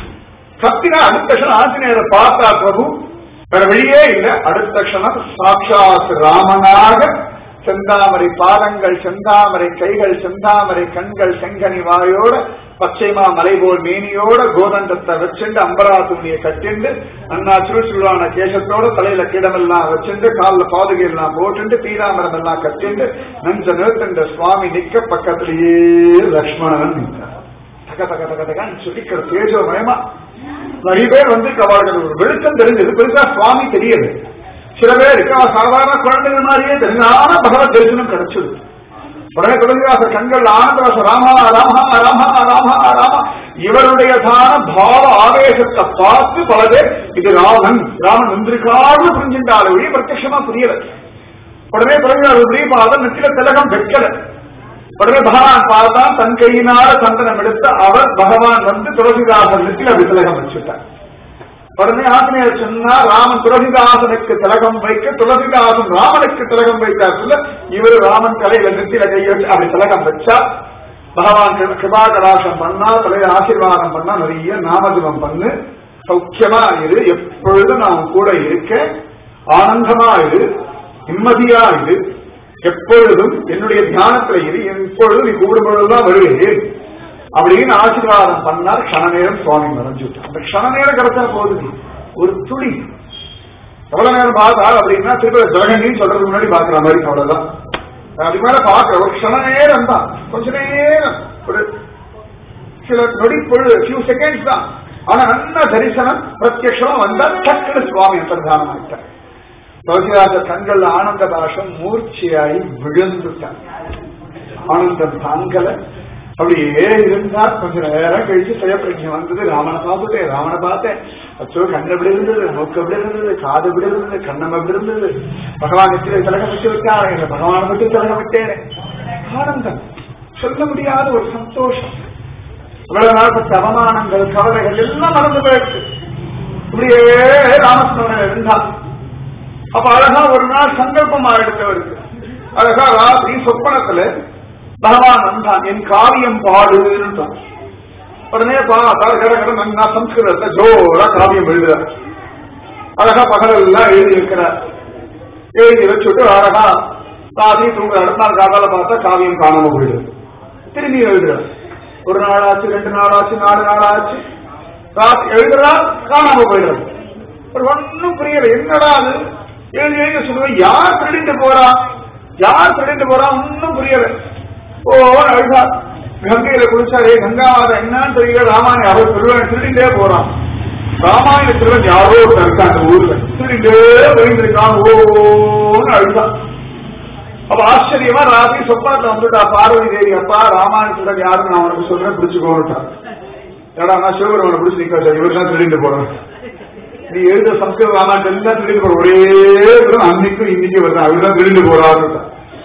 கத்தினா அடுத்த கஷணம் ஆஞ்சநேயரை பார்த்தா பிரபு வேற வழியே இல்ல அடுத்த கஷணம் சாட்சாத் ராமனாக செந்தாமரை பாதங்கள் செந்தாமரை கைகள் செந்தாமரை கண்கள் செங்கனி வாயோட பச்சைமா மலைபோல் மேனியோட கோதண்டத்தை வச்சுண்டு அம்பரா துணியை கட்டிண்டு அண்ணா சுருசுருவான கேசத்தோட தலையில கிடமெல்லாம் வச்சுண்டு காலில் பாதுகை எல்லாம் போட்டுண்டு பீராமரம் எல்லாம் கட்டிண்டு நஞ்ச நிறுத்தண்ட சுவாமி நிக்க பக்கத்திலேயே லக்ஷ்மணன் நின்றார் தக தக தக தகன்னு சொல்லிக்கிற தேஜோமயமா நிறைய பேர் வந்து அவர்கள் ஒரு வெளிச்சம் தெரிஞ்சது பெருசா சுவாமி தெரியல சில பேருக்கு அவன் சாதாரண குழந்தைகள் மாதிரியே தெரிஞ்சான பகவத் தரிசனம் கிடைச்சது உடனே துளசிதாசர் கண்கள் ஆனந்தவாச ராமா ராமா ராமா ராமா ராமா இவருடைய தான பாவ ஆவேசத்தை பார்த்து பல பேர் இது ராமன் ராமன் வந்திருக்காருன்னு புரிஞ்சுட்டாரு ஒழிய பிரத்யட்சமா புரியல உடனே துளசிதாசர் இப்படி பார்த்தா நெத்தில திலகம் வைக்கல உடனே பகவான் பார்த்தா தன் கையினால சந்தனம் எடுத்து அவர் பகவான் வந்து துளசிதாசன் நெத்தில அப்படி திலகம் வச்சுட்டார் உடனே ஆசிரியர் சொன்னா ராமன் துளசிதாசனுக்கு திலகம் வைக்க துளசிதாசன் ராமனுக்கு திலகம் வைத்தார் சொல்ல இவர் ராமன் தலையில நெத்தில கையை வச்சு அப்படி திலகம் வச்சா பகவான் கிருப- கிருபா கடாசம் பண்ணா தலையில ஆசீர்வாதம் பண்ணா நிறைய நாமஜபம் பண்ணு சௌக்கியமா இரு எப்பொழுதும் நான் உன் கூட இருக்கேன் ஆனந்தமா இரு நிம்மதியா இரு எப்பொழுதும் என்னுடைய தியானத்துல இரு எப்பொழுதும் நீ கூடும் பொழுதுதான் வருவேன் அப்படின்னு ஆசீர்வாதம் பண்ணார் க்ஷண நேரம் சுவாமி மறைஞ்சு விட்டார். அந்த க்ஷண நேரம் கிடைச்சா போகுது ஒரு துளி எவ்வளவு நேரம் பார்த்தார் அப்படின்னா திருப்பி ஜலகண்டின்னு சொல்றதுக்கு முன்னாடி பாக்குற மாதிரி அவ்வளவுதான் அதுக்கு மேல பாக்குற ஒரு க்ஷண நேரம் தான் கொஞ்ச நேரம் ஒரு சில நொடி பொழுது ஃபியூ செகண்ட்ஸ் தான் ஆனா நல்ல தரிசனம் பிரத்யட்சமா வந்தா டக்குனு சுவாமி அந்தர்தானம் ஆயிட்டார் துளசிதாசர் கண்கள் ஆனந்த பாஷம் மூர்ச்சியாகி விழுந்துட்டார் ஆனந்தம் தாங்கல அப்படியே இருந்தா கொஞ்ச நேரம் கழிச்சு சுயப்பிரஜம் வந்தது ராமனை பார்த்துட்டேன் ராமனை பார்த்தேன் அச்சோ கண்ணு எப்படி இருந்தது மூக்கு எப்படி இருந்தது காது எப்படி இருந்தது கண்ணம் எப்படி இருந்தது பகவான் நெத்தில திலகம் வச்சு விட்டார் என்ன பகவான் மட்டும் திலகம் விட்டேன் ஆனந்தம் சொல்ல முடியாத ஒரு சந்தோஷம் இவ்வளவு நாள்பட்ட அவமானங்கள் கவலைகள் எல்லாம் மறந்து போயிடுச்சு இப்படியே ராமஸ்மரன் இருந்தான் அப்ப அழகா ஒரு நாள் சங்கல்பமா எடுத்தவருக்கு அழகா ராத்திரி சொப்பனத்துல பகவான் வந்தான் என் காவியம் பாடுன்றான் உடனே பார்த்தா கட கட நன்னா சம்ஸ்கிருதத்தை ஜோரா காவியம் எழுதுறார் அழகா பகலெல்லாம் எழுதி இருக்கிறார் எழுதி வச்சுட்டு அழகா ராத்திரி தூங்குற அடுத்த நாள் காதால பார்த்தா காவியம் காணாம போயிடுது திரும்பி எழுதுறார் ஒரு நாள் ஆச்சு ரெண்டு நாள் ஆச்சு நாலு நாள் ஆச்சு ராத்திரி எழுதுறா காணாம போயிடுறது ஒரு ஒன்னும் புரியல என்னடா அது எழுதி எழுதி சொல்லுவேன் யார் திருடிட்டு போறா யார் திருடிட்டு போறா ஒன்னும் புரியல ஓ அழுதா கங்கையில குளிச்சாரே கங்காவாத என்னன்னு தெரியல ராமாயணம் அவர் திருவன் திருடிட்டே போறான் ராமாயண திருவன் யாரோ ஒருத்தர் இருக்கான் அந்த ஊர்ல திருடிட்டே போயிருக்கான் ஓன்னு அழுதான் அப்ப ஆச்சரியமா ராத்திரி சொப்பனத்துல வந்துட்டா பார்வதி தேவி அப்பா ராமாயணத்துடன் யாருன்னு நான் உனக்கு சொல்றேன் பிடிச்சுக்கோன்னுட்டான் ஏடா நான் சிவபெருமனை பிடிச்சு நிக்க வச்சா இவர் தான் திருடிட்டு போறேன் நீ எழுத சம்ஸ்கிருத ராமாயணம் எல்லாம் திருடிட்டு போற ஒரே விதம் அன்னைக்கும் இன்னைக்கு வருது அவர் தான் திருடிட்டு போறாரு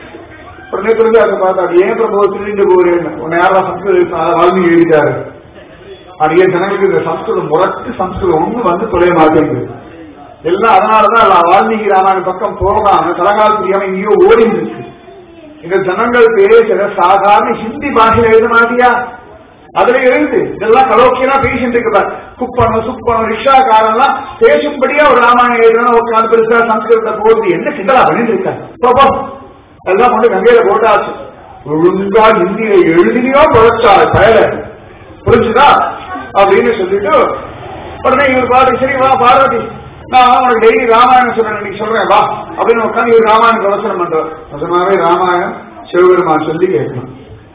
உடனே திரும்பி அதை பார்த்தா அது ஏன் பிரபு திருடிட்டு போறேன்னு உன்னை யாரா சம்ஸ்கிருத வால்மீகி எழுதிட்டாரு அது ஏன் ஜனங்களுக்கு இந்த சம்ஸ்கிருதம் முரட்டு சம்ஸ்கிருதம் ஒண்ணு வந்து தொலைய மாட்டேங்குது எல்லாம் அதனாலதான் எல்லாம் வால்மீகி ராமாயணம் பக்கம் போகாம தலகால் தெரியாம எங்கேயோ ஓடி இருக்கு இந்த ஜனங்கள் பேசுற சாதாரண ஹிந்தி பாஷையில எழுத மாட்டியா அதுல எழுது இதெல்லாம் கலோக்கியனா பேசிட்டு இருக்கு குப்பனம் சுப்பனம் ரிக்ஷாக்காரெல்லாம் பேசும்படியா ஒரு ராமாயணம் எழுதணும் உட்காந்து பெருசா சம்ஸ்கிருதத்தை போகுது என்ன கிண்டலா பண்ணிட்டு இருக்காரு எல்லாம் கொண்டு கங்கையில போட்டாச்சு ஒழுங்கா ஹிந்தியில எழுதினியோ பொழைச்சா பயல புரிஞ்சுதா அப்படின்னு சொல்லிட்டு உடனே இவர் பாட்டு சரி வா பார்வதி நான் உனக்கு டெய்லி ராமாயணம் சொல்றேன் நீ சொல்றேன் வா அப்படின்னு உட்காந்து இவர் ராமாயணம் பிரவசனம் பண்றார் நிஜமாவே ராமாயணம் சிவபெருமான் சொல்லி கேட்கணும்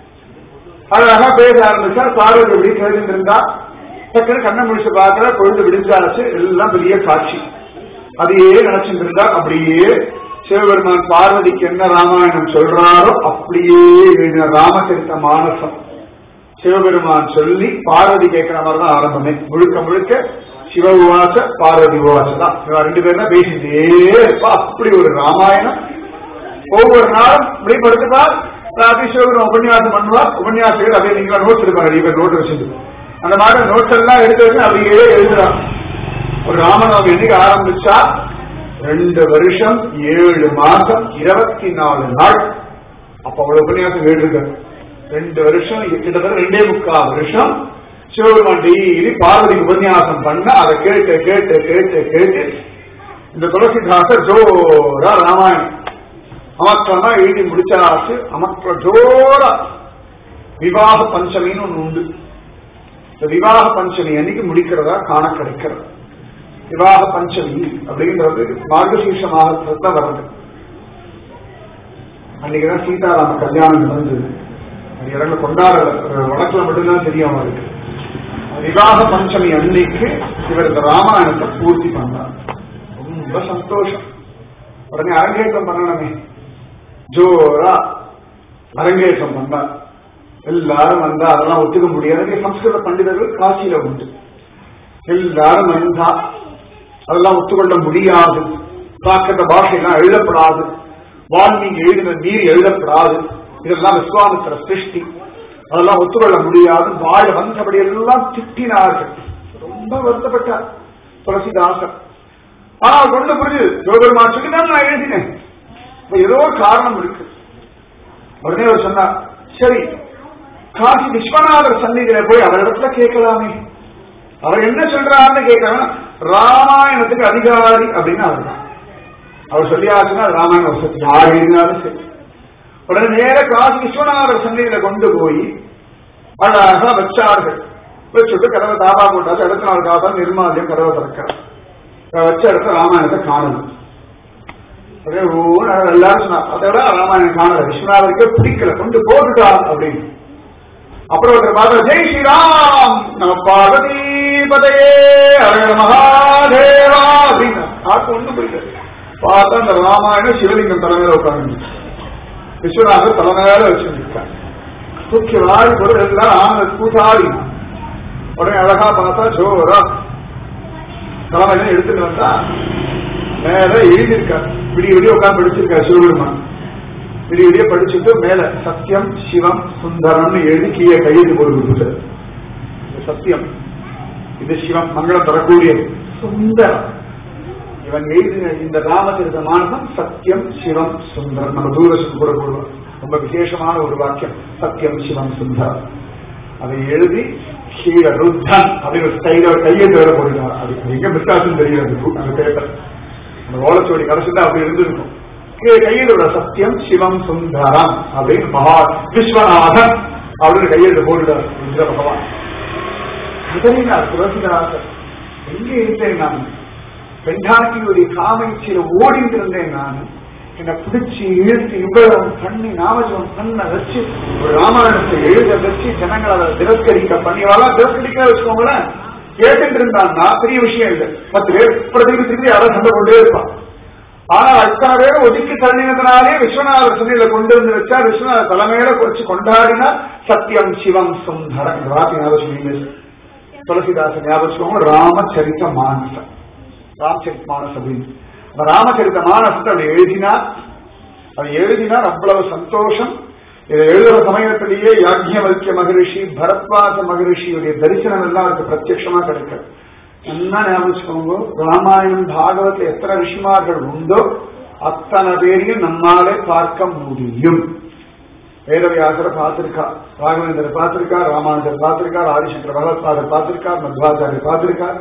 அழகா பேச ஆரம்பிச்சார் பார்வதி எப்படி கேட்டு இருந்தா டக்குனு கண்ணை முடிச்சு பார்க்கற பொழுது விடிஞ்சாச்சு எல்லாம் பெரிய காட்சி அதையே நினைச்சிட்டு இருந்தா அப்படியே சிவபெருமான் பார்வதிக்கு என்ன ராமாயணம் சொல்றாரோ அப்படியே எழுதின ராமச்சரித்த மானசம் சிவபெருமான் சொல்லி பார்வதி கேட்கிற மாதிரி தான் ஆரம்பமே முழுக்க முழுக்க சிவ உவாச பார்வதி உவாச தான் இவன் ரெண்டு பேரும் தான் பேசிட்டே இருப்பா அப்படி ஒரு ராமாயணம் ஒவ்வொரு நாளும் இப்படி படுத்துப்பா ராத்திரி சிவபெருமான் உபன்யாசம் பண்ணுவா உபன்யாசம் அப்படியே நீங்க நோட்ஸ் எடுப்பாங்க நிறைய பேர் நோட் வச்சுட்டு அந்த மாதிரி நோட்ஸ் எல்லாம் எடுத்து வச்சு அப்படியே எழுதுறான் ஒரு ராமநவமி என்னைக்கு ஆரம்பிச்சா ரெண்டு வருஷம் ஏழு மாசம் இருபத்தி நாலு நாள் அப்ப அவ்வளவு உபன்யாசம் எழுதுங்க ரெண்டு வருஷம் கிட்டத்தட்ட ரெண்டே முக்கால் வருஷம் சிவபெருமான் டெய்லி பார்வதி உபன்யாசம் பண்ண அதை கேட்டு கேட்டு கேட்டு கேட்டு இந்த துளசிதாசர் ஜோரா ராமாயணம் அமக்கலமா எழுதி முடிச்சாச்சு அமக்கல ஜோரா விவாக பஞ்சமின்னு ஒண்ணு உண்டு இந்த விவாக பஞ்சமி அன்னைக்கு முடிக்கிறதா காண கிடைக்கிறது விவாக பஞ்சமி அப்படின்றது மார்கசீர்ஷ மாதத்துல வருது அன்னைக்குதான் சீதாராம கல்யாணம் நடந்தது அது இரண்டு கொண்டாட வழக்குல மட்டும்தான் தெரியும் அவருக்கு விவாக பஞ்சமி அன்னைக்கு இவர் இந்த ராமாயணத்தை பூர்த்தி பண்ணார் ரொம்ப சந்தோஷம் உடனே அரங்கேற்றம் பண்ணணுமே ஜோரா அரங்கேற்றம் பண்ணார் எல்லாரும் வந்தா அதெல்லாம் ஒத்துக்க முடியாது சம்ஸ்கிருத பண்டிதர்கள் காசியில உண்டு எல்லாரும் வந்தா அதெல்லாம் ஒத்துக்கொள்ள முடியாது பிராக்கிருத பாஷையெல்லாம் எழுதப்படாது வால்மீகி எழுதின நீர் எழுதப்படாது இதெல்லாம் விஸ்வாமித்திர சிருஷ்டி அதெல்லாம் ஒத்துக்கொள்ள முடியாது வாழ வந்தபடி எல்லாம் திட்டினார்கள் ரொம்ப வருத்தப்பட்டார் துளசிதாசர் ஆனா கொண்டு புரிஞ்சு ஜோபெருமான் சொல்லி தான் நான் எழுதினேன் இப்ப ஏதோ காரணம் இருக்கு உடனே அவர் சொன்னார் சரி காசி விஸ்வநாதர் சந்நிதியில போய் அவரிடத்துல கேட்கலாமே அவர் என்ன சொல்றாருன்னு கேட்கலாம் ராமாயணத்துக்கு அதிகாரி அப்படின்னு அவர் தான் அவர் சொல்லியாச்சுன்னா அது ராமாயண வசதி யார் எழுதினாலும் சரி உடனே நேர காசி விஸ்வநாதர் சந்நிதியில கொண்டு போய் அழகா வச்சார்கள் வச்சுட்டு கதவை தாபா போட்டாச்சு அடுத்த நாள் காத்தா நிர்மாலியம் கதவை திறக்கிறார் வச்ச இடத்துல ராமாயணத்தை காணணும் எல்லாரும் சொன்னார் அதோட ராமாயணம் காணல விஸ்வநாதருக்கே பிடிக்கல கொண்டு போட்டுட்டா அப்படின்னு அப்புறம் ஒருத்தர் பார்த்தா ஜெய் ஸ்ரீராம் நம்ம பார்வதி பதையே அழக மகாதேவா அப்படின்னா ஆக்கு ஒண்ணு புரியல பார்த்தா அந்த ராமாயணம் சிவலிங்கம் தலைமையில உட்காந்து விஸ்வநாதர் தலைமையில வச்சிருக்காங்க தூக்கி வாரி பொருள் எல்லாம் ஆன கூட்டாடி உடனே அழகா பார்த்தா ஜோரா தலைமையில எடுத்துட்டு வந்தா மேல எழுதியிருக்காரு விடிய விடிய உட்காந்து படிச்சிருக்காரு சிவபெருமான் விடிய விடிய படிச்சுட்டு மேல சத்தியம் சிவம் சுந்தரம்னு எழுதி கீழே கையெழுத்து போட்டு சத்தியம் இது சிவம் மங்களம் தரக்கூடியது சுந்தரம் இவன் எழுதின இந்த ராமச்சரித மானசம் சத்தியம் சிவம் சுந்தரம் நம்ம தூரசுக்கு கூட போடுவோம் ரொம்ப விசேஷமான ஒரு வாக்கியம் சத்தியம் சிவம் சுந்தரம் அதை எழுதி கீழ ருத்தன் அப்படின்னு ஒரு ஸ்டைல கையெழுத்து வேற போடுறார் அது எங்க வித்தியாசம் தெரியாது அந்த பேப்பர் அந்த ஓலச்சோடி கடைசிதான் அப்படி இருந்திருக்கும் கையெழுத சத்தியம் சிவம் சுந்தரம் அப்படின்னு மகா விஸ்வநாதன் அப்படின்னு கையெழுத்து போட்டுட்டார் இந்திர பகவான் கதறினார் துளசிதாசர் எங்க இருந்தேன் நான் பெண்டாட்டியுடைய காமைச்சியில ஓடிட்டு இருந்தேன் நான் என்னை பிடிச்சி இழுத்து இவ்வளவு பண்ணி நாமஜம் பண்ண வச்சு ஒரு ராமாயணத்தை எழுத வச்சு ஜனங்களை அதை திரஸ்கரிக்க பண்ணி வரலாம் திரஸ்கரிக்க வச்சுக்கோங்களேன் கேட்டுட்டு இருந்தான்னா பெரிய விஷயம் இல்லை பத்து பேர் திருப்பி திருப்பி யாராவது சண்டை கொண்டே இருப்பான் ஆனால் அத்தனை பேர் ஒதுக்கி தள்ளினதுனாலே விஸ்வநாதர் சந்தையில கொண்டு வந்து வச்சா விஸ்வநாதர் தலைமையில குறிச்சு கொண்டாடினா சத்தியம் சிவம் சுந்தரம் இந்த வார்த்தை ஞாபகம் துளசிதாசன் ஞாபகம் ராமச்சரித்த மானசம் ராமச்சரித்த மானஸ் அப்படின்னு அந்த ராமச்சரித்த மானசத்தை அப்படி எழுதினார் அது எழுதினார் அவ்வளவு சந்தோஷம் இதை எழுதுற சமயத்திலேயே யாக்ஞவல்ய மகரிஷி பரத்வாச மகரிஷியுடைய தரிசனம் எல்லாம் அவருக்கு பிரத்யட்சமா கிடைக்கிறது என்ன ஞாபகிச்சுக்கோங்க ராமாயணம் பாகவத்தில் எத்தனை ரிஷிமார்கள் உண்டோ அத்தனை பேரையும் நம்மாலே பார்க்க முடியும் வேதவியாசரை பார்த்திருக்கா ராகவேந்தர் பார்த்திருக்கா ராமானுஜர் பார்த்திருக்கார் ஆதிசங்கர பகவத்பாதர் பார்த்திருக்கார் மத்வாச்சாரியர் பார்த்திருக்கார்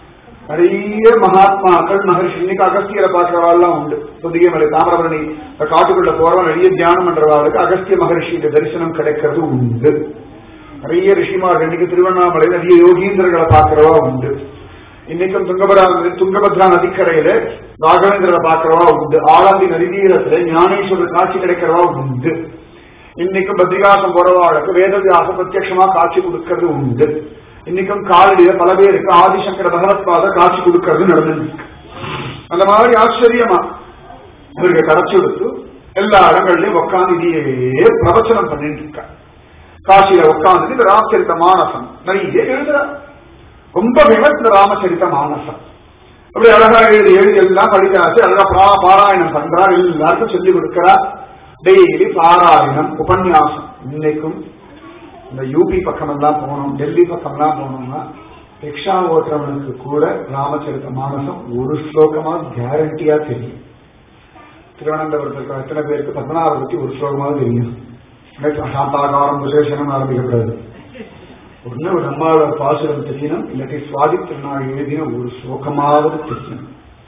நிறைய மகாத்மாக்கள் மகர்ஷி இன்னைக்கு அகஸ்தியரை பார்க்கிறவாள்லாம் உண்டு புதிய மலை தாமிரபரணி காட்டுக்குள்ள போறவன் நிறைய தியானம் பண்றவாளுக்கு அகஸ்திய மகர்ஷியுடைய தரிசனம் கிடைக்கிறது உண்டு நிறைய ரிஷிமார்கள் இன்னைக்கு திருவண்ணாமலை நிறைய யோகீந்திரர்களை பார்க்கிறவா உண்டு இன்னைக்கும் துங்கபரா துங்கபத்ரா நதிக்கரையில ராகவேந்திரரை பார்க்கிறவா உண்டு ஆலாந்தி நதிநீரத்துல ஞானேஸ்வரர் காட்சி கிடைக்கிறவா உண்டு இன்னைக்கும் பத்ரிகாசம் போறவாளுக்கு வேதவியாச பிரத்யட்சமா காட்சி கொடுக்கறது உண்டு இன்னைக்கும் காலடியில பல பேருக்கு ஆதிசங்கர பகவத்பாத காட்சி கொடுக்கறது நடந்துருக்கு அந்த மாதிரி ஆச்சரியமா இவருக்கு கடைச்சி கொடுத்து எல்லா இடங்கள்லயும் உட்காந்து இதையே பிரவச்சனம் பண்ணிட்டு இருக்கா காசியில உட்கார்ந்து இந்த ராமச்சரித்த மானசம் நிறைய எழுதுறார் ரொம்ப ஃபேமஸ் இந்த ராமச்சரித்த மானசம் அப்படி அழகா எழுதி எழுதி எல்லாம் படிச்சாச்சு அழகா பா- பாராயணம் பண்றார் எல்லாருக்கும் சொல்லி கொடுக்கிறார் டெய்லி பாராயணம் உபன்யாசம் இன்னைக்கும் இந்த யூபி பக்கமெல்லாம் போனோம் டெல்லி பக்கம்லாம் போனோம்னா ரிக்ஷா ஓட்டுறவனுக்கு கூட ராமச்சரித்த மானசம் ஒரு ஸ்லோகமா கேரண்டியா தெரியும் திருவனந்தபுரத்தில் இருக்கிற எத்தனை பேருக்கு பத்மநாப பத்தி ஒரு ஸ்லோகமாவது தெரியும் எனக்கு சாந்தாகாரம் விசேஷனம் ஆரம்பிக்கப்படாது ஒண்ணு ஒரு நம்மளோட பாசுரம் தெரியணும் இல்லாட்டி சுவாதி திருநாள் எழுதின ஒரு ஸ்லோகமாவது தெரியணும்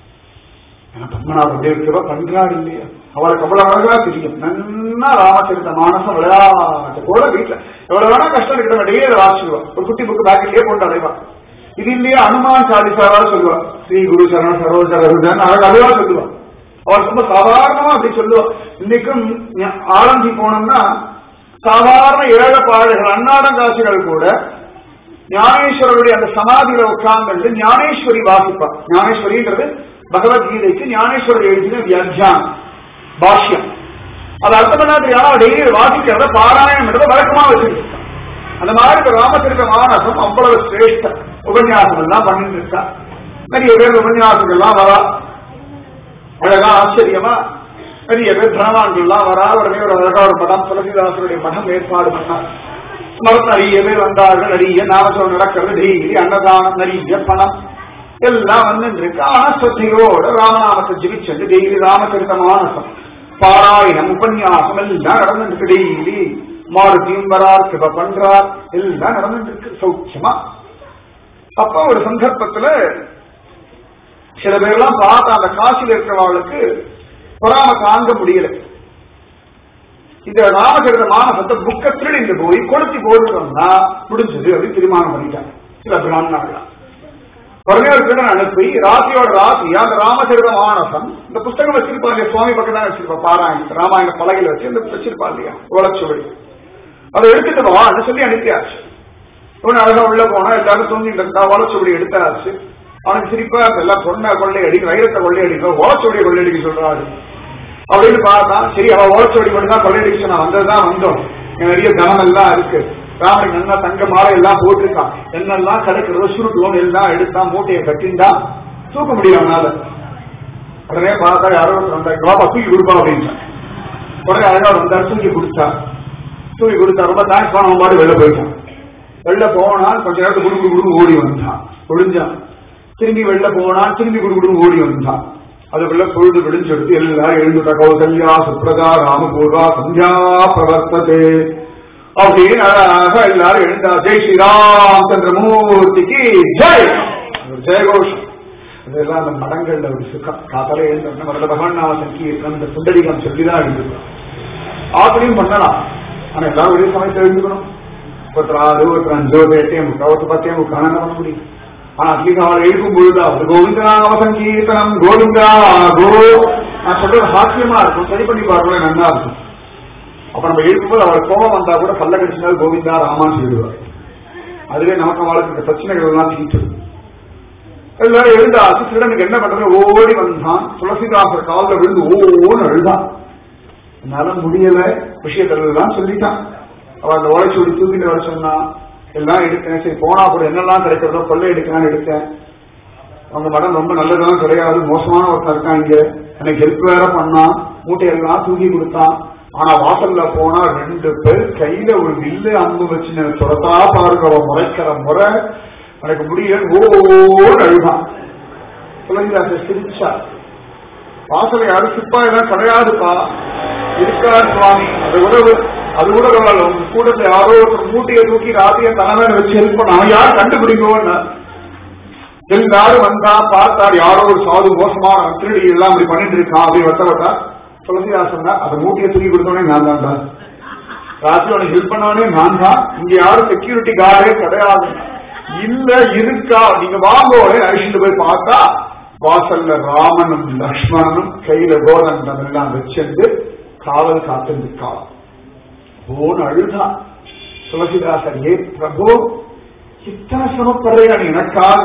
ஏன்னா பத்மநாப தேவத்தேவா பண்றாரு இல்லையா அவளுக்கு அவ்வளவு அழகா தெரியும் நன்னா ராமச்சரித்த மானசம் விளையாட்டு கூட வீட்டுல எவ்வளவு வேணா கஷ்டம் இருக்கிற டெய்லி வாசிடுவா ஒரு குட்டி புக்கு பேக்கெட்லயே போட்டு அடைவா இது இல்லையா அனுமான் சாதிசாவா சொல்லுவா ஸ்ரீ குரு சரண சரோஜரன் அழகு அதுவா சொல்லுவா அவள் ரொம்ப சாதாரணமா அப்படி சொல்லுவா இன்னைக்கும் ஞ- ஆலந்தி போனோம்னா சாதாரண ஏழை பாடுகள் அன்னாடங்காசிகள் கூட ஞானேஸ்வரருடைய அந்த சமாதியில உட்கார்ந்து ஞானேஸ்வரி வாசிப்பா ஞானேஸ்வரின்றது பகவத்கீதைக்கு ஞானேஸ்வரர் எழுதின வியாக்கியானம் பாஷ்யம் அது அர்த்தம் என்ன தெரியாம டெய்லி வாசிக்கிறத பாராயணம் என்றதை வழக்கமா வச்சிருக்கா அந்த மாதிரி இந்த ராமச்சரித்த மானசம் அவ்வளவு சிரேஷ்ட உபன்யாசம் எல்லாம் பண்ணிட்டு இருக்கா நிறைய பேர் உபன்யாசங்கள்லாம் வரா அழகா ஆச்சரியமா நிறைய பேர் தனவான்கள்லாம் வரா உடனே ஒரு அழகா ஒரு மடம் துளசிதாசருடைய மடம் ஏற்பாடு பண்ணா மரம் நிறைய பேர் வந்தார்கள் நிறைய நாமசம் நடக்கிறது டெய்லி அன்னதானம் நிறைய பணம் எல்லாம் வந்து இருக்கு ஆனா ஸ்ரத்தையோட ராமநாமத்தை ஜிபிச்சது டெய்லி ராமச்சரித்த மானசம் பாராயணம் உபன்யாசம் எல்லாம் நடந்துருக்கு டெய்லி மாருதியும் வரார் கிருப பண்றார் எல்லாம் நடந்துட்டு இருக்கு சௌக்கியமா அப்ப ஒரு சந்தர்ப்பத்துல சில பேர்லாம் பார்த்தா அந்த காசில இருக்கிறவர்களுக்கு பொறாம தாங்க முடியல இந்த ராமச்சரித மானசத்தை புக்க திருடிந்து போய் கொளுத்தி போட்டுட்டோம்னா முடிஞ்சது அப்படின்னு தீர்மானம் பண்ணிட்டாங்க சில பிராமணர்கள் உடனே ஒரு திருடன் அனுப்பி ராத்திரியோட ராத்திரி அந்த ராமச்சரித மானசம் இந்த புஸ்தகம் வச்சிருப்பாங்க சுவாமி பக்கம் தான் வச்சிருப்பா பாராயணம் ராமாயண பலகையில வச்சு அந்த வச்சிருப்பா இல்லையா ஓலச்சுவடி அதை எடுத்துட்டு வான்னு சொல்லி அனுப்பியாச்சு இவன் அழகா உள்ள போனா எல்லாரும் தூங்கிட்டு இருக்கா ஓலச்சுவடி எடுத்தாச்சு அவனுக்கு சிரிப்பா இருக்கு, எல்லாம் பொண்ணை கொள்ளையடிக்க வைரத்தை கொள்ளையடிக்க ஓலச்சுவடியை கொள்ளையடிக்க சொல்றாரு அப்படின்னு பார்த்தா சரி அவ ஓலச்சுவடி மட்டும் தான் கொள்ளையடிக்க சொன்னா வந்ததுதான் வந்தோம் இங்க நிறைய தனம் எல்லாம் இருக்கு ராமனுக்கு நல்லா தங்க மாலை எல்லாம் போட்டிருக்கான் என்னெல்லாம் கிடைக்கிறதோ சுருட்டுவோம் எல்லாம் எடுத்தான் மூட்டையை கட்டிண்டா தூக்க முடியும் அவனால உடனே பார்த்தா யாரோ வந்தா பாப்பா தூக்கி கொடுப்பா அப்படின்னு உடனே அழகா வந்தார் தூக்கி கொடுத்தா தூக்கி கொடுத்தா ரொம்ப தேங்க்ஸ் பண்ண மாதிரி வெளில போயிட்டான் வெளில போனான் கொஞ்ச நேரத்துக்கு குடு குடு குடு ஓடி வந்தான் ஒளிஞ்சான் திரும்பி வெளில போனான் திரும்பி குடு குடு ஓடி வந்தான் அதுக்குள்ள பொழுது விடிஞ்செடுத்து எல்லாரும் எழுந்துட்ட கௌசல்யா சுப்ரதா ராமபூர்வா சந்தியா பிரவர்த்ததே அப்படின்னு அழகாக எல்லாரும் எழுந்தா ஜெய் ஸ்ரீராம் சந்திரமூர்த்திக்கு ஜெய் ஒரு ஜெயகோஷம் இதெல்லாம் அந்த மடங்கள்ல ஒரு சுகம் காத்தால எழுந்த வரத பகவான் நாம சங்கீர்த்தம் இந்த சுண்டரிகம் சொல்லிதான் எழுந்துக்கணும் ஆத்திரையும் பண்ணலாம் ஆனா எல்லாரும் ஒரே சமயத்தில் எழுந்துக்கணும் ஒருத்தர் ஆறு ஒருத்தர் அஞ்சோ பேட்டையே முக்கா ஒருத்தர் பத்தையே முக்கான பண்ண முடியும் ஆனா அட்லீஸ்ட் அவள் எழுப்பும் பொழுதாவது கோவிந்தா சங்கீர்த்தனம் கோவிந்தா கோ நான் சொல்றது ஹாஸ்யமா இருக்கும் சரி பண்ணி பாருங்களேன் நல்லா இருக்கும் அப்ப நம்ம எழுப்பும்போது அவர் கோபம் வந்தா கூட பல்ல கடிச்சினால் கோவிந்தா ராமான்னு சொல்லிடுவார் அதுவே நமக்கு அவளுக்கு இந்த பிரச்சனைகள் எல்லாம் தீட்டுது எல்லாரும் எழுந்தாச்சு திருடனுக்கு என்ன பண்றது ஓடி வந்தான் துளசிதாசர் காலில் விழுந்து ஓன்னு அழுதான் என்னால முடியல விஷயத்தெல்லாம் சொல்லிட்டான் அவன் அந்த ஓலைச்சூடி தூக்கிட்டு வர சொன்னா எல்லாம் எடுத்தேன் சரி போனா கூட என்னெல்லாம் கிடைக்கிறதோ கொள்ளை எடுக்கலாம்னு எடுத்தேன் அவங்க மடம் ரொம்ப நல்லதெல்லாம் கிடையாது மோசமான ஒருத்தன் இருக்கான் இங்க எனக்கு ஹெல்ப் வேற பண்ணான் மூட்டையெல்லாம் தூக்கி கொடுத்தான் ஆனா வாசல்ல போனா ரெண்டு பேர் கையில ஒரு வில்லு அம்பு வச்சு துரத்தா பாருங்க அவன் முறைக்கிற முறை எனக்கு முடியல ஓன்னு அழுதான் துளசிதாசர் சிரிச்சா வாசலை யாரும் சிப்பா எல்லாம் கிடையாதுப்பா இருக்கார் சுவாமி அது கூட அது கூட பரவாயில்ல உங்க கூட்டத்துல யாரோ ஒருத்தர் மூட்டையை தூக்கி ராத்திரிய தலைமையில வச்சு ஹெல்ப் பண்ண அவன் யார் கண்டுபிடிக்கோன்னு எல்லாரும் வந்தா பார்த்தார் யாரோ ஒரு சாது மோசமான திருடி எல்லாம் அப்படி பண்ணிட்டு இருக்கான் அப்படி வட்ட வட்டா துளசிதாசன் தான் அந்த மூட்டையை தூக்கி கொடுத்தவனே நான் தான்டா ராத்திரி உனக்கு ஹெல்ப் பண்ணவனே நான் தான் இங்க யாரும் செக்யூரிட்டி கார்டே கிடையாது இல்ல இருக்கா நீங்க வாங்கோட அழிச்சுட்டு போய் பார்த்தா வாசல்ல ராமனும் லக்ஷ்மணனும் கையில கோதண்டம் எல்லாம் வச்சிருந்து காவல் காத்திருக்கா ஓன்னு அழுதா துளசிதாசர் ஏ பிரபு இத்தனை சிரமப்படுறியா நீ எனக்காக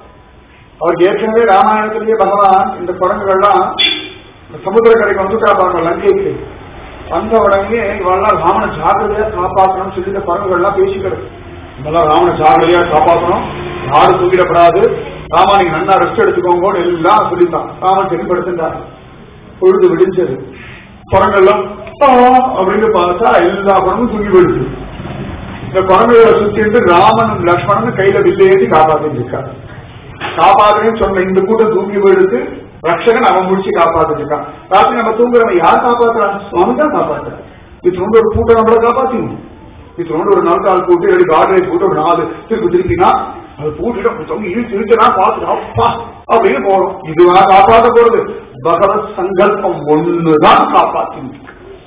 அவர் ஏற்கனவே ராமாயணத்திலேயே பகவான் இந்த குரங்குகள்லாம் இந்த சமுத்திர கரைக்கு வந்துட்டா பாருங்க லங்கைக்கு வந்த உடனே இவெல்லாம் ராமனை ஜாகிரதையா காப்பாற்றணும்னு சொல்லி இந்த குரங்குகள்லாம் பேசிக்கிறது இதெல்லாம் ராமனை ஜாகிரதையா காப்பாற்றணும் யாரும் தூக்கிடப்படாது ராமா நீங்க நல்லா ரெஸ்ட் எடுத்துக்கோங்கன்னு எல்லாம் சொல்லித்தான் ராமன் தெளிப்படுத்தின்றார் பொழுது விடிஞ்சது குரங்கெல்லாம் "ஆ" அப்படின்னு பார்த்தா எல்லா குரங்கும் தூங்கி போயிடுச்சு இந்த குரங்குகளை சுத்திட்டு ராமனும் லக்ஷ்மணனும் கையில வில்லேற்றி காப்பாத்திட்டு இருக்காரு காப்பாத்துறேன்னு சொன்ன இந்த கூட்டம் தூங்கி போயிடுத்து ரட்சகன் அவன் முடிச்சு காப்பாத்திட்டு இருக்கான் ராத்திரி நம்ம தூங்குறவன் யார் காப்பாத்துறான் சுவாமி தான் காப்பாத்துறான் இது ரொம்ப ஒரு கூட்டம் நம்மள காப்பாத்திக்கணும் இது ரொம்ப ஒரு நாள் கால் கூட்டு ரெண்டு கார்டரேஜ் கூட்டு ஒரு நாலு திருப்பி திருப்பினா அது பூட்டிட்டு தொங்கி இழுத்து இழுத்துனா பார்த்துட்டு அப்பா அப்படின்னு போறோம் இதுவா காப்பாத்த போறது பகவத் சங்கல்பம் ஒண்ணுதான் காப்பாத்தின்னு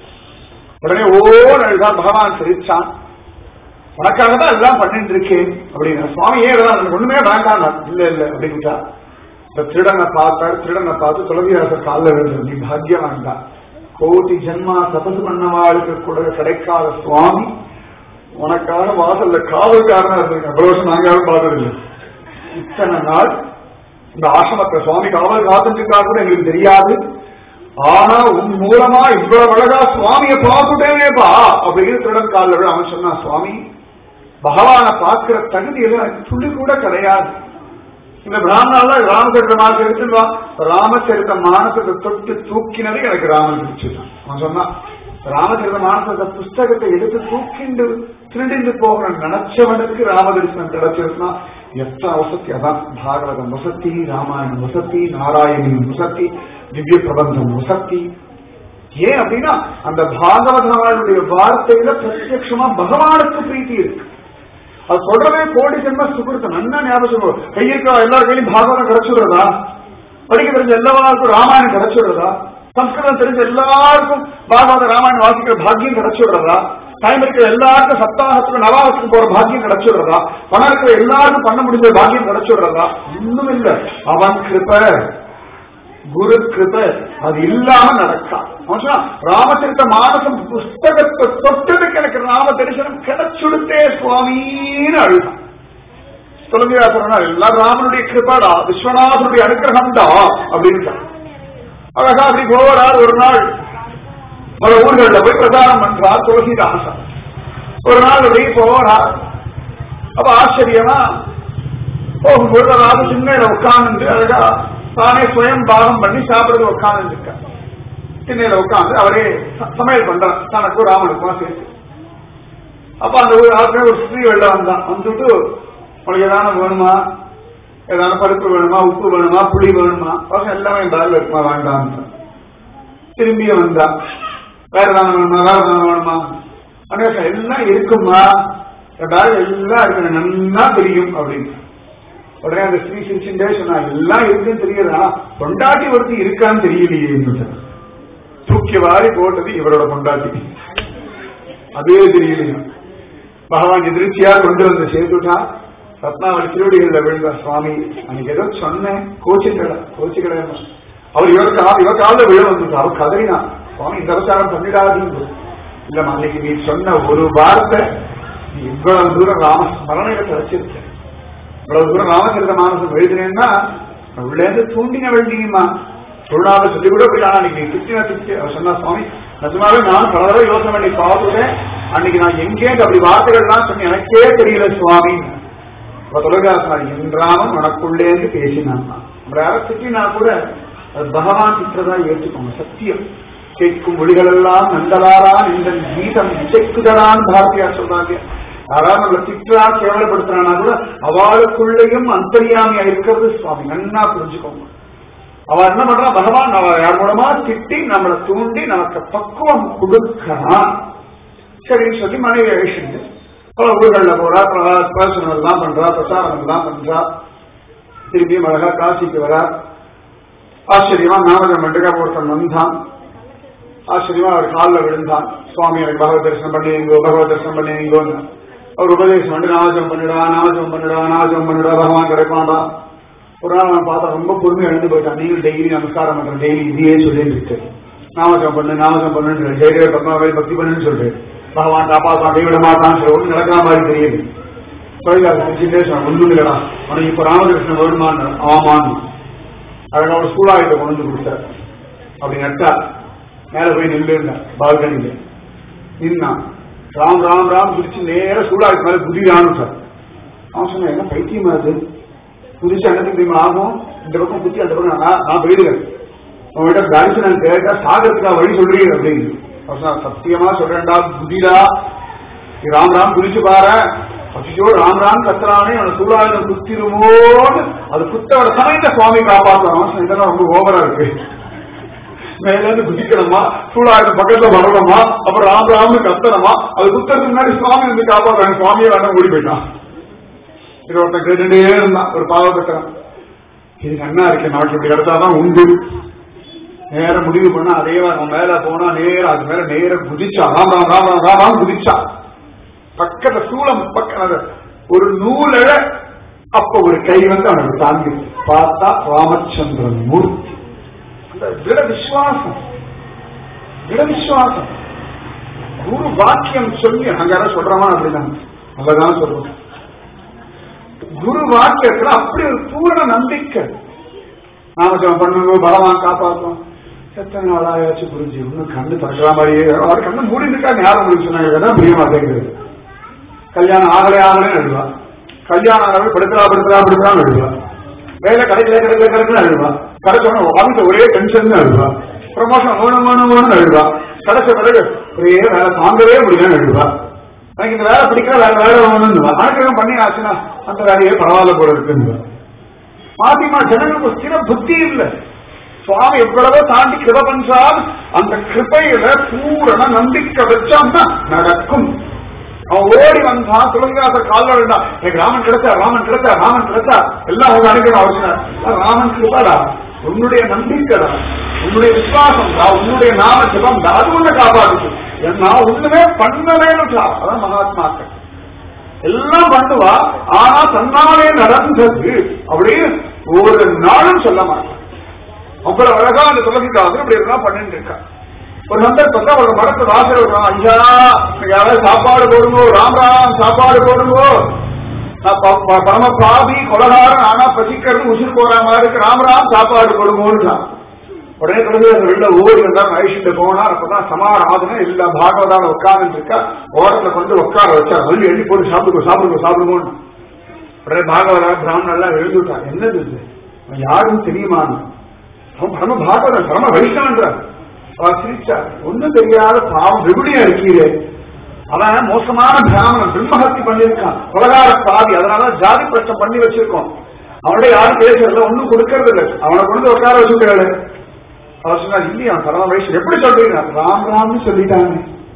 உடனே ஓ அழுதான் பகவான் சிரிச்சான் உனக்காக தான் எல்லாம் பண்ணிட்டு இருக்கேன் அப்படின்னு சுவாமி ஏன் இதெல்லாம் எனக்கு ஒண்ணுமே வேண்டாம் இல்ல இல்ல அப்படின்ட்டா இந்த திருடனை பார்த்தார் திருடனை பார்த்து துளவியாசர் காலில் விழுந்து நீ பாக்கியம் வேண்டாம் கோடி ஜென்மா தபசு பண்ணவாளுக்கு கூட கிடைக்காத சுவாமி உனக்காக வாசல்ல காவல்காரனா இருந்திருக்கேன் அவ்வளவு வருஷம் நாங்க யாரும் பார்த்ததில்லை இத்தனை நாள் இந்த ஆசிரமத்தை சுவாமி காவல் காத்துட்டு கூட எங்களுக்கு தெரியாது ஆனா உன் மூலமா இவ்வளவு அழகா சுவாமியை பார்த்துட்டேனேப்பா அப்படின்னு திருடன் காலில் விழ அவன் சொன்னான் சுவாமி பகவானை பார்க்கிற தகுதி எல்லாம் எனக்கு துளி கூட கிடையாது இந்த பிராமணால ராமச்சரித்த மானத்தை எடுத்துவா ராமச்சரித்த மானத்தை தொட்டு தூக்கினது எனக்கு ராமன் பிடிச்சுதான் அவன் சொன்னான் ராமச்சரித்த மானச புஸ்தகத்தை எடுத்து தூக்கிண்டு திருடிந்து போகணும் நினைச்சவனுக்கு ராமதரிசனம் கிடைச்சிருக்குன்னா எத்தனை வசதி அதான் பாகவதம் வசதி ராமாயணம் வசதி நாராயணியம் வசதி திவ்ய பிரபந்தம் வசதி ஏன் அப்படின்னா அந்த பாகவதனுடைய வார்த்தையில பிரத்யட்சமா பகவானுக்கு பிரீத்தி இருக்கு அது சொல்றதே கோடி ஜென்ம சுகிருத்தம் நல்லா ஞாபகம் கையிருக்க எல்லார் கையிலும் பாகவதம் கிடைச்சுடுறதா படிக்க தெரிஞ்ச எல்லாருக்கும் ராமாயணம் கிடைச்சுடுறதா சம்ஸ்கிருதம் தெரிஞ்ச எல்லாருக்கும் பாகவத ராமாயணம் வாசிக்கிற பாக்கியம் கிடைச்சுடுறதா டைம் இருக்கிற எல்லாருக்கும் சப்தாகத்துக்கு நவாகத்துக்கு போற பாக்கியம் கிடைச்சுடுறதா பணம் இருக்கிற எல்லாருக்கும் பண்ண முடிஞ்ச பாக்கியம் கிடைச்சுடுறதா இன்னும் இல்ல அவன் கிருப்ப குரு கிருப அது இல்லாம நடக்காது ராமச்சரித்த மானசம் புஸ்தகத்தை தொட்டதுக்கு எனக்கு ராம தரிசனம் கிடைச்சுடுத்தே சுவாமின்னு அழுதான் சொல்லுங்க எல்லாம் ராமனுடைய கிருபாடா விஸ்வநாதனுடைய அனுகிரகம்டா அப்படின்னு அழகா அப்படி போவரார் ஒரு நாள் பல ஊர்கள்ல போய் பிரச்சாரம் பண்றார் துளசிதாசன் ஒரு நாள் அப்படி போவரார் அப்ப ஆச்சரியமா போகும்போது அதாவது சின்ன உட்கார்ந்து அழகா தானே சுயம் பாகம் பண்ணி சாப்பிடுறது உட்கார்ந்து இருக்க திண்ணையில உட்கார்ந்து அவரே சமையல் பண்றான் தனக்கும் ராமனுக்குமா சேர்த்து அப்ப அந்த ஒரு ஆட்களே ஒரு ஸ்திரீ வெளில வந்தான் வந்துட்டு உனக்கு ஏதான வேணுமா ஏதான பருப்பு வேணுமா உப்பு வேணுமா புளி வேணுமா அவன் எல்லாமே பேக்ல இருக்குமா வேண்டாம் திரும்பிய வந்தா வேற ஏதாவது வேணுமா வேற ஏதாவது வேணுமா அன்னைக்கு எல்லாம் இருக்குமா பேக் எல்லாம் இருக்கு நல்லா தெரியும் அப்படின்னு உடனே அந்த ஸ்ரீ சிரிச்சுட்டே சொன்னா எல்லாம் இருக்குன்னு தெரியுதா கொண்டாட்டி ஒருத்தி இருக்கான்னு தெரியலையே தூக்கி வாரி போட்டது இவரோட கொண்டாட்டி அதே தெரியலையா பகவான் எதிர்ச்சியா கொண்டு வந்து சேர்த்துட்டா ரத்னாவளி திருவடிகள்ல விழுந்த சுவாமி அன்னைக்கு ஏதோ சொன்னேன் கோச்சிக்கடை கோச்சிக்கடை அவர் இவர் கால் இவர் காலில் விழ வந்துட்டு அவர் கதறினா சுவாமி இந்த அவசாரம் பண்ணிடாதீங்க இல்லம்மா அன்னைக்கு நீ சொன்ன ஒரு வார்த்தை நீ இவ்வளவு தூரம் ராம ஸ்மரணையில கிடைச்சிருக்க இவ்வளவு தூரம் ராமச்சரித மானசம் எழுதினேன்னா உள்ள இருந்து தூண்டின வெள்ளிங்கம்மா சொல்லாத சொல்லி கூட போய் அன்னைக்கு திட்டின திட்டி அவர் சொன்னா சுவாமி நிஜமாவே நான் பல தடவை யோசனை பண்ணி பார்த்துட்டேன் அன்னைக்கு நான் எங்கே அப்படி வார்த்தைகள்லாம் சொன்னி எனக்கே தெரியல சுவாமி தொலைகாசன் என்றாலும் உனக்குள்ளேந்து பேசினான் நம்ம யாரை திட்டினா கூட அது பகவான் திட்டதா ஏற்றுக்கோங்க சத்தியம் கேட்கும் மொழிகள் எல்லாம் நந்தலாரான் இந்த கீதம் இசைக்குதலான் பாரதியார் சொல்றாங்க யாராவது நம்மளை திட்டா கேவலப்படுத்துறானா கூட அவளுக்குள்ளேயும் அந்தரியாமியா இருக்கிறது சுவாமி நன்னா புரிஞ்சுக்கோங்க அவ என்ன பண்றா பகவான் அவ யார் மூலமா திட்டி நம்மளை தூண்டி நமக்கு பக்குவம் கொடுக்கிறான் சரின்னு சொல்லி மனைவி அழிச்சுட்டு பல ஊர்கள்ல போறா பிரவசனம் எல்லாம் பண்றா பிரசாரம் எல்லாம் பண்றா திரும்பியும் அழகா காசிக்கு வரா ஆச்சரியமா நாமஜம் மண்டுகா ஒருத்தன் வந்தான் ஆச்சரியமா அவர் காலில் விழுந்தான் சுவாமி எனக்கு பகவத் தரிசனம் பண்ணிங்கோ பகவத் தரிசனம் பண்ணிங்கோன்னு அவர் உபதேசம் பண்ணி நாமஜம் பண்ணிடா நாமஜம் பண்ணிடா நாமஜம் பண்ணிடா பகவான் கிடைப்பாண்டா ஒரு நாள் நான் பார்த்தா ரொம்ப பொறுமையா எழுந்து போயிட்டான் நீங்களும் டெய்லி நமஸ்காரம் பண்றேன் டெய்லி இதையே சொல்லிட்டு இருக்கு நாமஜம் பண்ணு நாமஜம் பண்ணுன்னு ஜெயதேவ பத்மாவை பக்தி பண்ணுன்னு சொல்றேன் பகவான் காப்பாத்தான் கைவிட மாட்டான்னு சொல்லி ஒண்ணு நடக்கிற மாதிரி தெரியுது தொழிலாளர் செஞ்சுட்டே சொன்ன ஒண்ணும் இல்லடா உனக்கு இப்ப ராமகிருஷ்ணன் வருமான்னு ஆமான்னு அழகா ஒரு சூழாயுத கொண்டு வந்து கொடுத்தார் அப்படி நட்டா மேல போய் நில்லுங்க பால்கனியில நின்னா ராம் ராம் ராம் குதிச்சு நேர சூழாயுக்கு மேல குதிரான்னு சார் அவன் சொன்ன என்ன பைத்தியமா அது குதிச்சு அன்னத்துக்கு தெரியுமா ஆகும் இந்த பக்கம் குத்தி அந்த பக்கம் நான் நான் போயிடுவேன் உங்ககிட்ட பேங்க் நான் கேட்டா சாகரத்துக்கா வழி சொல்றீங்க அப்படின்னு அவன் சொன்னான், சத்தியமா சொல்றேன்டா குதிரா நீ ராம் ராம் குதிச்சு பாரு அச்சோ ராம் ராம் கத்துறானே அவனை சூழாயுதம் குத்திருமோன்னு அது குத்தோட சமயத்தை சுவாமி காப்பாற்றணும் இதெல்லாம் ரொம்ப ஓவரா இருக்கு மேல இருந்து குதிக்கணுமா சூழாயுதம் பக்கத்துல வரணுமா அப்புறம் ராம் ராம்னு கத்தணுமா அது குத்துறதுக்கு முன்னாடி சுவாமி வந்து காப்பாற்றாங்க சுவாமியே வேண்டாம் ஓடி போயிட்டான் இது ஒருத்தன் கேட்டுட்டே இருந்தான் ஒரு பாவப்பட்டவன் இது நன்னா இருக்கு நாட்டு இப்படி எடுத்தாதான் உண்டு நேர முடிவு பண்ணா அதே அவன் மேல போனா நேர அது மேல நேர குதிச்சா ராம் ராம் ராம் ராம் ராம் ராம் குதிச்சா பக்கத்துல சூளம் பக்க ஒரு நூல அப்ப ஒரு கை வந்து அவனுக்கு தாங்கி பார்த்தா ராமச்சந்திரன் மூர்த்தி அந்த திட விசுவாசம் திட விசுவாசம் குரு வாக்கியம் சொல்லி அங்க யாரும் சொல்றோமா அப்படிதான் நல்லதான் சொல்றோம் குரு வாக்கியத்துல அப்படி ஒரு பூரண நம்பிக்கை நாமஜம் பண்ணுங்க பகவான் காப்பாற்றும் எத்தனை நாள் ஆயாச்சு புரிஞ்சு இன்னும் கண்ணு திறக்கிற மாதிரியே அவர் கண்ணு மூடி இருக்காங்க யாரும் உங்களுக்கு சொன்னாங்க தான் புரிய மாட்டேங்கிறது கல்யாணம் ஆகலே ஆகலே நடுவா கல்யாணம் ஆகவே படுக்கிறா படுக்கிறா படுக்கிறா நடுவா வேலை கிடைக்கல கிடைக்கல கிடைக்கல அழுவா கிடைச்சோட ஆபீஸ் ஒரே டென்ஷன் அழுவா ப்ரமோஷன் வேணும் வேணும் வேணும் அழுவா கிடைச்ச பிறகு ஒரே வேலை தாங்கவே முடியலன்னு அழுவா எனக்கு இந்த வேலை பிடிக்கிற வேற வேலை வேணும்னு அனுக்கிரகம் பண்ணி ஆச்சுன்னா அந்த வேலையே பரவாயில்ல போல இருக்குன்னு மாத்திமா ஜனங்களுக்கு ஸ்திர புத்தி இல்ல சுவாமி எவ்வளவோ தாண்டி கிருப பண்றால் அந்த கிருபையில பூரண நம்பிக்கை வச்சான்னா நடக்கும் அவன் ஓடி வந்தான் துளங்காசர் கால்ல வேண்டாம் எனக்கு ராமன் கிடைச்சா ராமன் கிடைச்சா ராமன் கிடைச்சா எல்லாம் அவங்க அனுப்பிடும் அவசியம் ராமன் கிருபாடா உன்னுடைய நம்பிக்கைடா உன்னுடைய விசுவாசம் தான் உன்னுடைய நாம ஜபம் தான் அது உன்னை காப்பாடுச்சு நான் ஒண்ணுமே பண்ணவேன்னு அதான் மகாத்மாக்கள் எல்லாம் பண்ணுவா ஆனா தன்னாலே நடந்தது அப்படின்னு ஒரு நாளும் சொல்ல மாட்டான் அவ்வளவு அழகா அந்த துளசிக்காக இப்படி எல்லாம் பண்ணிட்டு இருக்கா ஒரு சந்தர்ப்பத்தை ஒரு மரத்து வாசல் விடுறான் ஐயா யாராவது சாப்பாடு போடுங்கோ ராம் ராம் சாப்பாடு போடுங்கோ நான் ப- ப- பரம பாவி கொலகாரன் ஆனா பசிக்கிறது உசுறு போற மாதிரி இருக்கு ராம் ராம் சாப்பாடு போடுங்கோன்னு உடனே தொடர்ந்து அந்த வெளில ஓடி வந்தார் ஐஷிட்டு போனார் அப்பதான் சமாராதனை எல்லா பாகவதால உட்கார்ந்து இருக்கா ஓரத்துல கொண்டு உட்கார வச்சார் மல்லி எழுதி போட்டு சாப்பிடுங்க சாப்பிடுங்க சாப்பிடுங்கன்னு உடனே பாகவதா பிராமணன் எல்லாம் எழுந்துட்டான் என்னது இது அவன் யாருன்னு தெரியுமான்னு அவன் பரம பாகவதன் பரம வைஷ்ணவன்றார் அவர் சிரிச்சார் ஒண்ணும் தெரியாத பாவம் வெகுடியா இருக்கீரே அவன் மோசமான பிராமணன் பிரம்மஹத்தி பண்ணியிருக்கான் கொலகார பாதி அதனால ஜாதி பிரச்சனை பண்ணி வச்சிருக்கோம் அவனுடைய யாரும் பேசுறதுல ஒண்ணும் கொடுக்கறது இல்லை அவனை கொண்டு உட்கார வச்சுக்கிறாரு அவர் சொன்னார் இல்லையா பரம வைஷ்ணவன் எப்படி சொல்றீங்க ராம் ராம்னு சொல்லிட்டாங்க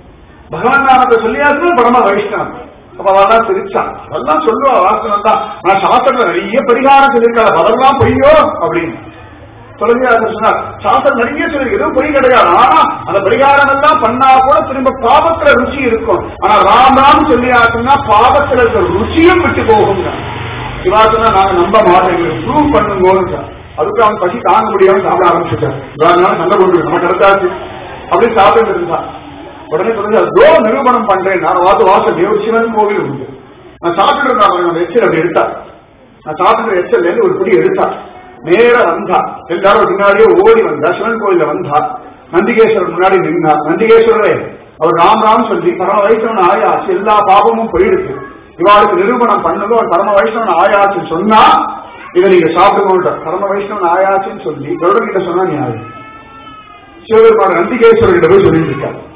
பகவான் நாமத்தை சொல்லியாச்சும் பரம வைஷ்ணவன் அப்ப அவெல்லாம் சிரிச்சான் அதெல்லாம் சொல்லுவா வாசனம் தான் நான் சாஸ்திரத்துல நிறைய பரிகாரம் சொல்லியிருக்காரு அதெல்லாம் பொய்யோ அப்படின்னு தொலைஞ்சாசர் சொன்னார் சாஸ்திரம் நிறைய சொல்லி எதுவும் பொய் கிடையாது ஆனா அந்த பரிகாரம் எல்லாம் பண்ணா கூட திரும்ப பாவத்துல ருச்சி இருக்கும் ஆனா ராம் ராம் சொல்லியாச்சுன்னா பாவத்துல இருக்க ருச்சியும் விட்டு போகுங்க சிவாசனா நாங்க நம்ப மாட்டேங்கிறோம் ப்ரூவ் பண்ணுங்கன்னு அதுக்கு அவன் பசி தாங்க முடியாம சாப்பிட ஆரம்பிச்சுட்டான் இதனால சண்டை போட்டு நம்ம கிடைச்சாச்சு அப்படின்னு சாப்பிட்டு இருந்தான் உடனே சொல்லி அதோ நிரூபணம் பண்றேன் நான் வாத்து வாசல் தேவ சிவன் கோவில் உண்டு நான் சாப்பிட்டு இருந்தான் நம்ம எச்சல் அப்படி எடுத்தா நான் சாப்பிட்டு எச்சல் இருந்து ஒரு பிடி எடுத்தா நேர வந்தா எல்லாரும் பின்னாடியே ஓடி வந்தா சிவன் கோயில்ல வந்தா நந்திகேஸ்வரர் முன்னாடி நின்றா நந்திகேஸ்வரரே அவர் ராம் ராம் சொல்லி பரம வைஷ்ணவன் ஆயாச்சு எல்லா பாவமும் போயிடுச்சு இவாளுக்கு நிரூபணம் பண்ணதும் அவர் பரம வைஷ்ணவன் ஆயாச்சுன்னு சொன்னா இதை நீங்க சாப்பிடுங்க பரம வைஷ்ணவன் ஆயாச்சுன்னு சொல்லி கருடன் கிட்ட சொன்னா நீ ஆயு சிவபெருமான நந்திகேஸ்வரர் கிட்ட போய் சொல்லிட்டு இருக்காரு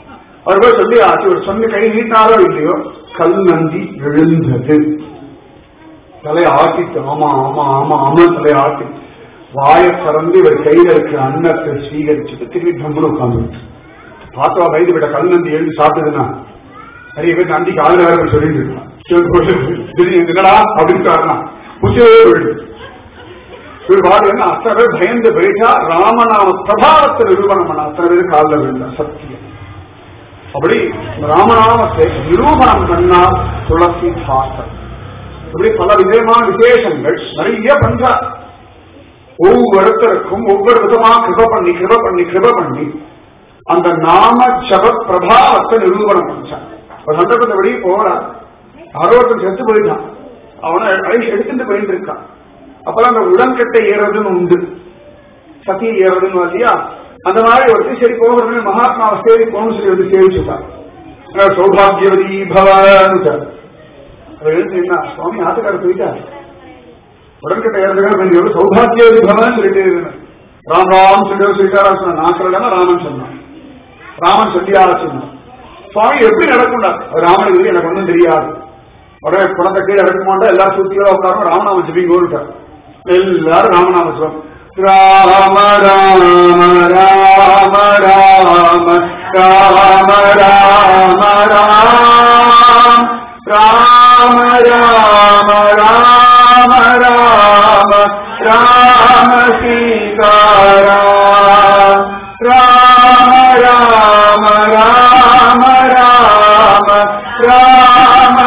அவர் போய் சொல்லி ஆச்சு ஒரு சொன்ன கை நீட்டாரோ இல்லையோ கல் நந்தி எழுந்தது தலையை ஆட்டிட்டு ஆமா ஆமா ஆமா ஆமா தலையை ஆட்டி வாயை திறந்து இவர் கையில இருக்கிற அன்னத்தை ஸ்வீகரிச்சுட்டு திரும்பி தம்புன்னு உட்கார்ந்து பார்த்தா வயது விட கல் நந்தி எழுந்து சாப்பிட்டதுன்னா நிறைய பேர் நந்திக்கு ஆள் வேற போய் சொல்லிட்டு இருக்கான் திடீர்னு என்னடா அப்படின்னு காரணம் புத்தியே போயிடுது இவர் பாரு என்ன அத்தனை பேர் பயந்து போயிட்டா ராமநாம பிரபாவத்தை நிரூபணம் பண்ண அத்தனை பேர் காலில் விழுந்தா சத்தியம் அப்படி ராமநாமத்தை நிரூபணம் பண்ணா துளசி சாஸ்திரம் இப்படி பல விதமான விசேஷங்கள் நிறைய பண்றார் ஒவ்வொருத்தருக்கும் ஒவ்வொரு விதமா கிருப பண்ணி கிருப பண்ணி கிருப பண்ணி அந்த நாம ஜப பிரபாவத்தை நிரூபணம் பண்ணான் ஒரு சந்தர்ப்பத்தை வெளியே போறான் ஆரோக்கியம் செத்து போயிட்டான் அவனை அழைச்சு எடுத்துட்டு போயிட்டு இருக்கான் அப்பெல்லாம் அந்த உடன்கட்டை ஏறதுன்னு உண்டு சதி ஏறதுன்னு இல்லையா அந்த மாதிரி ஒருத்தர் சரி போகிறது மகாத்மாவை சேரி போகணும்னு சொல்லி வந்து சேவிச்சுட்டான் சௌபாகியவதி பவான்னு அவர் எழுந்து என்ன சுவாமி ஆத்துக்கார போயிட்டார் உடன்கட்டை ஏறதுக்காக வேண்டிய சௌபாகியவதி பவன் சொல்லிட்டு ராம் ராம் சொல்லி சொல்லிட்டாரா சொன்ன நான் சொல்லலன்னா ராமன் சொன்னான் ராமன் சொல்லியாரா சொன்னான் சுவாமி எப்படி நடக்கும்டா ராமனுக்கு எனக்கு ஒன்றும் தெரியாது உடனே குழந்தை கீழே இறக்க மாட்டா எல்லாரும் சுத்தியோட உட்காரும் ராமநாம ஜபிங்க ஓடிட்டார் எல்லாரும் ராமநாம ஜபம் ராம ராம ராம ராம ராம ராம ராம் ராம ராம ராம ராம ராம சீதாராம் ராம ராம ராம ராம ராம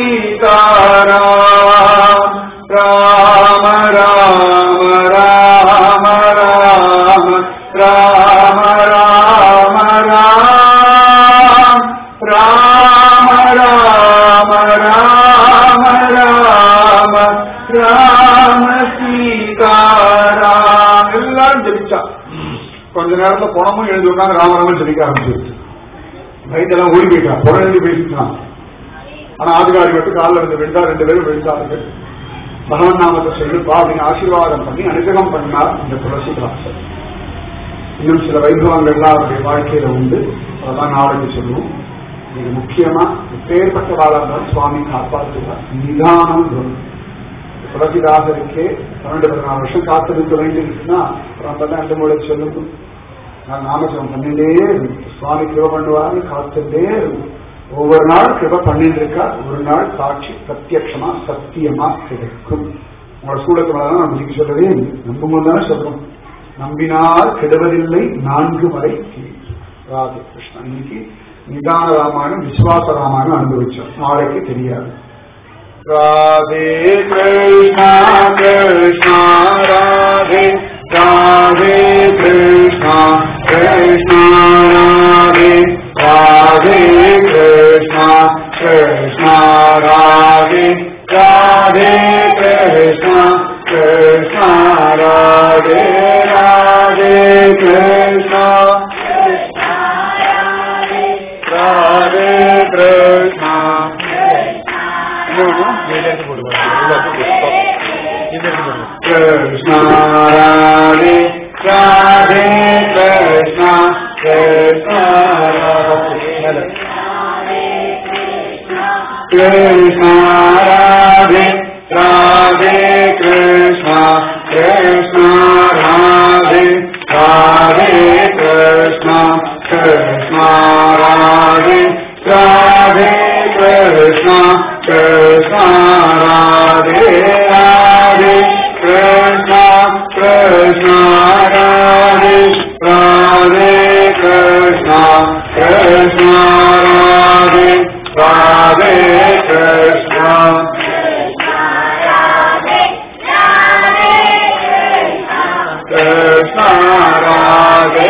சீதாராம் ராம ராம ராம ராம ராம ராம ராம் ராம ராம ராம ராம ராம சீதாராம் எல்லாரும் ஜெபிச்சா கொஞ்ச நேரத்துல பணமும் எழுதி விட்டாங்க ராமராமன் ஜெபிக்க ஆரம்பிச்சிருச்சு நைட்டெல்லாம் ஓடி போயிட்டான் புறம் எழுதி பேசிட்டான் ஆனா ஆதிகாரி மட்டும் காலில் இருந்து விழுந்தா ரெண்டு பேரும் விழுந்தார்கள் பகவன் நாமத்தை சொல்லுப்பா அப்படின்னு ஆசீர்வாதம் பண்ணி அனுகிரகம் பண்ணார் இந்த துளசிதாசர் இன்னும் சில வைபவங்கள்லாம் அவருடைய வாழ்க்கையில உண்டு அதெல்லாம் நாளைக்கு சொல்லுவோம் இது முக்கியமா எப்பேற்பட்ட வாழாந்தால் சுவாமி காப்பாற்றுவார் நிதானம் வரும் துளசிதாசருக்கே பன்னெண்டு பதினாறு வருஷம் காத்திருக்க வேண்டியிருக்குன்னா அப்புறம் தான் ரெண்டு மூளை சொல்லுங்க நான் நாமஜபம் பண்ணிட்டே இருக்கும் சுவாமி கிருப பண்ணுவாரு காத்துட்டே இருக்கும் ஒவ்வொரு நாள் கிருப பண்ணிட்டு இருக்கா ஒரு நாள் சாட்சி பிரத்யட்சமா சத்தியமா கிடைக்கும் உங்களோட சூழத்து மேல நம்ம இன்னைக்கு சொல்லவே இல்லை நம்பும்போது தானே சொல்றோம் நம்பினால் கெடுவதில்லை நான்கு வரை ராதே கிருஷ்ணா இன்னைக்கு நிதான ராமாயணம் விஸ்வாச ராமாயணம் அனுபவிச்சோம் நாளைக்கு தெரியாது ராதே கிருஷ்ணா கிருஷ்ணா ராதே ராதே கிருஷ்ணா கிருஷ்ணா ராதே ராதே கிருஷ்ணா கிருஷ்ணா ராதே ராதே கிருஷ்ணா கிருஷ்ணா ராதே ராதே கிருஷ்ணா ராதே கிருஷ்ணா கிருஷ்ணா ராதே ராதே கிருஷ்ணா கிருஷ்ணா கிருஷ்ணா ராதே ராதே கிருஷ்ணா கிருஷ்ணா ராதே ராதே கிருஷ்ணா கிருஷ்ணா ராதே ராதே கிருஷ்ணா கிருஷ்ணா ராதே ராதே கிருஷ்ணா கிருஷ்ணா ராதே ராதே கிருஷ்ணா கிருஷ்ணா ராதே ராதே கிருஷ்ணா கிருஷ்ணா ராதே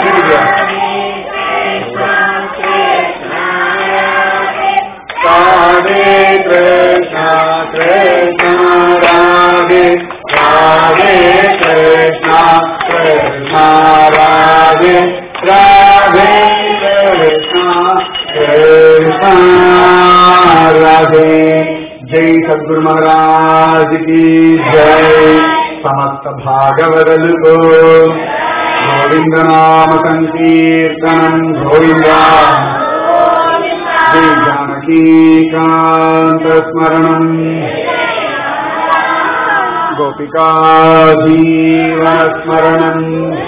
ராதே கிருஷ்ணா கிருஷ்ணா ராதே ராதே கிருஷ்ணா கிருஷ்ணா ராதே ராதே கிருஷ்ணா கிருஷ்ணா ராதே ஜெய் சத்குரு மகாராஜ் की जय समस्त भागवदल को गोविंद नाम संकीर्तनम गोविंदा जानकीकान्तस्मरणम् गोपिका जीवनस्मरणम्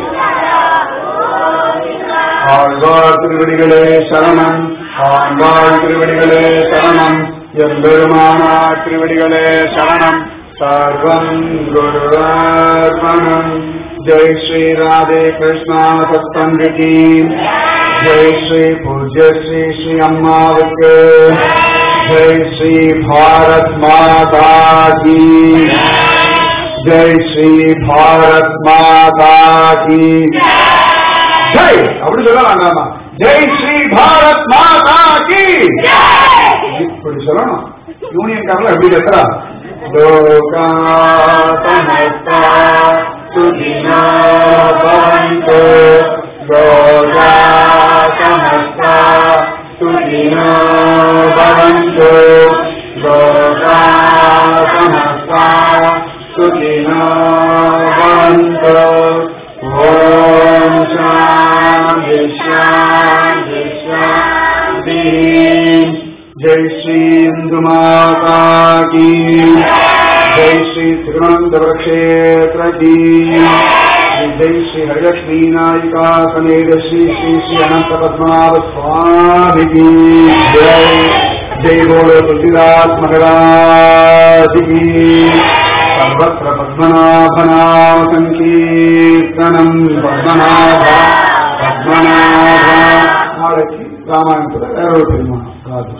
ஆழ்வார் திருவடிகளே சரணம் ஆழ்வார் திருவடிகளே சரணம் எம்பெருமானார் திருவடிகளே சரணம் சர்வம் குருவார்ப்பணம் ஜெய் ஸ்ரீ ராதே கிருஷ்ணா சத்தந்தி கி ஜெய் ஸ்ரீ பூஜ்ய ஸ்ரீ ஸ்ரீ அம்மாவுக்கு ஜெய் ஸ்ரீ பாரத் மாதா கி ஜெய் ஸ்ரீ பாரத் மாதா கி ஜெய் அப்படி சொல்ல வேண்டாமா ஜெய் ஸ்ரீ பாரத் மாதா கி இப்படி சொல்லணும் யூனியன் காரில் எப்படி கத்துறா லோகா சமஸ்தா சுகினோ பவந்து லோகா சமஸ்தா சுகினோ பவந்து லோகா சமஸ்தா சுகினோ பவந்து ஓம் சாந்தி சாந்தி சாந்தி जय श्री इंदु माता की जय श्री तिरुवनंतपुर क्षेत्र की जय श्री हरिलक्ष्मी नायिका समेत श्री श्री श्री अनंत पद्मनाभ स्वामी की जय जय बोलो तुलसीदास महाराज की सर्वत्र पद्मनाभनाम संकीर्तनम पद्मनाभ पद्मनाभ நாளைக்கு ராமாயணத்துல வேற ஒரு பெருமாள் ராஜு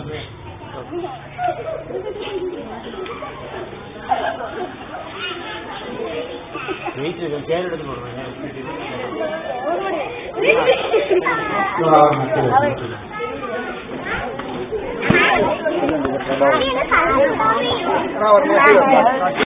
அவன்